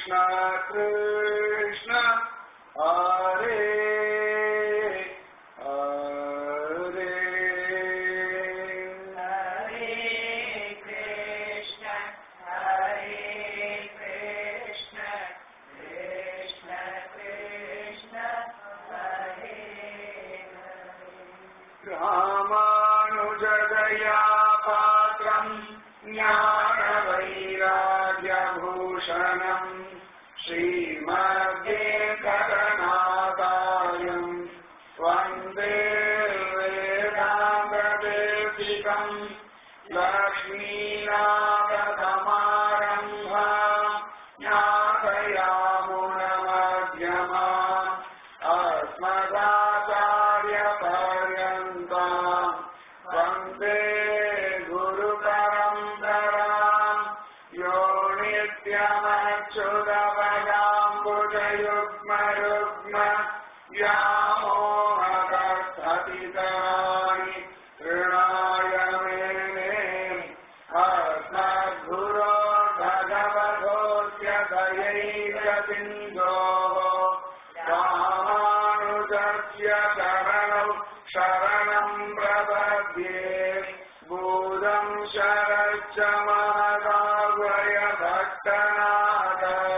कृष्ण कृष्ण हरे हरे हरे कृष्ण हरे कृष्ण कृष्ण कृष्ण हरे रामानुजदया पात्रम् ज्ञानवैराग्यभूषणम् श्रीमद्वेङ्कटनाथार्यम् वन्दे वेदान्तदेशिकम् लक्ष्मीनाथसमारम्भा ज्ञातयामुनमध्यमा अस्मदाचार्यपर्यन्ता वन्दे गुरुपरम्पराम् यो नित्यमच्युतपदाम्बुजयुग्मरुग्म व्यामोहकर्षतितराणि तृणाय मेने अस्मद्गुरो भगवतोऽस्य दयैकसिन्धोः रामानुजस्य शरणौ शरणम् प्रपद्ये भूतम् शरश्च महदावय भट्टनाथ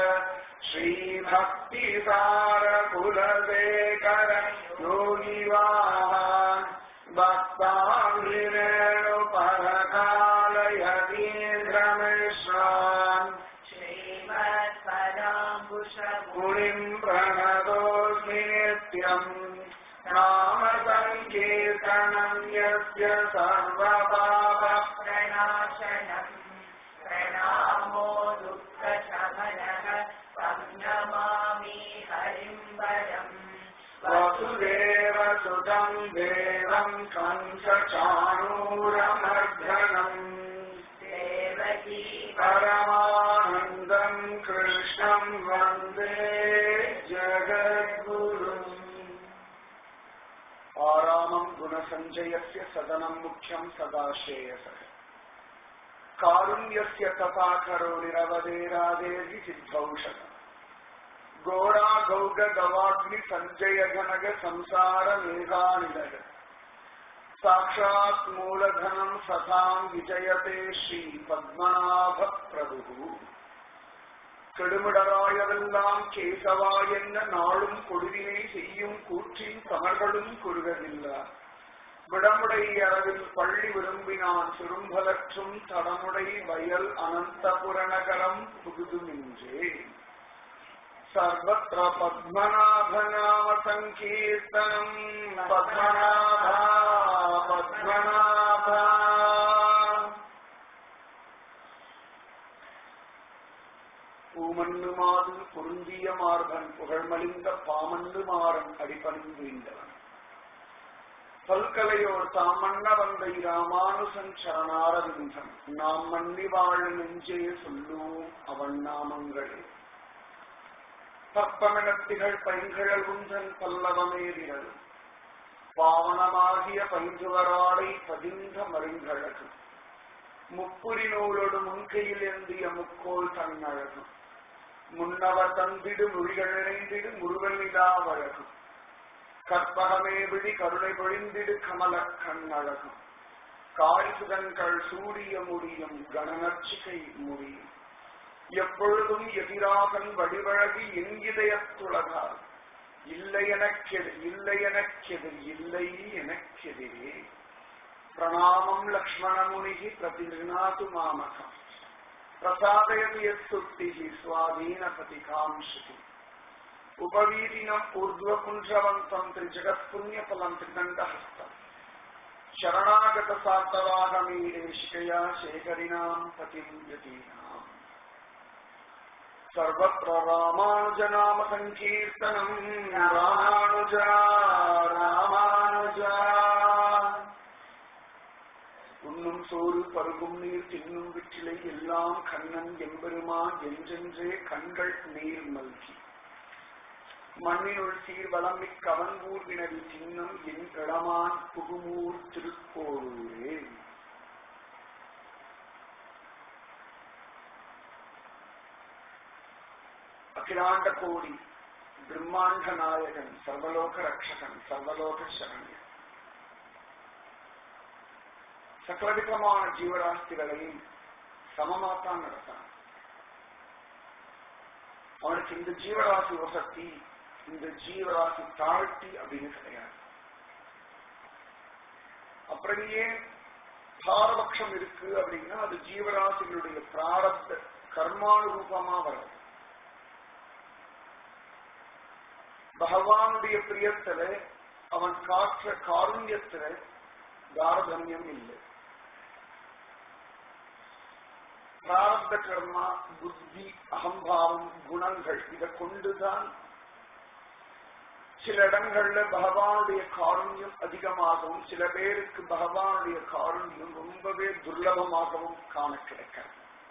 श्रीभक्तिसारकुलशेखर योगिवाहान् भक्ताङ्गिरेणुपरकालयतीन्द्रमिश्रान् श्रीमत्पराम्बुषमुनिम् मुनिम् प्रणतोऽस्मि नित्यम् नाम सङ्कीर्तनम् यस्य सर्वपाप प्रणाशनम् प्रणामो दुःखशमनः तं नमामि हरिम् वरम् वसुदेव सुतम् देवम् कंसचाणूरमर्धनम् देवकी परमानन्दम् कृष्णम् वन्दे जगद्गुरुम् आरामम् गुणसञ्जयस्य सदनम् मुख्यम् सदाश्रेयसः कारुण्यस्य तथा करो निरवधेरादेर्हि सिद्धौषधम् घोरा गौग गवाग्नि सञ्जय घनग संसार मेघानिलग साक्षात् मूलधनम् सताम् विजयते श्री பத்மநாப பிரபு கெடுமிடராயவெல்லாம் கேசவா என்ன நாளும் கொடுவினை செய்யும் கூற்றின் கமர்களும் குறுகவில்லா விடமுடை அரவில் பள்ளி விரும்பினான் சுரும்பலற்றும் தடமுடை வயல் அனந்தபுரநகரம் புகுதுமின்றே सर्वत्र पद्मनाभनाम सङ्कीर्तनम् पद्मनाभा पद्मनाभा பூமண்ணு மாதும் பொருந்திய மார்பன் புகழ்மலிந்த பாமண்ணு மாறன் அடிபணிந்தவன் பல்கலையோர் தாம் மன்ன வந்தை ராமானுசன் சரணாரவிந்தம் நாம் மன்னி வாழ நெஞ்சே சொல்லுவோம் அவன் நாமங்களே பற்பமெனத்திகள் பைங்கழல் உந்தன் பல்லவமேறினது பாவனமாகிய பைந்துவராடை பதிந்த மருங்கழகு முப்புரி நூலோடு முன்கையில் ஏந்திய முக்கோள் தன்னழகு முன்னவர் தந்திடு மொழிகள் இணைந்திடு முருகல் நிலாவழகு கற்பகமே விழி கருணை பொழிந்திடு கமல கண்ணழகு காய்சுதன்கள் சூடிய முடியும் கணநர்ச்சிகை முடியும் எப்பொழுதும் எதிராகன் வடிவழகி என் இதயத்துலகார் இல்லை எனக்கெது இல்லை எனக்கெதிர் இல்லை எனக்கெதிரே பிரணாமம் லக்ஷ்மணமுனிகி பிரதிநாது மாமகம் பிரசாதயதி யத்துக்திஹி ஸ்வாதீனபதிகாம் ஸ்ருதி உபவீதினம் ஊர்ಧ್ವಪುಂಜವಂತಂ ತ್ರಿಜಗತ್ಪುಣ್ಯಫಲಂ ತ್ರಿದಂಡಹಸ್ತಂ ಶರಣಾಗತ ಸಾರ್ಥವಾಗಮೀರೆ ಶಿಖಯಾ ಶೇಖರಿಣಾಂ ಪತಿಂ ಯತೀನಾಂ सर्वत्र रामानुजनाम सङ्कीर्तनम् रामानुजा रामानुजा உண்ணும் சோறு பருகும் நீர் தின்னும் விற்றிலை எல்லாம் கண்ணன் எம்பெருமான் என்றென்றே கண்கள் நீர் மல்கி மண்ணினுள் சீர் வளம் மிக்க அவன்பூர் வினவி சின்னம் என் இளமான் புகுமூர் திருக்கோளூரே அகிலாண்ட கோடி பிரம்மாண்ட நாயகன் சர்வலோக ரக்ஷகன் சர்வலோக சரண்யன் சகலவிதமான ஜீவராசிகளையும் சமமாத்தான் நடத்தான் அவனுக்கு இந்த ஜீவராசி வசத்தி இந்த ஜீவராசி தாழ்த்தி அப்படின்னு கிடையாது அப்படியே பாரபட்சம் இருக்கு அப்படின்னா அது ஜீவராசிகளுடைய பிராரப்த கர்மானுரூபமா வருது பகவானுடைய பிரியத்துல அவன் காற்ற காருண்யத்துல தாரதமியம் இல்லை பிராரப்த கர்மா புத்தி அகம்பாவம் குணங்கள் இதை கொண்டுதான் சில இடங்கள்ல பகவானுடைய காருண்யம் அதிகமாகவும் சில பேருக்கு பகவானுடைய காருண்யம் ரொம்பவே துர்லபமாகவும் காண கிடைக்கிறது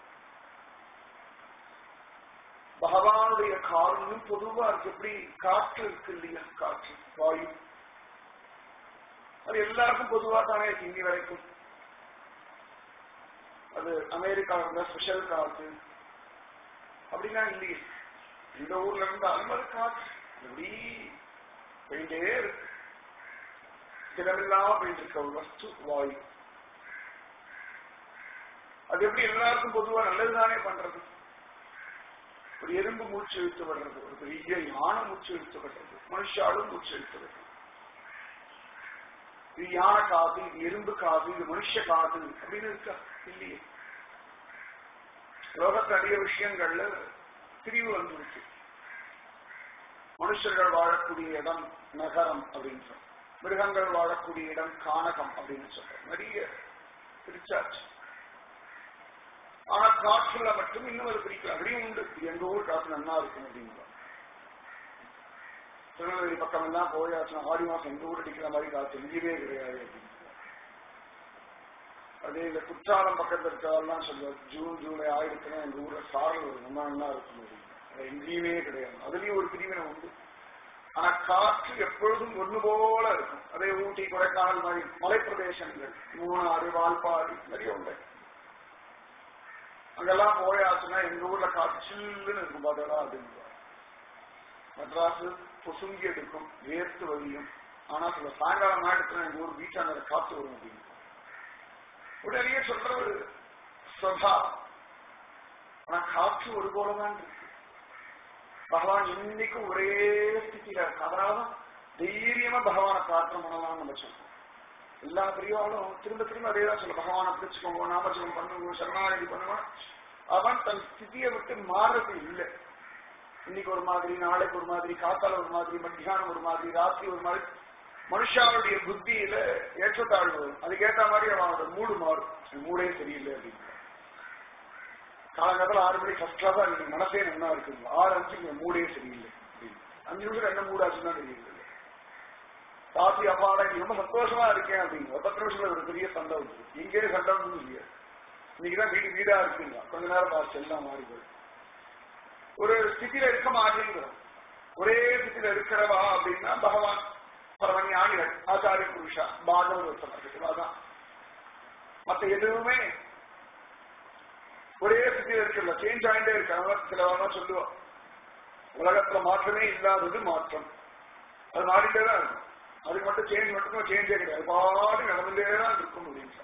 பகவானுடைய காருண்யம் பொதுவா இருக்கு எப்படி காற்று இருக்கு இல்லையா காற்று வாயு அது எல்லாருக்கும் பொதுவா தானே இருக்கு இன்னி வரைக்கும் அது அமெரிக்காவில் இருந்தா ஸ்பெஷல் காற்று அப்படின்னா இல்லையே இந்த ஊர்ல இருந்து அனுமதி காற்று எப்படி போயிட்டே இருக்கு தினமில்லாம போயிட்டு இருக்க ஒரு வஸ்து வாயு அது எப்படி எல்லாருக்கும் பொதுவா நல்லதுதானே பண்றது ஒரு எறும்பு மூச்சு இழுத்து விடுறது ஒரு பெரிய யானை மூச்சு இழுத்து விடுறது மனுஷாலும் மூச்சு இழுத்து விடுறது இது யானை காது இது எறும்பு காது இது மனுஷ காது அப்படின்னு இருக்கா இல்லையே லோகத்து நிறைய விஷயங்கள்ல பிரிவு வந்துருக்கு மனுஷர்கள் வாழக்கூடிய இடம் நகரம் அப்படின்னு சொல்றோம் மிருகங்கள் வாழக்கூடிய இடம் கானகம் அப்படின்னு சொல்றோம் நிறைய பிரிச்சாச்சு ஆனா காற்றுல மட்டும் இன்னும் அது பிரிக்கலாம் அப்படியும் உண்டு இது எங்க ஊர் காற்று நன்னா இருக்கும் அப்படிங்களா திருநெல்வேலி பக்கம் எல்லாம் போயாச்சுன்னா ஆடி மாசம் எங்க ஊர் அடிக்கிற மாதிரி காற்று எங்கேயுமே கிடையாது அப்படின்னு அதே இந்த குற்றாலம் பக்கத்துல இருக்கிறதெல்லாம் சொல்லுவார் ஜூன் ஜூலை ஆயிரத்துல எங்க ஊர்ல சாரல் ஒரு ரொம்ப நல்லா இருக்கும் அப்படின்னு அது எங்கேயுமே கிடையாது அதுலயும் ஒரு பிரிவினை உண்டு ஆனா காற்று எப்பொழுதும் ஒண்ணு போல இருக்கும் அதே ஊட்டி கொடைக்கானல் மாதிரி மலைப்பிரதேசங்கள் மூணாறு வால்பாடி நிறைய உண்டு அங்கெல்லாம் போயாச்சுன்னா எங்க ஊர்ல காற்று சில்லுன்னு இருக்கும் பார்த்தா அப்படின்னு மெட்ராஸ் பொசுங்கி எடுக்கும் வேர்த்து வழியும் ஆனா சில சாயங்காலம் ஆயிடுச்சுன்னா எங்க ஊர் வீட்டாங்க காற்று வரும் அப்படின்னு உடனே சொல்றது ஸ்வபா ஆனா காற்று ஒரு போலதான் இருக்கு பகவான் இன்னைக்கும் ஒரே ஸ்திதியில இருக்கு அதனால தைரியமா பகவானை பிரார்த்தனை பண்ணலாம் நம்ம சொல்றோம் எல்லா பெரியவாளும் திரும்ப திரும்ப அதே தான் சொல்ல பகவானை பிடிச்சுக்கோங்க நாமஜபம் பண்ணுங்க சரணாகதி பண்ணுங்க அவன் தன் ஸ்திதியை விட்டு மாறுறது இல்லை இன்னைக்கு ஒரு மாதிரி நாளைக்கு ஒரு மாதிரி காத்தால ஒரு மாதிரி மத்தியானம் ஒரு மாதிரி ராத்திரி ஒரு மாதிரி மனுஷாவுடைய புத்தியில ஏற்றத்தாழ்வு வரும் அதுக்கேற்ற மாதிரி அவனோட மூடு மாறும் மூடே சரியில்லை அப்படின்னு காலங்காலத்தில் ஆறு மணிக்கு ஃபர்ஸ்ட் கிளாஸா நீங்க மனசே நல்லா இருக்குங்க ஆறு அஞ்சுக்கு மூடே சரியில்லை அப்படின்னு அஞ்சு நிமிஷம் என்ன மூடாச்சுன்னா தெரியல பாத்தி அப்பாடா நீ ரொம்ப சந்தோஷமா இருக்கேன் அப்படிங்க பத்து நிமிஷத்துல ஒரு பெரிய சண்டை வந்து எங்கேயே சண்டை ஒன்றும் இல்லையா இன்னைக்குதான் வீடு வீடா இருக்குங்க கொஞ்ச நேரம் பார்த்து எல்லாம் மாறி போய் ஒரு ஸ்திதியில இருக்க மாட்டேங்கிறோம் ஒரே ஸ்திதியில இருக்கிறவா அப்படின்னா பகவான் பரமஞானிகள் ஆச்சாரிய புருஷா பாகவதர் அதான் மத்த எதுவுமே ஒரே ஸ்திதியில இருக்குல்ல சேஞ்ச் ஆகிட்டே இருக்கு அதனால சிலவங்க சொல்லுவோம் உலகத்துல மாற்றமே இல்லாதது மாற்றம் அது மாறிட்டே தான் இருக்கும் அதுக்கு மட்டும் சேஞ்ச் மட்டும் சேஞ்சே கிடையாது பாடு நடந்துட்டே தான் இருக்கும் அப்படின்னு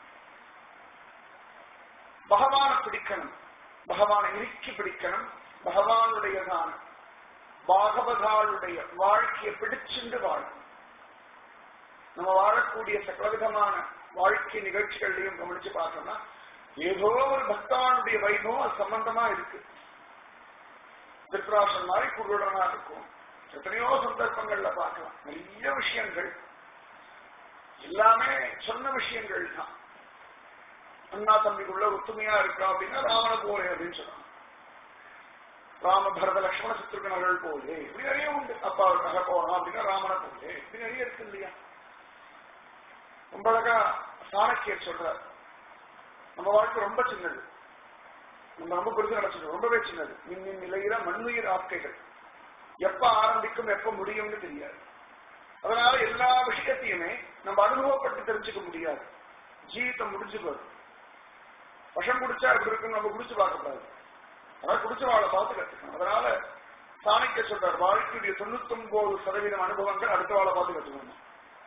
பகவானை பிடிக்கணும் பகவானை இறுக்கி பிடிக்கணும் பகவானுடையதான பாகவதாளுடைய வாழ்க்கையை பிடிச்சுண்டு வாழும் நம்ம வாழக்கூடிய சகலவிதமான வாழ்க்கை நிகழ்ச்சிகள்லையும் கவனிச்சு பார்த்தோம்னா ஏதோ ஒரு பக்தானுடைய வைபவம் அது சம்பந்தமா இருக்கு திருத்தராசன் மாதிரி குருடனா இருக்கும் எத்தனையோ சந்தர்ப்பங்கள்ல பார்க்கலாம் நிறைய விஷயங்கள் எல்லாமே சொன்ன விஷயங்கள் தான் அண்ணா தம்பிக்குள்ள ஒத்துமையா இருக்கா அப்படின்னா ராவண போலே அப்படின்னு சொன்னாங்க ராம பரத லக்ஷ்மண சத்ருகனர்கள் போலே இப்படி நிறைய உண்டு அப்பாவுக்காக போறோம் அப்படின்னா ராமனை போலே இப்படி நிறைய இருக்கு இல்லையா ரொம்ப அழகா சாணக்கியர் சொல்றார் நம்ம வாழ்க்கை ரொம்ப சின்னது நம்ம ரொம்ப பெருசு நினைச்சிருக்கோம் ரொம்பவே சின்னது மின்னின் நிலையில மண்ணுயிர் ஆக்கைகள் எப்ப ஆரம்பிக்கும் எப்ப முடியும்னு தெரியாது அதனால எல்லா விஷயத்தையுமே நம்ம அனுபவப்பட்டு தெரிஞ்சுக்க முடியாது ஜீவிதம் முடிஞ்சு போகுது விஷம் குடிச்சா எப்படி இருக்குன்னு நம்ம குடிச்சு பார்க்கக்கூடாது அதான் குடிச்ச வாழை பார்த்து கத்துக்கணும் அதனால சாணிக்க சொல்றார் வாழ்க்கையுடைய தொண்ணூத்தி ஒன்பது சதவீதம் அனுபவங்கள் அடுத்த வாழை பார்த்து கற்றுக்கணும்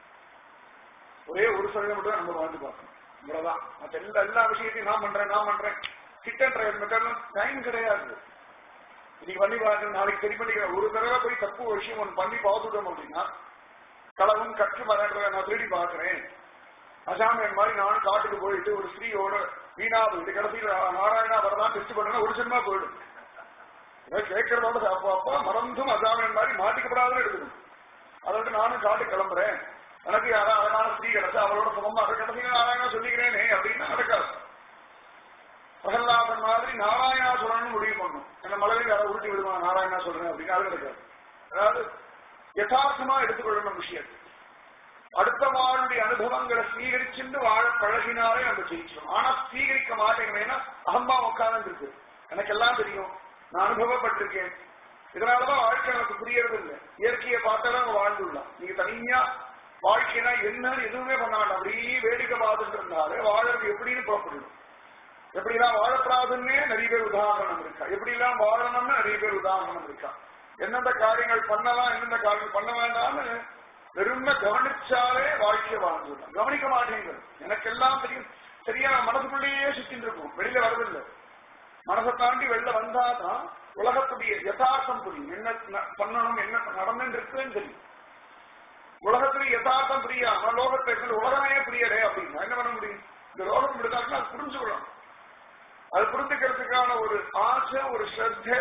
ஒரே ஒரு சதவீதம் மட்டும் நம்ம வாழ்ந்து பார்க்கணும் இவ்வளவுதான் மற்ற எல்லா எல்லா விஷயத்தையும் நான் பண்றேன் நான் பண்றேன் சிட் அண்ட் ட்ரைவ் மெத்தட்லாம் டைம் கிடையாது இன்னைக்கு பண்ணி பார்க்கணும் நாளைக்கு சரி பண்ணிக்கிறேன் ஒரு தடவை போய் தப்பு ஒரு விஷயம் ஒன்று பண்ணி பார்த்துட்டோம் அப்படின்னா களவும் கற்று வரான்றத நான் திருடி பார்க்கிறேன் அசாமியன் மாதிரி நானும் காட்டுக்கு போயிட்டு ஒரு ஸ்ரீயோட வீணா போயிட்டு கடைசியில் நாராயணா வரதான் டெஸ்ட் பண்ணா ஒரு சினிமா போயிடும் இதை கேட்கறதோட அப்போ அப்பா மறந்தும் அசாமியன் மாதிரி மாட்டிக்கப்படாதுன்னு எடுக்கணும் அதோட நானும் காட்டு கிளம்புறேன் எனக்கு யாரா அழகான ஸ்ரீ கிடைச்சா அவளோட சுகமாக கடைசியில் நாராயணா சொல்லிக்கிறேனே அப்படின்னா நடக்காது பிரகலாதன் மாதிரி நாராயணா சொல்லணும்னு முடிவு பண்ணும் என்ன மலரில் யாரை உருட்டி விடுவான் நாராயணா சொல்றேன் அப்படின்னு அது கிடைக்காது அதாவது யதார்த்தமா எடுத்துக்கொள்ளணும் விஷயத்தை அடுத்த வாழுடைய அனுபவங்களை ஸ்வீகரிச்சுட்டு வாழ பழகினாலே நம்ம ஜெயிச்சிடும் ஆனா ஸ்வீகரிக்க மாட்டேங்கிறேன்னா அகம்பா உட்கார்ந்து இருக்கு எனக்கு எல்லாம் தெரியும் நான் அனுபவப்பட்டிருக்கேன் இதனாலதான் வாழ்க்கை எனக்கு புரியறது இல்லை இயற்கையை பார்த்தாலும் அவங்க வாழ்ந்துடலாம் நீங்க தனியா வாழ்க்கைனா என்னன்னு எதுவுமே பண்ண வேண்டாம் அப்படியே வேடிக்கை பார்த்துட்டு இருந்தாலே வாழறது எப்படின்னு புறப்படணும் எப்படிலாம் வாழப்படாதுன்னே நிறைய பேர் உதாரணம் இருக்கா எப்படிலாம் வாழணும்னு நிறைய பேர் உதாரணம் இருக்கா எந்தெந்த காரியங்கள் பண்ணலாம் எந்தெந்த காரியங்கள் பண்ண வேண்டாம்னு வெறும கவனிச்சாலே வாழ்க்கையை வாழ்ந்துடலாம் கவனிக்க மாட்டேங்கிறது எனக்கு எல்லாம் தெரியும் சரியா மனசுக்குள்ளேயே சுத்தின்னு இருக்கும் வெளியில வரதில்லை மனசை தாண்டி வெளில வந்தாதான் உலகத்துடைய யதார்த்தம் புரியும் என்ன ந- பண்ணணும் என்ன நடந்துட்டு இருக்குன்னு தெரியும் உலகத்துடைய யதார்த்தம் புரியாம லோகத்தை இருக்கிற உலகமே புரியலே அப்படின்னா என்ன பண்ண முடியும் இந்த லோகம் விடுதாருன்னா அது புரிஞ்சுக்கணும் அது புரிஞ்சுக்கிறதுக்கான ஒரு ஆசை ஒரு ஸ்ரத்த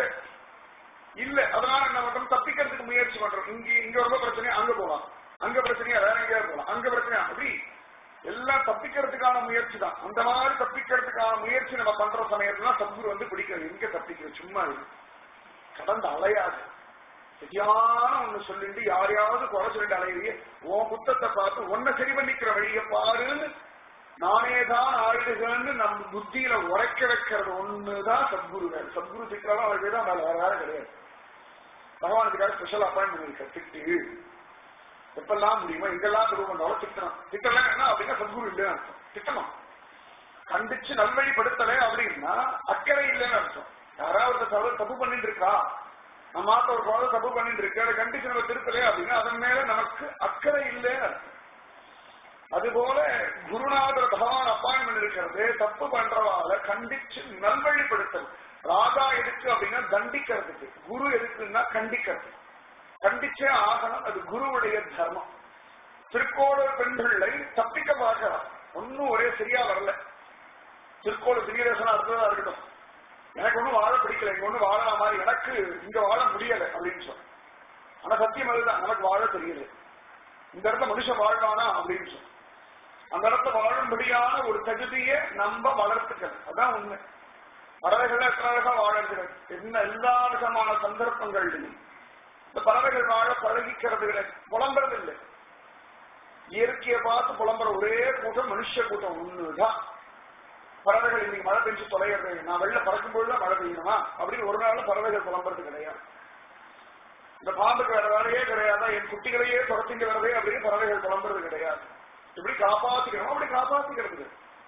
இல்ல அதனால என்ன பண்றோம் தப்பிக்கிறதுக்கு முயற்சி பண்றோம் இங்க இங்க ரொம்ப பிரச்சனை அங்க போலாம் அங்க பிரச்சனையா வேற எங்கேயாவது போலாம் அங்க பிரச்சனையா அப்படி எல்லாம் தப்பிக்கிறதுக்கான முயற்சி தான் அந்த மாதிரி தப்பிக்கிறதுக்கான முயற்சி நம்ம பண்ற சமயத்துல சத்குரு வந்து பிடிக்கிறது எங்க தப்பிக்கிறது சும்மா இருக்கு கடந்து அலையாது சரியான ஒண்ணு சொல்லிட்டு யாரையாவது குறை சொல்லிட்டு அலையிறியே உன் புத்தத்தை பார்த்து ஒன்ன சரி பண்ணிக்கிற வழியை பாருன்னு நானே தான் ஆயிடுகன்னு நம்ம புத்தியில உரைக்க வைக்கிறது ஒண்ணுதான் சத்குரு வேலை சத்குரு சிக்கலாம் அவருக்கு தான் வேலை வேற வேற கிடையாது பகவானுக்காக ஸ்பெஷல் அப்பாயின்மெண்ட் இருக்க திட்டு எப்பெல்லாம் முடியுமோ எங்கெல்லாம் திரும்ப பண்ணாலும் திட்டணும் திட்டலாம் என்ன அப்படின்னா சத்குரு இல்லைன்னு அர்த்தம் திட்டணும் கண்டிச்சு நல்வழிப்படுத்தலை அப்படின்னா அக்கறை இல்லைன்னு அர்த்தம் யாராவது தவறு தப்பு பண்ணிட்டு இருக்கா நம்ம மாத்த ஒரு குழந்தை தப்பு பண்ணிட்டு இருக்கு அதை கண்டிச்சு நம்ம திருத்தலை அப்படின்னா அதன் மேல நமக்கு அக்கறை இல்லைன்னு அர்த்தம் அதுபோல குருநாதர் பகவான் அப்பாயின்மெண்ட் இருக்கிறது தப்பு பண்றவால கண்டிச்சு நல்வழிப்படுத்தல் ராஜா எதுக்கு அப்படின்னா தண்டிக்கிறதுக்கு குரு எதுக்குன்னா கண்டிக்கிறது கண்டிச்சே ஆகணும் அது குருவுடைய தர்மம் திருக்கோளூர் பெண்களை தப்பிக்க பார்க்கலாம் ஒன்னும் ஒரே சரியா வரல திருக்கோளூர் திவ்யதேசனா அடுத்ததா இருக்கட்டும் எனக்கு ஒண்ணும் வாழ பிடிக்கல இங்க ஒண்ணும் வாழலாம் மாதிரி எனக்கு இங்க வாழ முடியல அப்படின்னு சொல்ல ஆனா சத்தியம் அதுதான் நமக்கு வாழ தெரியல இந்த இடத்துல மனுஷன் வாழ்வானா அப்படின்னு சொல்ல அந்த இடத்துல வாழும்படியான ஒரு தகுதியை நம்ம வளர்த்துக்கணும் அதான் உண்மை பறவைகள் எத்தனை அழகா வாழறது என்ன எல்லா விதமான சந்தர்ப்பங்கள்லையும் இந்த பறவைகள் வாழ பழகிக்கிறது கிடையாது புலம்புறது இல்லை இயற்கையை பார்த்து புலம்புற ஒரே கூட்டம் மனுஷ கூட்டம் ஒண்ணுதான் பறவைகள் இன்னைக்கு மழை பெஞ்சு தொலைகிறது நான் வெளில பறக்கும் பொழுதுதான் மழை பெய்யணுமா அப்படின்னு ஒரு நாள் பறவைகள் புலம்புறது கிடையாது இந்த பாம்புக்கு வேற வேலையே கிடையாதா என் குட்டிகளையே துரத்திங்க வரதே அப்படின்னு பறவைகள் புலம்புறது கிடையாது இப்படி காப்பாத்திக்கணும் அப்படி காப்பாத்திக்கிறது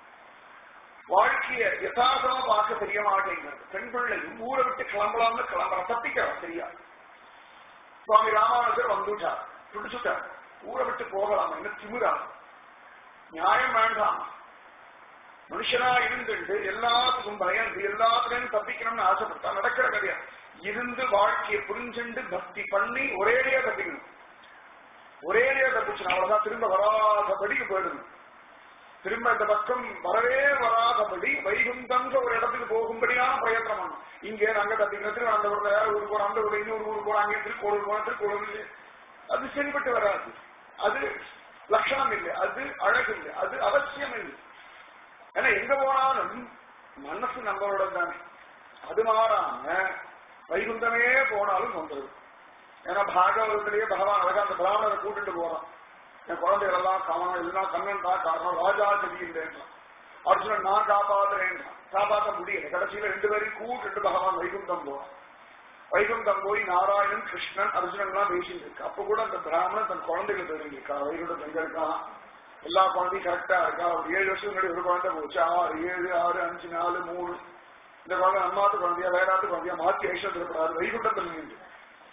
வாழ்க்கைய யதார்த்தமா பார்க்க தெரிய மாட்டேங்கிறது பெண் பிள்ளை ஊரை விட்டு கிளம்பலாம்னு கிளம்புற தப்பிக்கலாம் சரியா சுவாமி ராமானுஜர் வந்துட்டார் பிடிச்சுட்டார் ஊரை விட்டு போகலாம் என்ன திமுறா நியாயம் வேண்டாம் மனுஷனா இருந்துட்டு எல்லாத்துக்கும் பயந்து எல்லாத்துலயும் தப்பிக்கணும்னு ஆசைப்பட்டா நடக்கிற கிடையாது இருந்து வாழ்க்கையை புரிஞ்சுண்டு பக்தி பண்ணி ஒரேடியா தப்பிக்கணும் ஒரேடியா தப்பிச்சு அவ்வளவுதான் திரும்ப வராதபடிக்கு போயிடணும் திரும்ப இந்த பக்கம் வரவே வராதபடி வைகுந்தங்க ஒரு இடத்துக்கு போகும்படியான பிரயத்தனம் பண்ணணும் இங்கே அங்க தப்பிக்கணும் திரும்ப அந்த ஊர்ல வேற ஊருக்கு போறோம் அந்த ஊர்ல இன்னொரு ஊருக்கு போறோம் அங்கே திருக்கோளூர் போறோம் திருக்கோளூர் இல்லை அது சரிப்பட்டு வராது அது லட்சணம் இல்லை அது அழகு இல்லை அது அவசியம் இல்லை ஏன்னா எங்க போனாலும் மனசு நம்மளோட தானே அது மாறாம வைகுந்தமே போனாலும் வந்துடும் ஏன்னா பாகவதத்திலேயே பகவான் அழகா அந்த பிராமணரை கூட்டிட்டு போறான் என் குழந்தைகள் எல்லாம் கவனம் இல்லைன்னா கண்ணன் தான் காரணம் ராஜா இல்லைன்றான் அர்ஜுனன் நான் காப்பாத்துறேன் காப்பாற்ற முடியல கடைசியில ரெண்டு பேரையும் கூட்டிட்டு பகவான் வைகுந்தம் போறான் வைகுந்தம் போய் நாராயணன் கிருஷ்ணன் அர்ஜுனன் எல்லாம் பேசிட்டு இருக்கு அப்ப கூட அந்த பிராமணன் தன் குழந்தைகள் தெரிஞ்சிருக்கா வைகுண்டம் எங்க இருக்கான் எல்லா குழந்தையும் கரெக்டா இருக்கா ஒரு ஏழு வருஷம் முன்னாடி ஒரு குழந்தை போச்சு ஆறு ஏழு ஆறு அஞ்சு நாலு மூணு இந்த குழந்தை அம்மாத்து குழந்தையா வேறாத்து குழந்தையா மாத்தி ஐஸ்வர்யப்படாது வைகுண்டத்தில் நின்று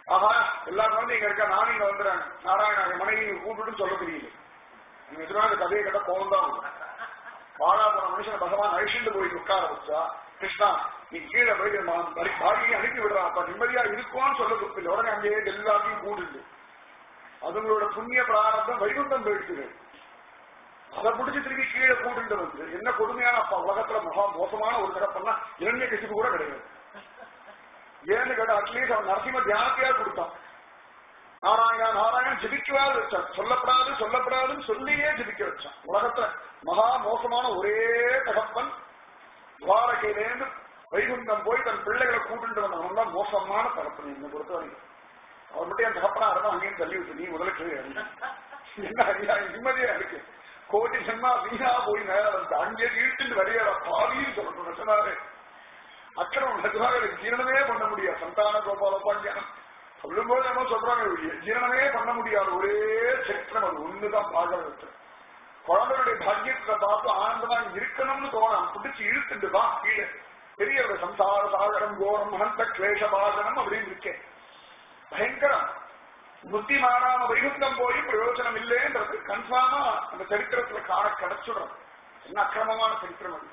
ஆஹா எல்லா குழந்தையும் இங்க இருக்கா நானும் இங்க வந்துடுறேன் நாராயணா என் மனைவி இங்க கூப்பிட்டுன்னு சொல்ல தெரியல நீங்க எதிராக இந்த கதையை கேட்ட கோவம் தான் வரும். வாழா போன மனுஷன் பகவான் அழிச்சுட்டு போய் உட்கார வச்சா கிருஷ்ணா நீ கீழே போய் பாடியை அனுப்பி விடுறான் அப்ப நிம்மதியா இருக்கும்னு சொல்ல கொடுப்பில்லை உடனே அங்கேயே எல்லாத்தையும் கூடுது அதுங்களோட புண்ணிய பிராரத்தம் வைகுண்டம் போயிடுச்சு அதை பிடிச்சி திருப்பி கீழே கூட்டிட்டு வந்து என்ன கொடுமையான அப்பா உலகத்துல மகா மோசமான ஒரு தடப்பன்னா இரண்ய கசிப்பு கூட கிடையாது ஏன்னு கேட்டா அட்லீஸ்ட் அவன் நரசிம்ம தியானத்தையா கொடுத்தான் நாராயணா நாராயணன் ஜிபிக்கவாது வச்சான் சொல்லப்படாது சொல்லப்படாதுன்னு சொல்லியே ஜிபிக்க வச்சான் உலகத்துல மகா மோசமான ஒரே தகப்பன் துவாரகையிலேருந்து வைகுண்டம் போய் தன் பிள்ளைகளை கூட்டிட்டு வந்தவன் தான் மோசமான தகப்பன் என்னை பொறுத்த வரைக்கும் அவர் மட்டும் என் தகப்பனா இருந்தா அங்கேயும் தள்ளி விட்டு நீ முதல்ல கீழே இறங்கு. என்ன ஐயா நிம்மதியா இருக்கு கோடி சென்னா வீணா போய் மேல வந்து அங்கே இழுத்துட்டு வரையாத பாவின்னு சொல்லணும் சொன்னாரு அக்கிரமம் நடக்கிறாங்க எனக்கு ஜீரணமே பண்ண முடியாது சந்தான கோபால உபாக்கியானம் சொல்லும்போது நம்ம சொல்றாங்க ஒழிய, ஜீரணமே பண்ண முடியாத ஒரே சத்திரம் அது ஒண்ணுதான் பாகவதற்கு குழந்தைகளுடைய பாக்கியத்தை பார்த்து ஆனந்தமா இருக்கணும்னு தோணும் பிடிச்சு இழுத்துட்டு தான் கீழே பெரிய ஒரு சம்சார சாகரம் கோரம் அனந்த கிளேஷ பாசனம் அப்படின்னு இருக்கேன் பயங்கரம் புத்தி மாறாம வைகுந்தம் போய் பிரயோஜனம் இல்லைன்றது கன்ஃபார்மா அந்த சரித்திரத்துல காண கிடைச்சிடும் என்ன அக்கிரமமான சரித்திரம் அது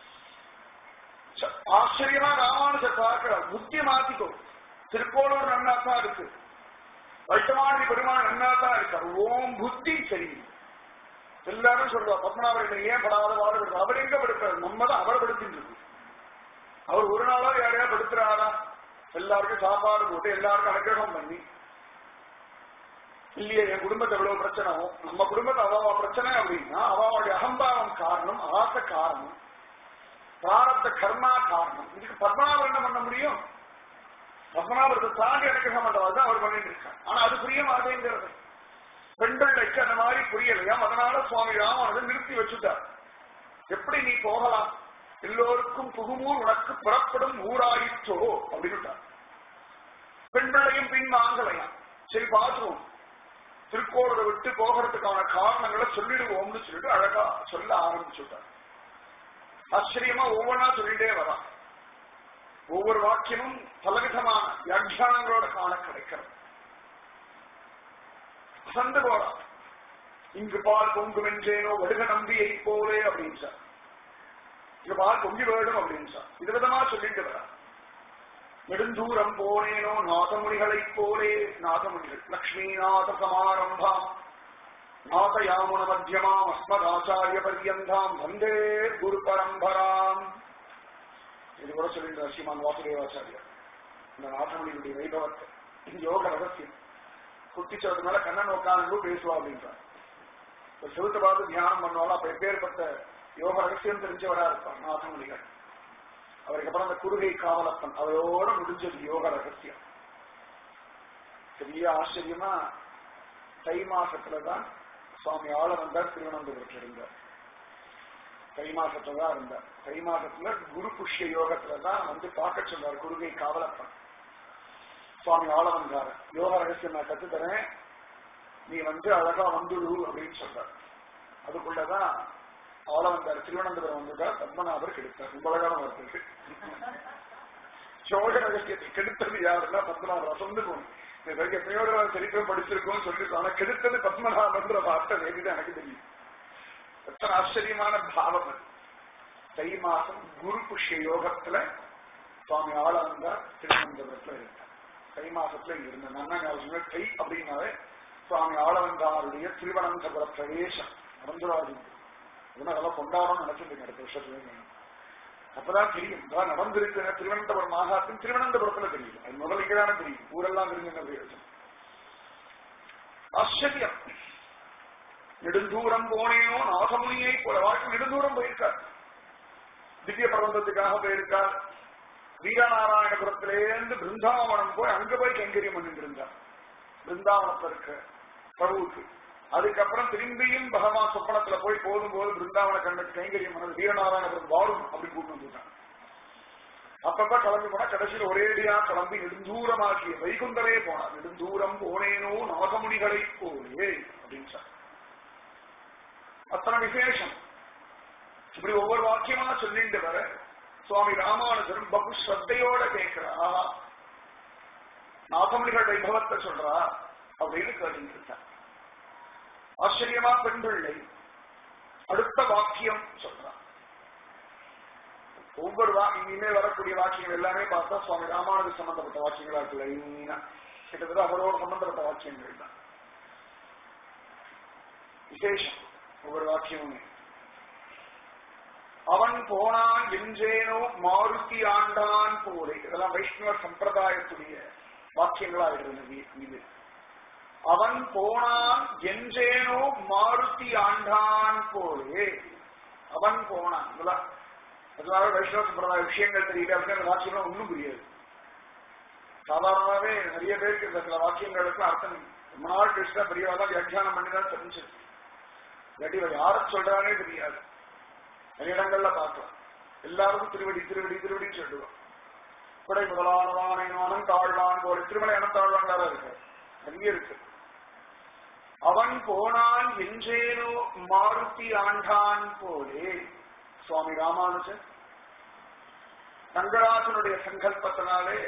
ச- ஆச்சரியமா ராமானுஜர் பார்க்கிறார் புத்தி மாத்திக்கோ திருக்கோளூர் நன்னா தான் இருக்கு வைஷ்ணவாணி பெருமாள் நன்னா தான் இருக்கார் ஓம் புத்தி சரி எல்லாரும் சொல்றா பத்மநாபர்கள் ஏன் படாத வாழ்றது அவர் எங்க படுக்கிறார் நம்ம தான் அவரை படுத்திட்டு இருக்கு அவர் ஒரு நாளா யாரையா படுத்துறாரா எல்லாருக்கும் சாப்பாடு போட்டு எல்லாருக்கும் அனுகிரகம் பண்ணி இல்லையே என் குடும்பத்தை எவ்வளவு பிரச்சனை ஆகும் நம்ம குடும்பத்தை அவாவா பிரச்சனை அப்படின்னா அவாவுடைய அகம்பாவம் காரணம் ஆசை காரணம் பிராரத்த கர்மா காரணம் இதுக்கு பத்மநாபர் என்ன பண்ண முடியும் பத்மநாபரத்தை தாண்டி அனுகிரகம் பண்றது அவர் பண்ணிட்டு இருக்கார் ஆனா அது புரிய மாட்டேங்கிறது பெண்களுக்கு அந்த மாதிரி புரியலையாம் அதனால சுவாமி ராமானதை நிறுத்தி வச்சுட்டார் எப்படி நீ போகலாம் எல்லோருக்கும் புகுமூர் உனக்கு புறப்படும் ஊராயிற்றோ அப்படின்னு பெண் பிள்ளையும் பின் வாங்கலையாம் சரி பார்த்துருவோம் திருக்கோளரை விட்டு போகிறதுக்கான காரணங்களை சொல்லிடுவோம்னு சொல்லிட்டு அழகா சொல்ல ஆரம்பிச்சுட்டார் ஆச்சரியமா ஒவ்வொன்றா சொல்லிட்டே வரான் ஒவ்வொரு வாக்கியமும் பலவிதமான வியாக்கியானங்களோட காண கிடைக்கிறது அசந்து போறான் இங்கு பால் பொங்கும் என்றேனோ வடுக நம்பியை போலே அப்படின்னு சார் இங்க பால் பொங்கி வேடும் அப்படின்னு சார் இது விதமா சொல்லிட்டு வரா நெடுந்தூரம் போனேனோ நாதமுனிகளைப் போலே நாதமுனிகள் லக்ஷ்மிநாத சமாரம்பாம் நாதயாமுன மத்தியமாம் அஸ்மதாச்சாரிய பரியந்தாம் வந்தே குரு பரம்பராம் இது கூட சொல்லிட்டு ஸ்ரீமான் வாசுதேவாச்சாரியர் இந்த நாதமுனிகளுடைய வைபவத்தை இது யோக ரகசியம் குட்டிச்சவத்து மேல கண்ணன் உட்காந்து பேசுவா அப்படின்றார் இப்ப செவுத்த பார்த்து தியானம் பண்ணுவாலும் அப்ப எப்பேற்பட்ட யோக ரகசியம் தெரிஞ்சவரா இருப்பார் நாதமுனிகள் அவருக்கு அப்புறம் அந்த குருகை காவலப்பன் அவரோட முடிஞ்சது யோக ரகசியம் பெரிய ஆச்சரியமா தை மாசத்துலதான் சுவாமி ஆள வந்தார் திருவனந்தபுரத்தில் இருந்தார் தை மாசத்துல தான் இருந்தார் தை மாசத்துல குரு புஷ்ய யோகத்துல தான் வந்து பார்க்க சொன்னார் குருகை காவலப்பன் சுவாமி ஆள வந்தார் யோக ரகசியம் நான் கத்துத்தரேன் நீ வந்து அழகா வந்துடு அப்படின்னு சொல்றார் அதுக்குள்ளதான் ஆள வந்தார் திருவனந்தபுரம் வந்துட்டார் பத்மநாபர் கெடுத்தார் ரொம்ப அழகான வார்த்தை யோக ரகசியத்தை கெடுத்தது யாருன்னா பத்மநாபர் சொந்து போகணும் இந்த வரைக்கும் எத்தனையோ தடவை சரித்திரம் படிச்சிருக்கோம் சொல்லிருக்கோம் ஆனா கெடுத்தது பத்மநாபன்ற வார்த்தை வேதிதான் எனக்கு தெரியும் எத்தனை ஆச்சரியமான பாவம் அது தை மாசம் குரு புஷ்ய யோகத்துல சுவாமி ஆள வந்தார் திருவனந்தபுரத்துல இருந்தார் தை மாசத்துல இங்க இருந்த நன்னா ஞாபகம் தை அப்படின்னாவே சுவாமி ஆளவந்தாருடைய திருவனந்தபுர பிரவேசம் நடந்துராது இதெல்லாம் அதெல்லாம் கொண்டாடணும்னு நினைச்சிருந்தீங்க அடுத்த வருஷத்துல அப்பதான் தெரியும் அதான் நடந்திருக்கு திருவனந்தபுரம் மாகாத்தின் திருவனந்தபுரத்துல தெரியும் அது முதல்ல இங்கதானே தெரியும் ஊரெல்லாம் தெரிஞ்சுங்க பிரயோஜனம் ஆச்சரியம் நெடுந்தூரம் போனேனோ நாகமுனியை போல வாழ்க்கை நெடுந்தூரம் போயிருக்கார் திவ்ய பிரபந்தத்துக்காக போயிருக்கார் வீரநாராயணபுரத்திலேருந்து பிருந்தாவனம் போய் அங்க போய் கைங்கரியம் பண்ணிட்டு இருந்தார் பிருந்தாவனத்துல இருக்க பிரபுவுக்கு அதுக்கப்புறம் திரும்பியும் பகவான் சொப்பனத்துல போய் போதும் போது பிருந்தாவன கண்ணுக்கு கைங்கரியம் பண்ணது வீரநாராயணபுரம் வாழும் அப்படி கூட்டு வந்துட்டான் அப்பப்ப கிளம்பி போனா கடைசியில் ஒரேடியா கிளம்பி நெடுந்தூரமாக்கிய வைகுந்தரே போனார் நெடுந்தூரம் போனேனோ நாகமுனிகளை போலே அப்படின்னு சொன்னார் அத்தனை விசேஷம் இப்படி ஒவ்வொரு வாக்கியமா சொல்லிட்டு வர சுவாமி ராமானுஜரும் பகு ஸ்ரத்தையோட கேட்கிறா நாதமணிகள் வைபவத்தை சொல்றா அப்படின்னு கேட்டுட்டு இருக்கார் ஆச்சரியமா பெண் பிள்ளை அடுத்த வாக்கியம் சொல்றான் ஒவ்வொரு வா இனிமே வரக்கூடிய வாக்கியங்கள் எல்லாமே பார்த்தா சுவாமி ராமானுஜ சம்பந்தப்பட்ட வாக்கியங்களா இருக்குல்ல இன்னா கிட்டத்தட்ட அவரோட சம்பந்தப்பட்ட வாக்கியங்கள் தான் விசேஷம் ஒவ்வொரு வாக்கியமுமே அவன் போனான் என்றேனோ மாருதி ஆண்டான் போலே இதெல்லாம் வைஷ்ணவ சம்பிரதாயத்துடைய வாக்கியங்களா இருந்தது இது அவன் போனான் என்றேனோ மாருதி ஆண்டான் போலே அவன் போனான் இதெல்லாம் அதனால வைஷ்ணவ சம்பிரதாய விஷயங்கள் தெரியல அப்படின்னு அந்த வாக்கியம் ஒன்றும் புரியாது சாதாரணமாவே நிறைய பேருக்கு இந்த சில வாக்கியங்களுக்கு அர்த்தம் ரொம்ப நாள் கழிச்சுதான் பெரியவாதான் வியாக்கியானம் பண்ணி தான் தெரிஞ்சது இல்லாட்டி இவன் யார சொல்றானே தெரியாது நிறைய இடங்கள்ல பார்க்கலாம் எல்லாருக்கும் திருவடி திருவடி திருவடின்னு சொல்லுவோம் குடை முதலானவான அனந்தாழ்வான் போல திருமலை அனந்தாழ்வான் இருக்கு நிறைய இருக்கு அவன் போனான் என்றேனோ மாருதி ஆண்டான் போலே சுவாமி ராமானுஜன் ரங்கராஜனுடைய சங்கல்பத்தினாலே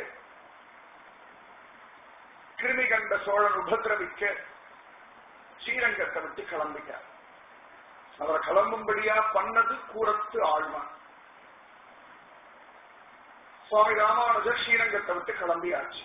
கிருமி கண்ட சோழன் உபதிரவிக்க ஸ்ரீரங்கத்தை விட்டு கிளம்பிட்டார் அவரை கிளம்பும்படியா பண்ணது கூரத்து ஆழ்வான் சுவாமி ராமானுஜர் ஸ்ரீரங்கத்தை விட்டு கிளம்பியாச்சு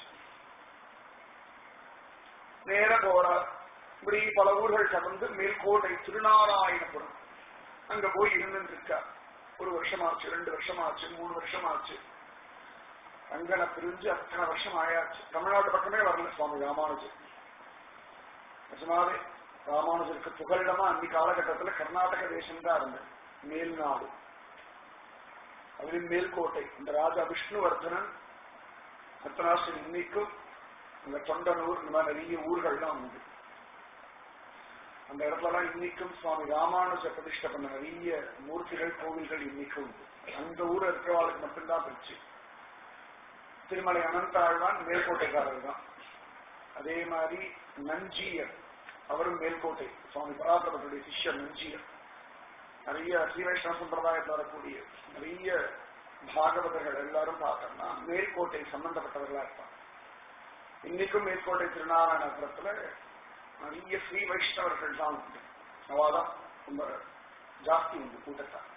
நேர போறார் இப்படி பல ஊர்கள் கடந்து மேல்கோட்டை திருநாராயணபுரம் அங்க போய் இருந்துட்டு இருக்கார் ஒரு வருஷமாச்சு ரெண்டு வருஷமாச்சு மூணு வருஷமாச்சு அங்கனை பிரிஞ்சு அத்தனை வருஷம் ஆயாச்சு தமிழ்நாட்டு பக்கமே வரல சுவாமி ராமானுஜர் நிஜமாவே ராமானுஜருக்கு புகலிடமா அன்னி காலகட்டத்துல கர்நாடக தேசம் தான் இருந்தது மேல்நாடு அதுலேயும் மேல்கோட்டை இந்த ராஜா விஷ்ணுவர்தனன் அத்தனாசன் இன்னைக்கும் இந்த தொண்டனூர் இந்த மாதிரி நிறைய ஊர்கள்லாம் உண்டு அந்த இடத்துலலாம் இன்னைக்கும் சுவாமி ராமானுஜ பிரதிஷ்டை பண்ண நிறைய மூர்த்திகள் கோவில்கள் இன்னைக்கும் உண்டு அந்த ஊர் இருக்கிறவாளுக்கு மட்டும்தான் பிரிச்சு திருமலை அனந்தாழ்வான் மேல்கோட்டைக்காரர் தான் அதே மாதிரி நஞ்சியர் அவரும் மேல்கோட்டை சுவாமி பராபரத்துடைய சிஷ்யர் நஞ்சியர் நிறைய ஸ்ரீவைஷ்ணவ சம்பிரதாயத்தில் வரக்கூடிய நிறைய பாகவதர்கள் எல்லாரும் பார்த்தோம்னா மேல்கோட்டை சம்பந்தப்பட்டவர்களா இருப்பாங்க இன்னைக்கும் மேற்கோட்டை திருநாராயணபுரத்துல நிறைய ஸ்ரீ வைஷ்ணவர்கள் தான் உண்டு அவாதான் ரொம்ப ஜாஸ்தி உண்டு கூட்டத்தான்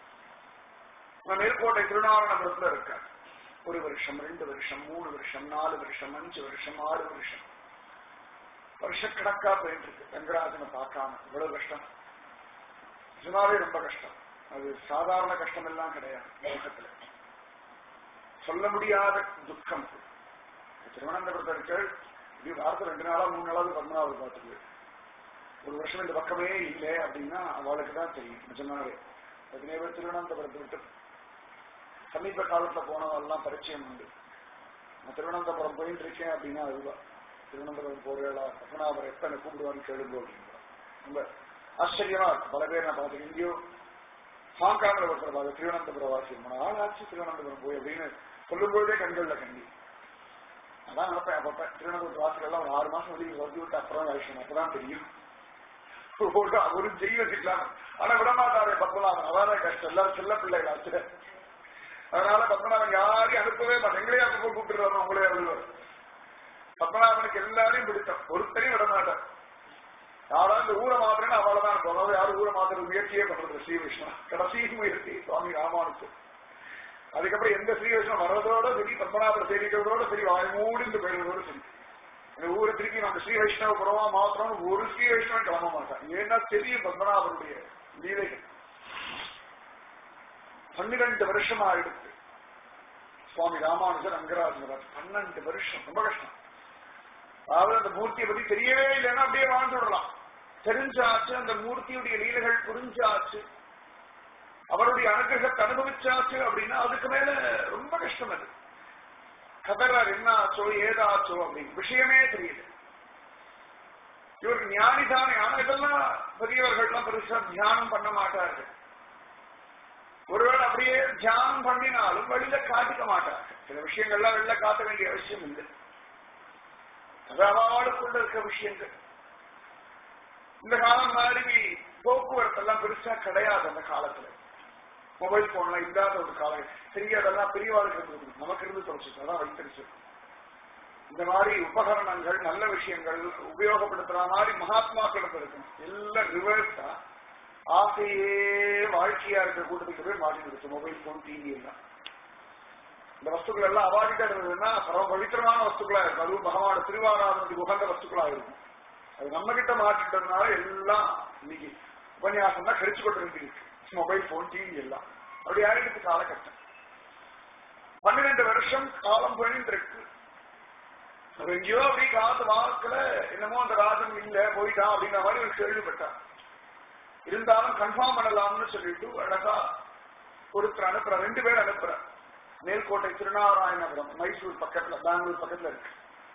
மேற்கோட்டை திருநாராயணபுரத்துல இருக்கார் ஒரு வருஷம் ரெண்டு வருஷம் மூணு வருஷம் நாலு வருஷம் அஞ்சு வருஷம் ஆறு வருஷம் வருஷக்கணக்கா போயிட்டு இருக்கு ரங்கராஜனை பார்க்காம இவ்வளவு கஷ்டம் நிஜமாவே ரொம்ப கஷ்டம் அது சாதாரண கஷ்டம் எல்லாம் கிடையாது லோகத்துல சொல்ல முடியாத துக்கம் திருவனந்தபுரத்தர்கள் இப்படி வாரத்தை ரெண்டு நாளா மூணு நாளாவது பத்மநாபர் பார்த்துக்கு ஒரு வருஷம் இந்த பக்கமே இல்லை அப்படின்னா அவளுக்கு தான் தெரியும் நிஜமாவே எத்தனை பேர் திருவனந்தபுரத்தை விட்டு சமீப காலத்துல போனவெல்லாம் பரிச்சயம் உண்டு நான் திருவனந்தபுரம் போயிட்டு இருக்கேன் அப்படின்னா அதுதான் திருவனந்தபுரம் போறேளா பத்மநாபர் எப்ப என்ன கூப்பிடுவான்னு கேளுங்க அப்படிங்கிற ரொம்ப ஆச்சரியமா இருக்கு பல பேர் நான் பார்த்தேன் எங்கேயோ ஹாங்காங்ல ஒருத்தர் பார்த்து திருவனந்தபுரம் வாசி ரொம்ப நாள் ஆச்சு திருவனந்தபுரம் போய் அப்படின்னு சொல்லும்போதே கண்கள்ல கண்டி அதான் நினைப்பேன் அப்பப்ப திருவனந்தபுரம் வாசிகள் எல்லாம் ஒரு ஆறு மாசம் வெளியே வந்து விட்டு அப்புறம் விஷயம் அப்பதான் தெரியும் ஒரு ஒரு ஜெய் வச்சுக்கலாம் ஆனா விட மாட்டாரு பத்மநாபன் அதான் கஷ்டம் எல்லாரும் செல்ல பிள்ளைகளாச்சு அதனால பத்மநாபன் யாரையும் அனுப்பவே மாட்டேன் எங்களே அப்ப கூப்பிட்டு வரணும் உங்களே அழுவார் பத்மநாபனுக்கு எல்லாரையும் பிடித்தம் ஒருத்தரையும் விட மாட்டார் யாராவது இந்த ஊரை மாத்திரன்னு அவளதான் இருக்கும் அதாவது யாரும் ஊரை மாத்திர முயற்சியே பண்றது ஸ்ரீ விஷ்ணு கடைசி முயற்சி சுவாமி ராமானுஜர் அதுக்கப்புறம் எந்த ஸ்ரீ விஷ்ணு வர்றதோட சரி பத்மநாபர் சேவிக்கிறதோட சரி வாய் மூடிந்து போயிடுறதோட சரி இந்த ஊரை திருப்பி நம்ம ஸ்ரீ வைஷ்ணவ புறமா மாத்திரம் ஒரு ஸ்ரீ வைஷ்ணவன் கிளம்ப மாட்டான் ஏன்னா தெரியும் பத்மநாபருடைய லீலைகள் பன்னிரண்டு வருஷம் ஆயிடுச்சு சுவாமி ராமானுஜர் அங்கராஜர் பன்னெண்டு வருஷம் ரொம்ப கஷ்டம் அதாவது அந்த மூர்த்தியை பத்தி தெரியவே இல்லைன்னா அப்படியே வாழ்ந்துடலாம் தெரிஞ்சாச்சு அந்த மூர்த்தியுடைய லீலைகள் புரிஞ்சாச்சு அவருடைய அனுகிரகத்தை அனுபவிச்சாச்சு அப்படின்னா அதுக்கு மேல ரொம்ப கஷ்டம் அது கதறார் என்ன ஆச்சோ ஏதாச்சோ அப்படின்னு விஷயமே தெரியல இவர் ஞானிதானே ஆனா இதெல்லாம் பெரியவர்கள்லாம் பெருசா தியானம் பண்ண மாட்டார்கள் ஒருவேளை அப்படியே தியானம் பண்ணினாலும் வெளியில காட்டிக்க மாட்டார்கள் சில விஷயங்கள்லாம் வெளில காட்ட வேண்டிய அவசியம் இல்லை அது அவளுக்குள்ள இருக்க விஷயங்கள் இந்த காலம் மாதிரி போக்குவரத்து எல்லாம் பெருசா கிடையாது அந்த காலத்துல மொபைல் போன்லாம் இல்லாத ஒரு காலம் சரி அதெல்லாம் பெரியவாளுக்கு இருந்து நமக்கு இருந்து தொலைச்சு அதான் வைத்தறிச்சு இந்த மாதிரி உபகரணங்கள் நல்ல விஷயங்கள் உபயோகப்படுத்துற மாதிரி மகாத்மாக்களுக்கு இருக்கும் எல்லாம் ரிவர்ஸா ஆசையே வாழ்க்கையா இருக்க கூட்டத்துக்கு போய் மாட்டிடுச்சு மொபைல் போன் டிவி எல்லாம் இந்த வஸ்துக்கள் எல்லாம் அவாடிட்டா இருந்ததுன்னா பரம பவித்திரமான வஸ்துக்களா இருக்கும் அதுவும் பகவான திருவாராதனத்துக்கு உகந்த வஸ்துக்களா இருக்கும் அது நம்ம கிட்ட மாட்டிட்டதுனால எல்லாம் இன்னைக்கு உபன்யாசம் தான் கழிச்சு கொண்டு இருக்கு மொபைல் போன் டிவி எல்லாம் அப்படி ஆயிடுச்சு காலகட்டம் பன்னிரெண்டு வருஷம் காலம் போயிட்டு இருக்கு அவர் எங்கேயோ அப்படி காத்து வாக்குல என்னமோ அந்த ராஜன் இல்ல போயிட்டான் அப்படின்ற மாதிரி ஒரு கேள்விப்பட்டான் இருந்தாலும் கன்ஃபார்ம் பண்ணலாம்னு சொல்லிட்டு அழகா ஒருத்தர் அனுப்புற ரெண்டு பேர் அனுப்புற மேல்கோட்டை திருநாராயணபுரம் மைசூர் பக்கத்துல பெங்களூர் பக்கத்துல இருக்கு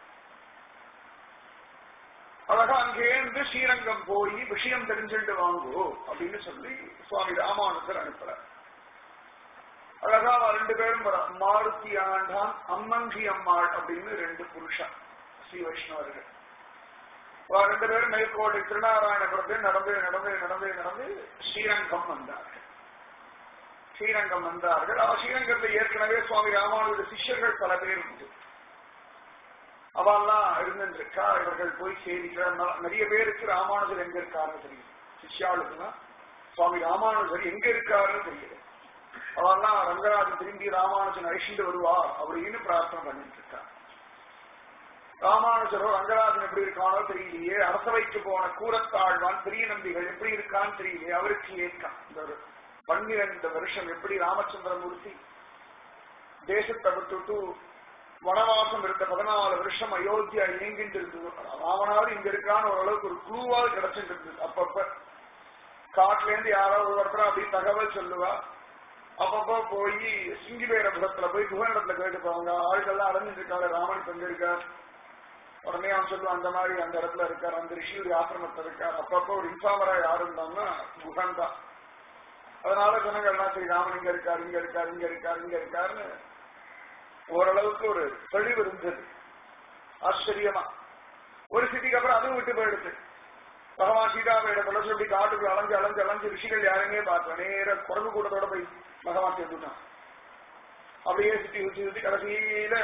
அழகா அங்கேருந்து ஸ்ரீரங்கம் போய் விஷயம் தெரிஞ்சுட்டு வாங்கோ அப்படின்னு சொல்லி சுவாமி ராமானுஜர் அனுப்புறார் அழகா அவ ரெண்டு பேரும் வரா. மாருதி ஆண்டான் அம்மங்கி அம்மாள் அப்படின்னு ரெண்டு புருஷன் ஸ்ரீ வைஷ்ணவர்கள் அவ ரெண்டு பேரும் மேற்கோட்டை திருநாராயணபுரத்தில் நடந்து நடந்து நடந்து நடந்து ஸ்ரீரங்கம் வந்தார்கள் ஸ்ரீரங்கம் வந்தார்கள் அவ ஸ்ரீரங்கத்தில் ஏற்கனவே சுவாமி ராமானுஜர் சிஷ்யர்கள் பல பேர் உண்டு அவெல்லாம் இருந்திருக்கா இவர்கள் போய் சேவிக்கிறார் ந- நிறைய பேருக்கு ராமானுஜர் எங்க இருக்காருன்னு தெரியும் சிஷ்யாளுக்குன்னா சுவாமி ராமானுஜர் எங்க இருக்காருன்னு தெரியுது அவெல்லாம் ரங்கராஜன் திரும்பி ராமானுஜன் அழிச்சுட்டு வருவா அப்படின்னு பிரார்த்தனை பண்ணிட்டு இருக்கா ராமானுஜரோ ரங்கராஜன் எப்படி இருக்கானோ தெரியலையே அரசவைக்கு போன கூரத்தாழ்வான் பெரிய நம்பிகள் எப்படி இருக்கான்னு தெரியலையே அவருக்கு ஏற்கான் இந்த ஒரு பன்னிரண்டு வருஷம் எப்படி ராமச்சந்திரமூர்த்தி தேசத்தை விட்டுட்டு வனவாசம் இருந்த பதினாலு வருஷம் அயோத்தியா இயங்கிட்டு இருந்தது ராவணாவது இங்க இருக்கான்னு ஓரளவுக்கு ஒரு குழுவாவது கிடைச்சிட்டு இருந்தது அப்பப்ப காட்டுல இருந்து யாராவது ஒருத்தர் அப்படி தகவல் சொல்லுவா அப்பப்போ போய் சிங்கிபேரபுரத்துல போய் குகனிடத்துல கேட்டு அவங்க ஆள்கள்லாம் அடைஞ்சிட்டு இருக்காங்க ராமன் இப்ப எங்க இருக்கார் உடனே அவன் சொல்லுவான் அந்த மாதிரி அந்த இடத்துல இருக்கார் அந்த ரிஷியுடைய ஆசிரமத்துல இருக்கார் அப்பப்போ ஒரு இன்ஃபார்மரா யாரு இருந்தாங்கன்னா குகன் தான் அதனால ஜனங்கள்லாம் சரி ராமன் இங்க இருக்கார் இங்க இருக்கார் இங்க இருக்கார் இங்க இருக்காருன்னு ஓரளவுக்கு ஒரு தெளிவு இருந்தது ஆச்சரியமா ஒரு சிட்டிக்கு அப்புறம் அதுவும் விட்டு போயிடுச்சு பகவான் சீதாபேட துளசி அப்படி காட்டுக்கு அலைஞ்சு அலைஞ்சு அலைஞ்சு ரிஷிகள் யாருமே பார்க்கல நேர குரங்கு கூட்டத்தோட போய் பகவான் சேர்ந்துட்டான் அப்படியே சுத்தி சுத்தி சுத்தி கடைசியில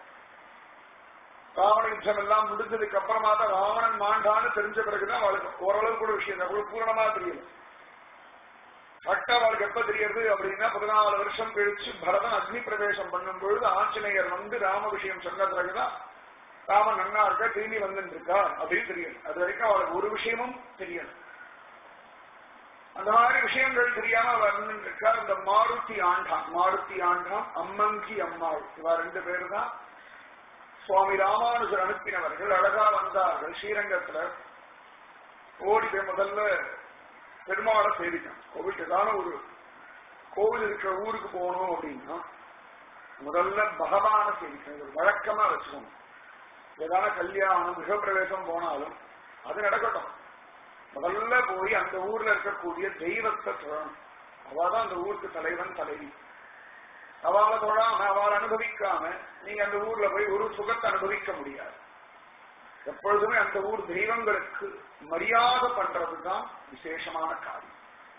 ராவண யுத்தம் எல்லாம் முடிஞ்சதுக்கு அப்புறமா தான் ராவணன் மாண்டான்னு தெரிஞ்ச பிறகுதான் அவளுக்கு ஓரளவு கூட விஷயம் தான் அவளுக்கு பூரணமா தெரியல கரெக்டா அவளுக்கு எப்ப தெரியறது அப்படின்னா பதினாலு வருஷம் கழிச்சு பரதன் அக்னி பிரவேசம் பண்ணும் பொழுது ஆஞ்சநேயர் வந்து ராம விஷயம் சொன்ன பிறகுதான் ராமன் நன்னா இருக்கா திரும்பி வந்துட்டு இருக்கா அப்படின்னு தெரியும் அது வரைக்கும் அவளுக்கு ஒரு விஷயமும் தெரியல அந்த மாதிரி விஷயங்கள் தெரியாம வந்துட்டு இருக்கா இந்த மாருதி ஆண்டான் மாருதி ஆண்டான் அம்மங்கி அம்மாள் இவா ரெண்டு பேரு தான் சுவாமி ராமானுஜர் அனுப்பினவர்கள் அழகா வந்தார்கள் ஸ்ரீரங்கத்துல ஓடி போய் முதல்ல பெருமாளை சேவிக்கணும் கோவில் ஏதான ஒரு கோவில் இருக்கிற ஊருக்கு போகணும் அப்படின்னா முதல்ல பகவான சேவிக்கணும் இது ஒரு வழக்கமா வச்சுக்கணும் ஏதான கல்யாணம் கிரகப்பிரவேசம் போனாலும் அது நடக்கட்டும் முதல்ல போய் அந்த ஊர்ல இருக்கக்கூடிய தெய்வத்தை தொழணும் அவதான் அந்த ஊருக்கு தலைவன் தலைவி அவளை தொழாம அவளை அனுபவிக்காம நீங்க அந்த ஊர்ல போய் ஒரு சுகத்தை அனுபவிக்க முடியாது எப்பொழுதுமே அந்த ஊர் தெய்வங்களுக்கு மரியாதை பண்றதுதான் விசேஷமான காரியம்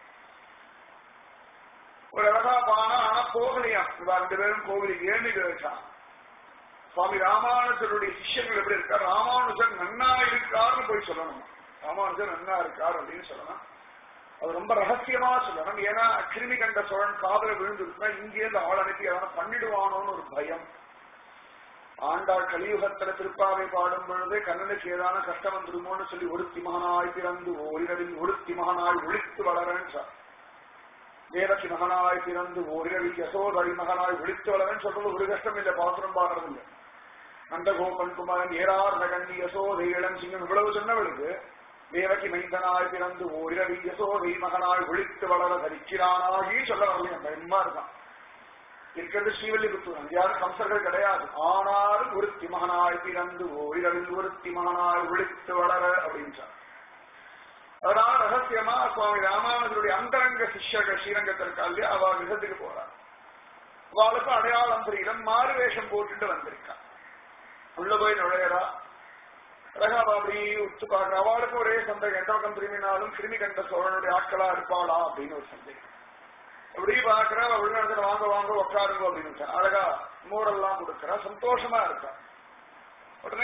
ஒரு அழகா பானா ஆனா போகலையா இவா ரெண்டு பேரும் கோவிலுக்கு ஏழு கேட்டான் சுவாமி ராமானுஜருடைய சிஷ்யர்கள் எப்படி இருக்கா ராமானுஜர் நன்னா இருக்காருன்னு போய் சொல்லணும் ராமானுஜர் நன்னா இருக்கார் அப்படின்னு சொல்லணும் அது ரொம்ப ரகசியமா சொல்லணும் ஏன்னா கிருமி கண்ட சோழன் காதல விழுந்துருச்சுன்னா இங்கேருந்து ஆள் அனுப்பி எதனா பண்ணிடுவானோன்னு ஒரு பயம் ஆண்டாள் கலியுகத்துல திருப்பாவை பாடும் பொழுதே கண்ணனுக்கு ஏதான கஷ்டம் வந்துடுமோன்னு சொல்லி ஒருத்தி மகனாய் பிறந்து ஓரிரவில் ஒருத்தி மகனாய் ஒழித்து வளரன்னு சொல். தேவகி மகனாய் பிறந்து ஓரிரவில் யசோதரி மகனாய் ஒழித்து வளரன்னு சொல்றது ஒரு கஷ்டம் இல்லை பாசுரம் பாடுறது இல்லை நந்தகோபன் குமாரன் ஏறார் நகண்டி யசோதை இளஞ்சிங்கம் இவ்வளவு சொன்னவளுக்கு தேவகி மைந்தனாய் பிறந்து ஓரிரவில் யசோதை மகனாய் ஒழித்து வளர தரிக்கிறானாகி சொல்ல வரலையும் பயமா இருக்கான் இருக்கிறது ஸ்ரீவல்லிபுத்தூர் அங்க யாரும் கம்சர்கள் கிடையாது ஆனாலும் ஒருத்தி மகனாய் பிறந்து ஓரிரவில் ஒருத்தி மகனாய் ஒழித்து வளர அப்படின்றார் அதனால ரகசியமா சுவாமி ராமானுஜருடைய அந்தரங்க சிஷ்யர்கள் ஸ்ரீரங்கத்திற்கா இல்லையா அவ விதத்துக்கு போறார் அவளுக்கு அடையாளம் தெரியல மாறு வேஷம் போட்டுட்டு வந்திருக்கா உள்ள போய் நுழையறா அழகா அவ அப்படி உத்து பார்க்க அவளுக்கு ஒரே சந்தேகம் எந்த பக்கம் திரும்பினாலும் கிருமி கண்ட சோழனுடைய ஆட்களா இருப்பாளா அப்படின்னு ஒரு சந்தேகம் அப்படி பாக்குறா அவ உள்ள இடத்துல வாங்க வாங்க உட்காருங்க அப்படின்னு அழகா மோரெல்லாம் கொடுக்கறா சந்தோஷமா இருக்கா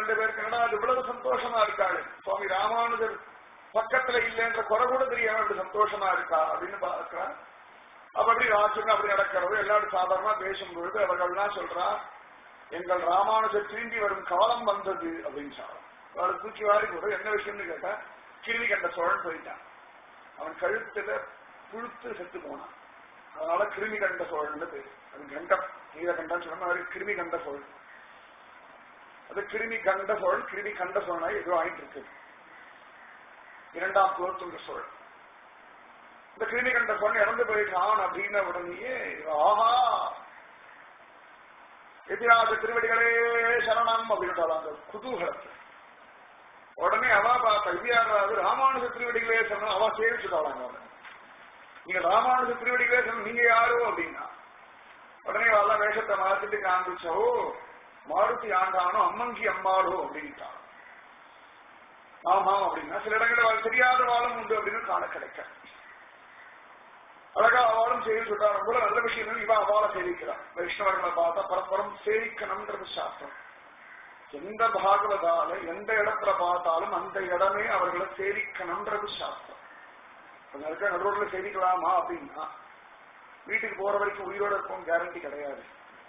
ரெண்டு பேருக்கு என்னடா அது இவ்வளவு சந்தோஷமா இருக்காள் சுவாமி ராமானுஜர் பக்கத்துல இல்லைன்ற குறை கூட தெரியாம அப்படி சந்தோஷமா இருக்கா அப்படின்னு பார்க்கிறா அப்ப அப்படி ராஜன் அப்படி நடக்கிறது எல்லாரும் சாதாரணமா பேசும்பொழுது அவர்கள்லாம் சொல்றா எங்கள் ராமானுஜர் திரும்பி வரும் காலம் வந்தது அப்படின்னு சொல்றான் அவளை தூக்கி வாரி கூட என்ன விஷயம்னு கேட்டா கிருமி கண்ட சோழன் போயிட்டான் அவன் கழுத்துல புழுத்து செத்து போனான் அதனால கிருமி கண்ட சோழன் பேரு அது கண்டம் நீலகண்டம் சொன்ன மாதிரி கிருமி கண்ட சோழன் அது கிருமி கண்ட சோழன் கிருமி கண்ட சோழனாய் ஏதோ ஆயிட்டு இருக்கு இரண்டாம் குலத்துங்க சோழன் இந்த கிருமி கண்ட சோழன் இறந்து போயிட்டான் அப்படின்ன உடனேயே ஆஹா எதிராக திருவடிகளே சரணம் அப்படின்ட்டு அந்த குதூகலத்தை உடனே அவ பார்த்தா இந்தியாவது ராமானுஜ திருவடிகளே சரணம் அவ சேவிச்சுட்டாளாங்க அவனை நீங்க ராமானுஜ திருவடிகளே சரணம் நீங்க யாரோ அப்படின்னா உடனே அவெல்லாம் வேஷத்தை மாத்திட்டு காண்பிச்சோ மாருதி ஆண்டானோ அம்மங்கி அம்மாளோ அப்படின்ட்டான் ஆமா அப்படின்னா சில இடங்களில் அவள் தெரியாத வாழும் உண்டு அப்படின்னு காண கிடைக்க அழகா அவளும் செய்தி சொல்றா ரொம்ப நல்ல விஷயம் இவன் அவளை சேவிக்கிறான் வைஷ்ணவர்களை பார்த்தா பரஸ்பரம் சேவிக்கணும்ன்றது சாஸ்திரம் எந்த பாகவதால எந்த இடத்துல பார்த்தாலும் அந்த இடமே அவர்களை சேவிக்கணும்ன்றது சாஸ்திரம் கொஞ்சம் இருக்க நடுவோர்ல சேவிக்கலாமா அப்படின்னா வீட்டுக்கு போற வரைக்கும் உயிரோட இருக்கும் கேரண்டி கிடையாது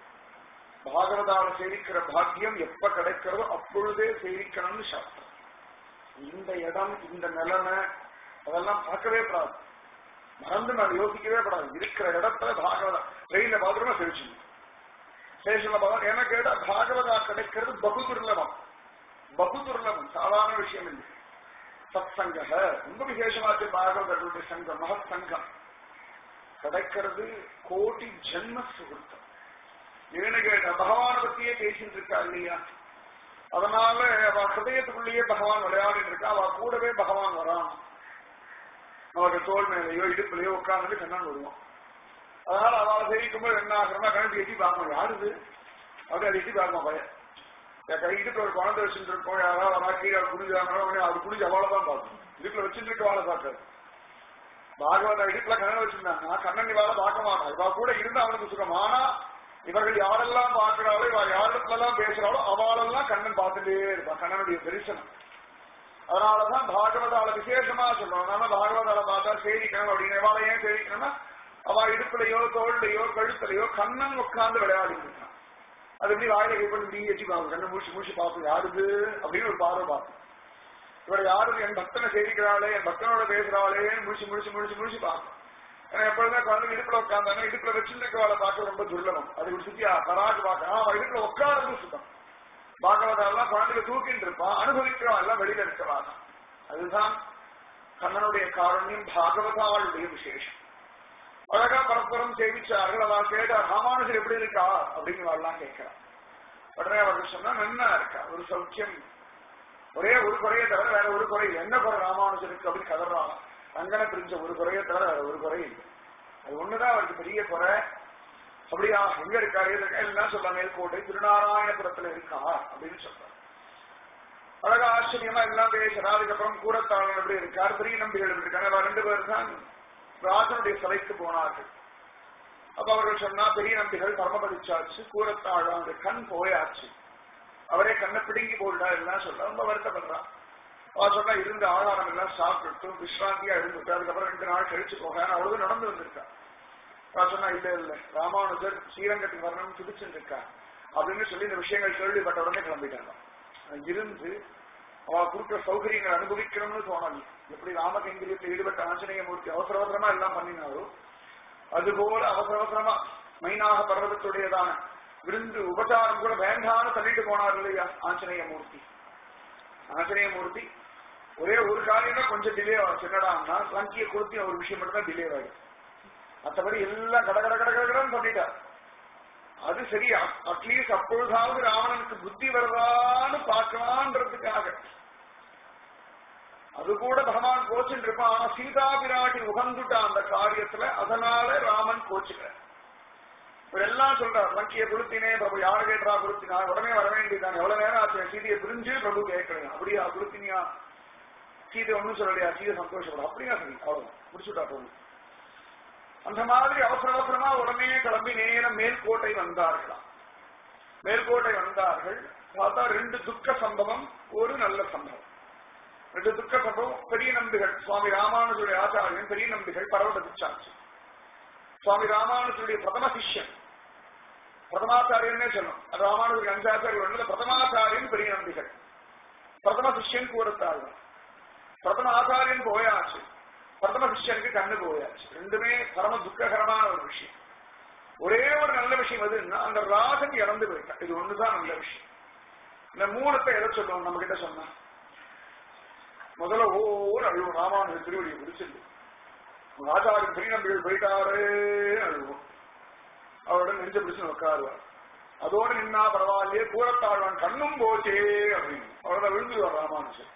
பாகவதால சேவிக்கிற பாக்கியம் எப்ப கிடைக்கிறதோ அப்பொழுதே சேவிக்கணும்னு சாஸ்திரம் இந்த இடம் இந்த நிலைமை அதெல்லாம் பார்க்கவே கூடாது மறந்து நான் யோசிக்கவே கூடாது இருக்கிற இடத்துல பாகவதா ட்ரெயின்ல பாத்ரூமா சேவிச்சு ஸ்டேஷன்ல பார்த்தா என்ன கேட்டா பாகவதா கிடைக்கிறது பகு துர்லபம் பகு துர்லபம் சாதாரண விஷயம் இல்லை சத் சங்க ரொம்ப விசேஷமாச்சு பாகவதர்களுடைய சங்கம் மகத் சங்கம் கிடைக்கிறது கோடி ஜென்ம சுகுத்தம் ஏன்னு கேட்ட பகவான பத்தியே பேசிட்டு இருக்கா இல்லையா அதனால அவ ஹிருதயத்துக்குள்ளேயே பகவான் விளையாடிட்டு இருக்கா அவ கூடவே பகவான் வரான் அவருடைய தோல் மேலேயோ இடுப்புலையோ உட்கார்ந்து கண்ணன் வருவான் அதனால அவளை தெரிவிக்கும் போது என்ன ஆகுறா கணக்கு எட்டி பார்க்கணும் யாருது அப்படி அதை எட்டி பார்க்கணும் பையன் என் கை இடுப்புல ஒரு குழந்தை வச்சுட்டு இருக்கோம் யாராவது வரா கீழே குடிஞ்சாங்க அது குடிஞ்சு அவளை தான் பார்க்கணும் இடுப்புல வச்சுட்டு இருக்க வாழை பார்க்காது பாகவத இடுப்புல கண்ணன் வச்சிருந்தாங்க கண்ணன் இவாள பார்க்க மாட்டான் இவா கூட இருந்து அவனுக்கு சுகம் ஆனா இவர்கள் யாரெல்லாம் பார்க்கிறாளோ இவா யாரிடத்துலலாம் பேசுறாளோ அவளெல்லாம் கண்ணன் பார்த்துட்டே இருப்பான் கண்ணனுடைய தரிசனம் அதனாலதான் பாகவதால விசேஷமா சொல்றோம் நாம பாகவதால பார்த்தா சேவிக்கணும் அப்படின்னு இவாளை ஏன் சேவிக்கணும்னா அவ இடுப்புலையோ தோல்லையோ கழுத்துலையோ கண்ணன் உட்கார்ந்து விளையாடிட்டு இருக்கான் அது எப்படி வாயில கைப்படி நீ எட்டி பார்க்கும் கண்ணை முடிச்சு முடிச்சு பார்ப்போம் யாருது அப்படின்னு ஒரு பார்வை பார்ப்போம் இவர் யாரும் என் பக்தனை சேவிக்கிறாளே என் பக்தனோட பேசுறாளே முடிச்சு முடிச்சு முடிச்சு முடிச்சு பார்ப்போம் ஏன்னா எப்பொழுதுமே குழந்தை இடுப்புல உட்காந்தாங்க இடுப்புல வச்சிருக்கவாளை பார்க்க ரொம்ப துர்லபம் அதுக்கு சுத்தியா பராக்கு பார்க்க அவன் இடுப்புல உட்கார்றது சுத்தம் பாகவதெல்லாம் குழந்தைய தூக்கிட்டு இருப்பான் அனுபவிக்கிறவன் எல்லாம் வெளியில இருக்கிறான் அதுதான் கண்ணனுடைய காரண்யம் பாகவதாளுடைய விசேஷம் அழகா பரஸ்பரம் சேவிச்சார்கள் அவள் கேட்டா ராமானுஜர் எப்படி இருக்கா அப்படின்னு எல்லாம் கேட்கிறான் உடனே அவர்கள் சொன்னா நன்னா இருக்கா ஒரு சௌக்கியம் ஒரே ஒரு குறையை தவிர வேற ஒரு குறை இல்லை. என்ன குறை ராமானுஜருக்கு அப்படின்னு கதறாங்க அங்கன பிரிஞ்ச ஒரு குறையை தவிர வேற ஒரு குறை இல்லை அது ஒண்ணுதான் அவருக்கு பெரிய குறை அப்படியா எங்க இருக்காரு இருக்கா எல்லாம் சொல்ல மேல்கோட்டை திருநாராயணபுரத்துல இருக்கா அப்படின்னு சொல்றாரு அழகா ஆச்சரியமா எல்லாம் பேசுறா அதுக்கப்புறம் கூரத்தாளன் எப்படி இருக்கார் பெரிய நம்பிகள் எப்படி இருக்காங்க அவ ரெண்டு பேர் தான் ராஜனுடைய சிலைக்கு போனார்கள் அப்ப அவர்கள் சொன்னா பெரிய நம்பிகள் பரமபதிச்சாச்சு கூரத்தாழம் கண் போயாச்சு அவரே கண்ணை பிடுங்கி போடுடா எல்லாம் சொல்ல ரொம்ப வருத்தப்படுறான் அவ சொன்னா இருந்த ஆகாரம் எல்லாம் சாப்பிட்டு விஸ்ராந்தியா இருந்துட்டு அதுக்கப்புறம் ரெண்டு நாள் கழிச்சு போக அவ்வளவு நடந்து வந்திருக்கா அவ சொன்னா இல்ல இல்ல ராமானுஜர் ஸ்ரீரங்கத்துக்கு வரணும்னு துடிச்சுட்டு இருக்கா அப்படின்னு சொல்லி இந்த விஷயங்கள் கேள்விப்பட்ட உடனே கிளம்பிட்டாங்க இருந்து அவ கொடுக்குற சௌகரியங்கள் அனுபவிக்கணும்னு தோணல எப்படி ராமகைங்கரியத்தில் ஈடுபட்ட ஆஞ்சநேய மூர்த்தி அவசர அவசரமா எல்லாம் பண்ணினாரோ அதுபோல அவசர அவசரமா மைனாக பர்வதத்துடையதான விருந்து உபச்சாரம் கூட வேண்டாம்னு தள்ளிட்டு போனார் இல்லையா ஆஞ்சநேய மூர்த்தி ஆஞ்சநேய மூர்த்தி ஒரே ஒரு காரியம் தான் கொஞ்சம் டிலே ஆகும் என்னடான்னா லங்கிய கொடுத்தி ஒரு விஷயம் மட்டும் தான் டிலே ஆகும் மற்றபடி எல்லாம் கட கட கட கடன்னு பண்ணிட்டார் அது சரி அட்லீஸ்ட் அப்பொழுதாவது ராவணனுக்கு புத்தி வருதான்னு பார்க்கலான்றதுக்காக அது கூட பகவான் கோச்சுட்டு இருப்பான் ஆனா சீதா பிராட்டி உகந்துட்டா அந்த காரியத்துல அதனால ராமன் கோச்சுக்கிறார் இவர் எல்லாம் சொல்றார் லங்கிய குளுத்தினே பிரபு யாரு கேட்டா குளுத்தினா உடனே வர வேண்டியதானே எவ்வளவு நேரம் ஆச்சு சீதையை பிரிஞ்சு பிரபு கேட்கலையா அப்படியா குளுத்தினியா சீதை ஒண்ணும் சொல்லலையா சீதை சந்தோஷப்படும் அப்படியா சரி அவ்வளவு முடிச்சுட்டா போதும் அந்த மாதிரி அவசர அவசரமா உடனே கிளம்பி நேரம் மேல்கோட்டை வந்தார்களாம் மேல்கோட்டை வந்தார்கள் பார்த்தா ரெண்டு துக்க சம்பவம் ஒரு நல்ல சம்பவம் ரெண்டு துக்க சம்பவம் பெரிய நம்பிகள் சுவாமி ராமானுஜருடைய ஆச்சாரியன் பெரிய நம்பிகள் பரவத பிச்சாச்சு சுவாமி ராமானுஜருடைய பிரதம சிஷ்யன் பிரதமாச்சாரியன்னே சொல்லும் ராமானுஜருக்கு அஞ்சாச்சாரியர் ஒன்றுல பிரதமாச்சாரியன் பெரிய நம்பிகள் பிரதம சிஷ்யன் கூறத்தாழ்வன் பிரதம ஆச்சாரியன் போயாச்சு பிரதம சிஷ்யனுக்கு கண்ணு போயாச்சு ரெண்டுமே பரம துக்ககரமான ஒரு விஷயம் ஒரே ஒரு நல்ல விஷயம் எதுன்னா அந்த ராஜன் இறந்து போயிட்டான் இது ஒண்ணுதான் நல்ல விஷயம் இந்த மூணத்தை எதை சொல்லுவோம் நம்ம கிட்ட சொன்னா முதல்ல ஓர் அழுவோம் ராமானுஜ திருவடியை பிடிச்சிருந்து ஆச்சாரியன் பெரிய நம்பிகள் போயிட்டாரே அழுவோம் அவரோட நெஞ்ச பிடிச்சு உட்காருவார் அதோட நின்னா பரவாயில்லையே கூறத்தாழ்வான் கண்ணும் போச்சே அப்படின்னு அவரோட விழுந்துருவார் ராமானுஜன்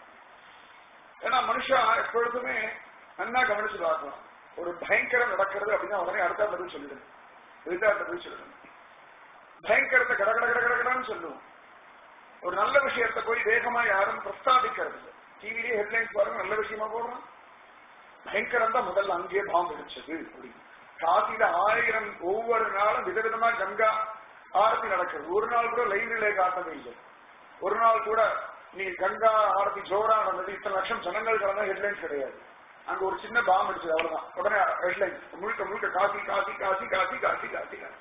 ஏன்னா மனுஷா எப்பொழுதுமே நன்னா கவனிச்சு பார்க்கலாம் ஒரு பயங்கரம் நடக்கிறது அப்படின்னா உடனே அடுத்த பதில் சொல்லிடுங்க எதிர்த்த பதில் சொல்லிடுங்க பயங்கரத்தை கட கட கட கடன்னு சொல்லுவோம் ஒரு நல்ல விஷயத்தை போய் வேகமா யாரும் பிரஸ்தாபிக்கிறது இல்லை டிவிலேயே ஹெட்லைன்ஸ் பாருங்க நல்ல விஷயமா போடுறோம் பயங்கரம் தான் முதல்ல அங்கேயே பாம்பு வெடிச்சது அப்படின்னு காசியில ஆயிரம் ஒவ்வொரு நாளும் விதவிதமா கங்கா ஆரத்தி நடக்குது ஒரு நாள் கூட லைவ் ரிலே காட்டவே இல்லை ஒரு நாள் கூட நீ கங்கா ஆரத்தி ஜோரா நடந்தது இத்தனை லட்சம் ஜனங்கள் கலந்த ஹெட்லைன்ஸ் கிடையாது அங்க ஒரு சின்ன பாம்பு அடிச்சது அவ்வளவுதான் உடனே ஹெட்லைன்ஸ் முழுக்க முழுக்க காசி காசி காசி காசி காசி காசி காசி